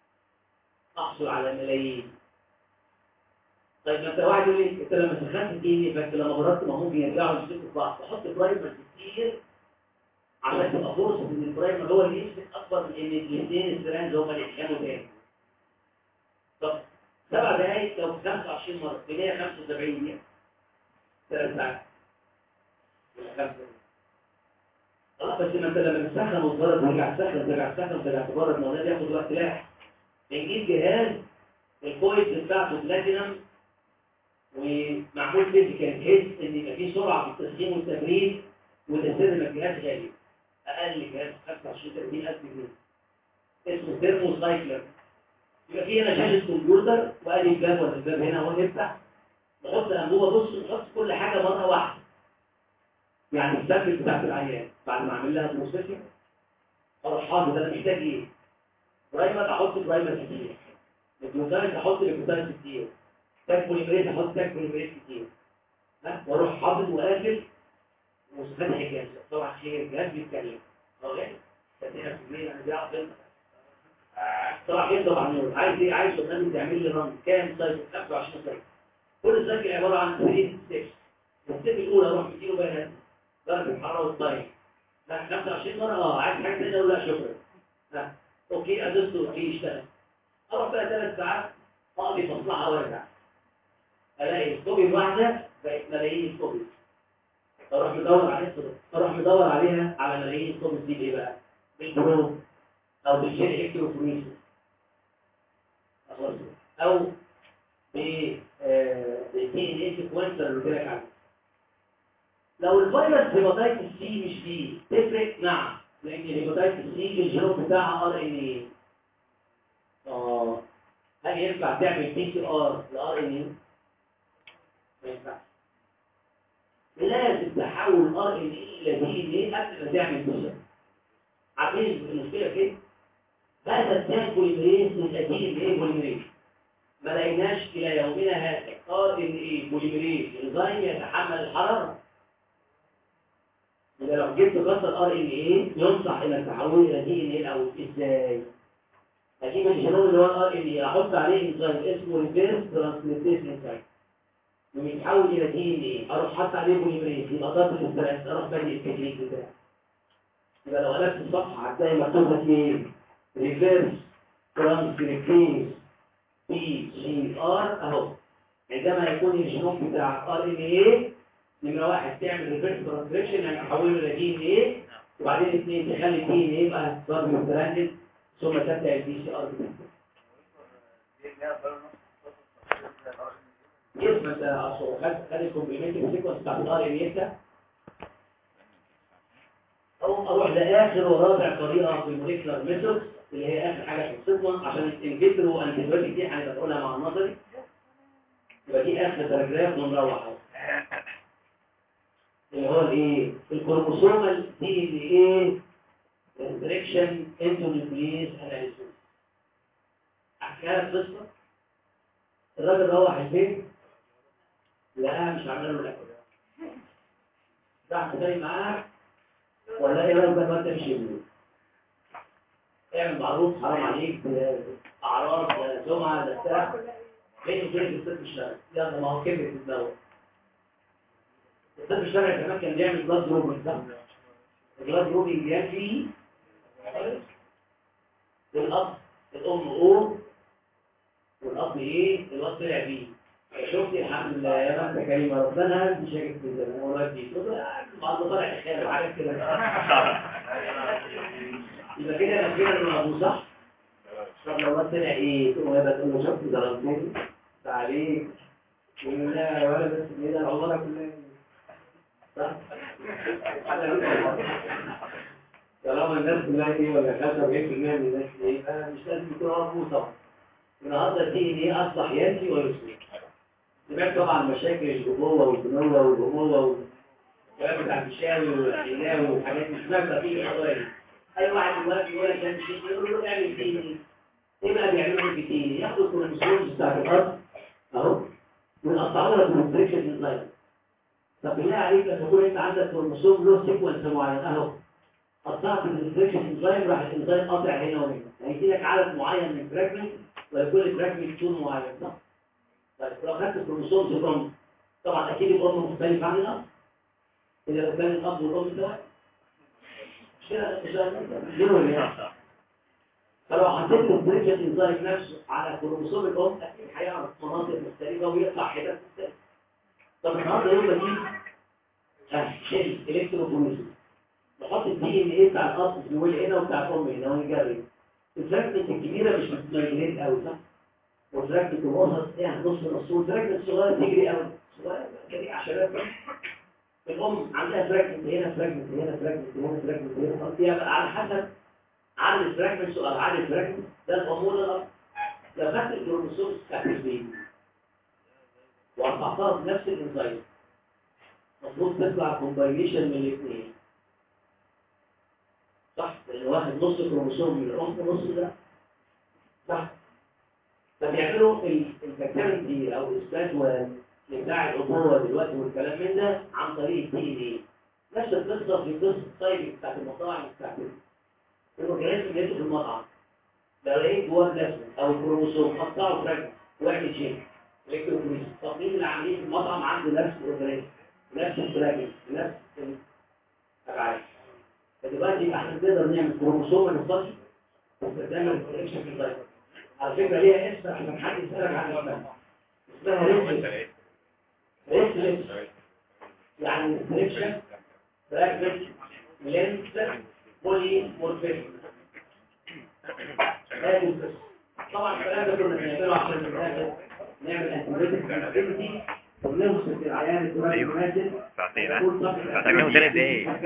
احصل على ملايين طيب ما انت واحد يقول لي انت لما سخنت ايدي بس لما بردت ما ممكن يرجعوا يمسكوا في بعض تحط برايمر كتير عشان تبقى فرصه ان البرايمر هو اللي يمسك اكبر من ان الاثنين الستراندز هما اللي يتخانقوا تاني طب سبع دقايق لو 25 مره ب 175 دقيقه ثلاث ساعات ولا خمسه اه بس ما انت لما تسخن وتبرد ترجع تسخن ترجع تسخن ترجع تبرد ما هو ده بياخد وقت لاحق بنجيب جهاز البوينت بتاعته بلاتينم ومعمول فيزيكال بحيث ان يبقى فيه سرعه في التسخين والتبريد وتسير الجهاز غالي اقل جهاز 25 30000 جنيه اسمه ثيرمو سايكلر يبقى فيه هنا شاشه كمبيوتر وادي الباب ولا الباب هنا هو نفتح نحط انبوبه بص نحط كل حاجه مره واحده يعني السامبل بتاعت العيان بعد ما اعمل لها بروسيسنج اروح حاطط انا محتاج ايه برايمر احط برايمر كتير الجلوتايز احط الجلوتايز كتير تاك بوليمريز احط تاك بوليمريز كتير ها واروح حاطط وقافل وفتح الجهاز طبعا خير الجهاز بيتكلم هو غالي 30000 جنيه انا بيعرف ينطق طبعا ينطق على النور عايز ايه عايز برنامج تعمل لي رن كام سايكل 25 سايكل كل سايكل عباره عن 3 ستيبس الستيب الاولى اروح مديله بيانات درجه الحراره والطاير لا 25 مره اه عايز حاجه ثانيه اقول لا شكرا ها اوكي ادوس اوكي يشتغل اروح بقى ثلاث ساعات اقضي مصلحه وارجع الاقي الكوبي الواحده بقت ملايين الكوبي اروح مدور عليها اروح مدور عليها على ملايين الكوبي دي بايه بقى بالبرو او بالجين الكتروفوريسيس خلاص او ب بالدي ان اي سيكونسر اللي قلت لك عليه لو الفيروس هيباتيتس سي مش دي تفرق نعم لان الهيباتيتس سي الجينوم بتاعها ار ان اي اه هل ينفع تعمل بي سي ار لار ان اي ما ينفعش لازم تحول ار ان اي الى دي ان اي قبل ما تعمل بي سي عارفين المشكله فين هذا التاج بوليمريز القديم ايه بوليمريز ما لقيناش الى يومنا هذا ار ان اي بوليمريز انزيم يتحمل الحراره إذا لو جبت قصة ار ان ايه ينصح انك تحوله الى دي ان ايه الاول ازاي؟ اجيب الجينوم اللي هو الار ان ايه احط عليه انزيم اسمه ريفيرس ترانسليتيشن انزيم ويتحول الى دي ان ايه اروح حاطط عليه بوليمريز يبقى ضغط الاسترس اروح بادئ التكنيك بتاعي يبقى لو قلبت الصفحه هتلاقي مكتوب لك ايه؟ ريفيرس ترانسليتيشن بي جي ار اهو عندما يكون الجينوم بتاع ار ان ايه نمرة واحد تعمل ريفيرس ترانسكريبشن يعني تحوله الى دي ان ايه وبعدين اثنين تخلي الدي ان ايه يبقى ضرب مستراندد ثم تبدا الدي سي ار يس ما انت اصل خد خد الكومبلمنتري سيكونس بتاع الار ان ايه او اروح لاخر ورابع طريقه في الموليكولار ميثود اللي هي اخر حاجه في الصدمه عشان الانفيترو انتيبيوتيك دي هنبقى نقولها مع النظري يبقى دي اخر باراجراف ونروح اهو اللي هو الايه الكروموسومال دي ان ايه ريستريكشن انتو نيوكليس اناليسيس احكي لك قصه الراجل روح البيت لقاها مش عامله له الاكل راح جاي معاه ولا ايه رايك بقى انت مش ابنه اعمل معروف حرام عليك اعراض سمعه ده بتاع بيني وبينك الست الشرعي يلا ما هو كبر في الدواء الطب الشرعي كمان كان بيعمل بلاد جروبنج صح؟ البلاد جروبنج يجري للأب الأم أو والأب إيه؟ الواد طلع بيه شفت الحمد لله يا ما انت كريم ربنا مش هيك في الزمن هو الواد دي بعد ما طلع الخير وعارف كده يبقى كده انا كده من ابو صح طب لو الواد طلع ايه؟ تقوم هي بتقول له شفت ضربتني عليك يقول لا يا ولد بس ايه ده والله كلها طالما الناس كلها ايه ولا 75% من الناس ايه انا مش لازم يكون عارفه طبعا النهارده الدي ان ايه اصبح ياتي ويصبح سمعت طبعا مشاكل الجموه والبنوه والجموه والكلام بتاع الشاوي والحلاوي والحاجات دي سمعت في القضايا اي واحد دلوقتي يقول لك ده شيء يقول له اعمل دي ان ايه بقى بيعملوا في دي ان ياخدوا الكروموسومز بتاعت الارض اهو ويقطعوا لك الانفكشن انزايم طب بالله عليك لما يكون انت عندك كروموسوم له سيكونس معين اهو قطعت الانفكشن انزايم راح الانزايم قاطع هنا وهنا هيجي لك عدد معين من فراجمنت ولكل فراجمنت طول معين صح؟ طيب لو خدت الكروموسوم في الام طبعا اكيد الام مختلف عن الاب اذا لو كان الاب والام ده مش كده مش كده ولا ايه؟ فلو حطيت البريشن انزايم نفسه على كروموسوم الام اكيد هيعرف مناطق مختلفه ويطلع حتت مختلفه طب النهارده يوم بديل شيل الكتروفوريزم نحط الدي ان ايه بتاع الاب في الويل هنا وبتاع الام هنا ونجرب الفراجمنت الكبيره مش متميزين قوي صح؟ والفراجمنت الوسط يعني نص نص والفراجمنت الصغيره تجري قوي صغيره تجري عشرات الام عندها فراجمنت هنا فراجمنت هنا فراجمنت هنا فراجمنت هنا فيها بقى على حسب عدد الفراجمنتس او عدد الفراجمنت ده الام ولا الاب لو خدت الكروموسوم بتاعت البيبي وقطعتها بنفس الانزيم المفروض تطلع كومباينيشن من الاثنين صح لان واحد نص كروموسوم من الام ونص ده صح فبيعملوا البكتيريا او اثبات بتاع الابوه دلوقتي والكلام من ده عن طريق الدي ان ايه نفس القصه في قصه الطيب بتاعت المطاعم بتاعت الاورجانيزم اللي في المطعم لو لقيت جواه البلازما او الكروموسوم قطعه فراجمنت واعمل شيء الكتروفوريز طب مين اللي عاملين في المطعم عنده نفس الاورجانيزم نفس الفراجمنت نفس الابعاد فدلوقتي يبقى احنا نقدر نعمل كروموسوم مستشفى باستخدام الكونكشن في الدايت على فكره ليها اسم عشان حد يسالك عن اسمها اسمها ريسلس ريسلس يعني كونكشن فراجمنت لينس بولي مورفيزم هذه القصه طبعا الكلام ده كنا بنعمله عشان في الاخر نعمل انتيبيوتيك ونوصف العيان التراثي المادي ساعتين ها؟ ساعتين وثلاث دقايق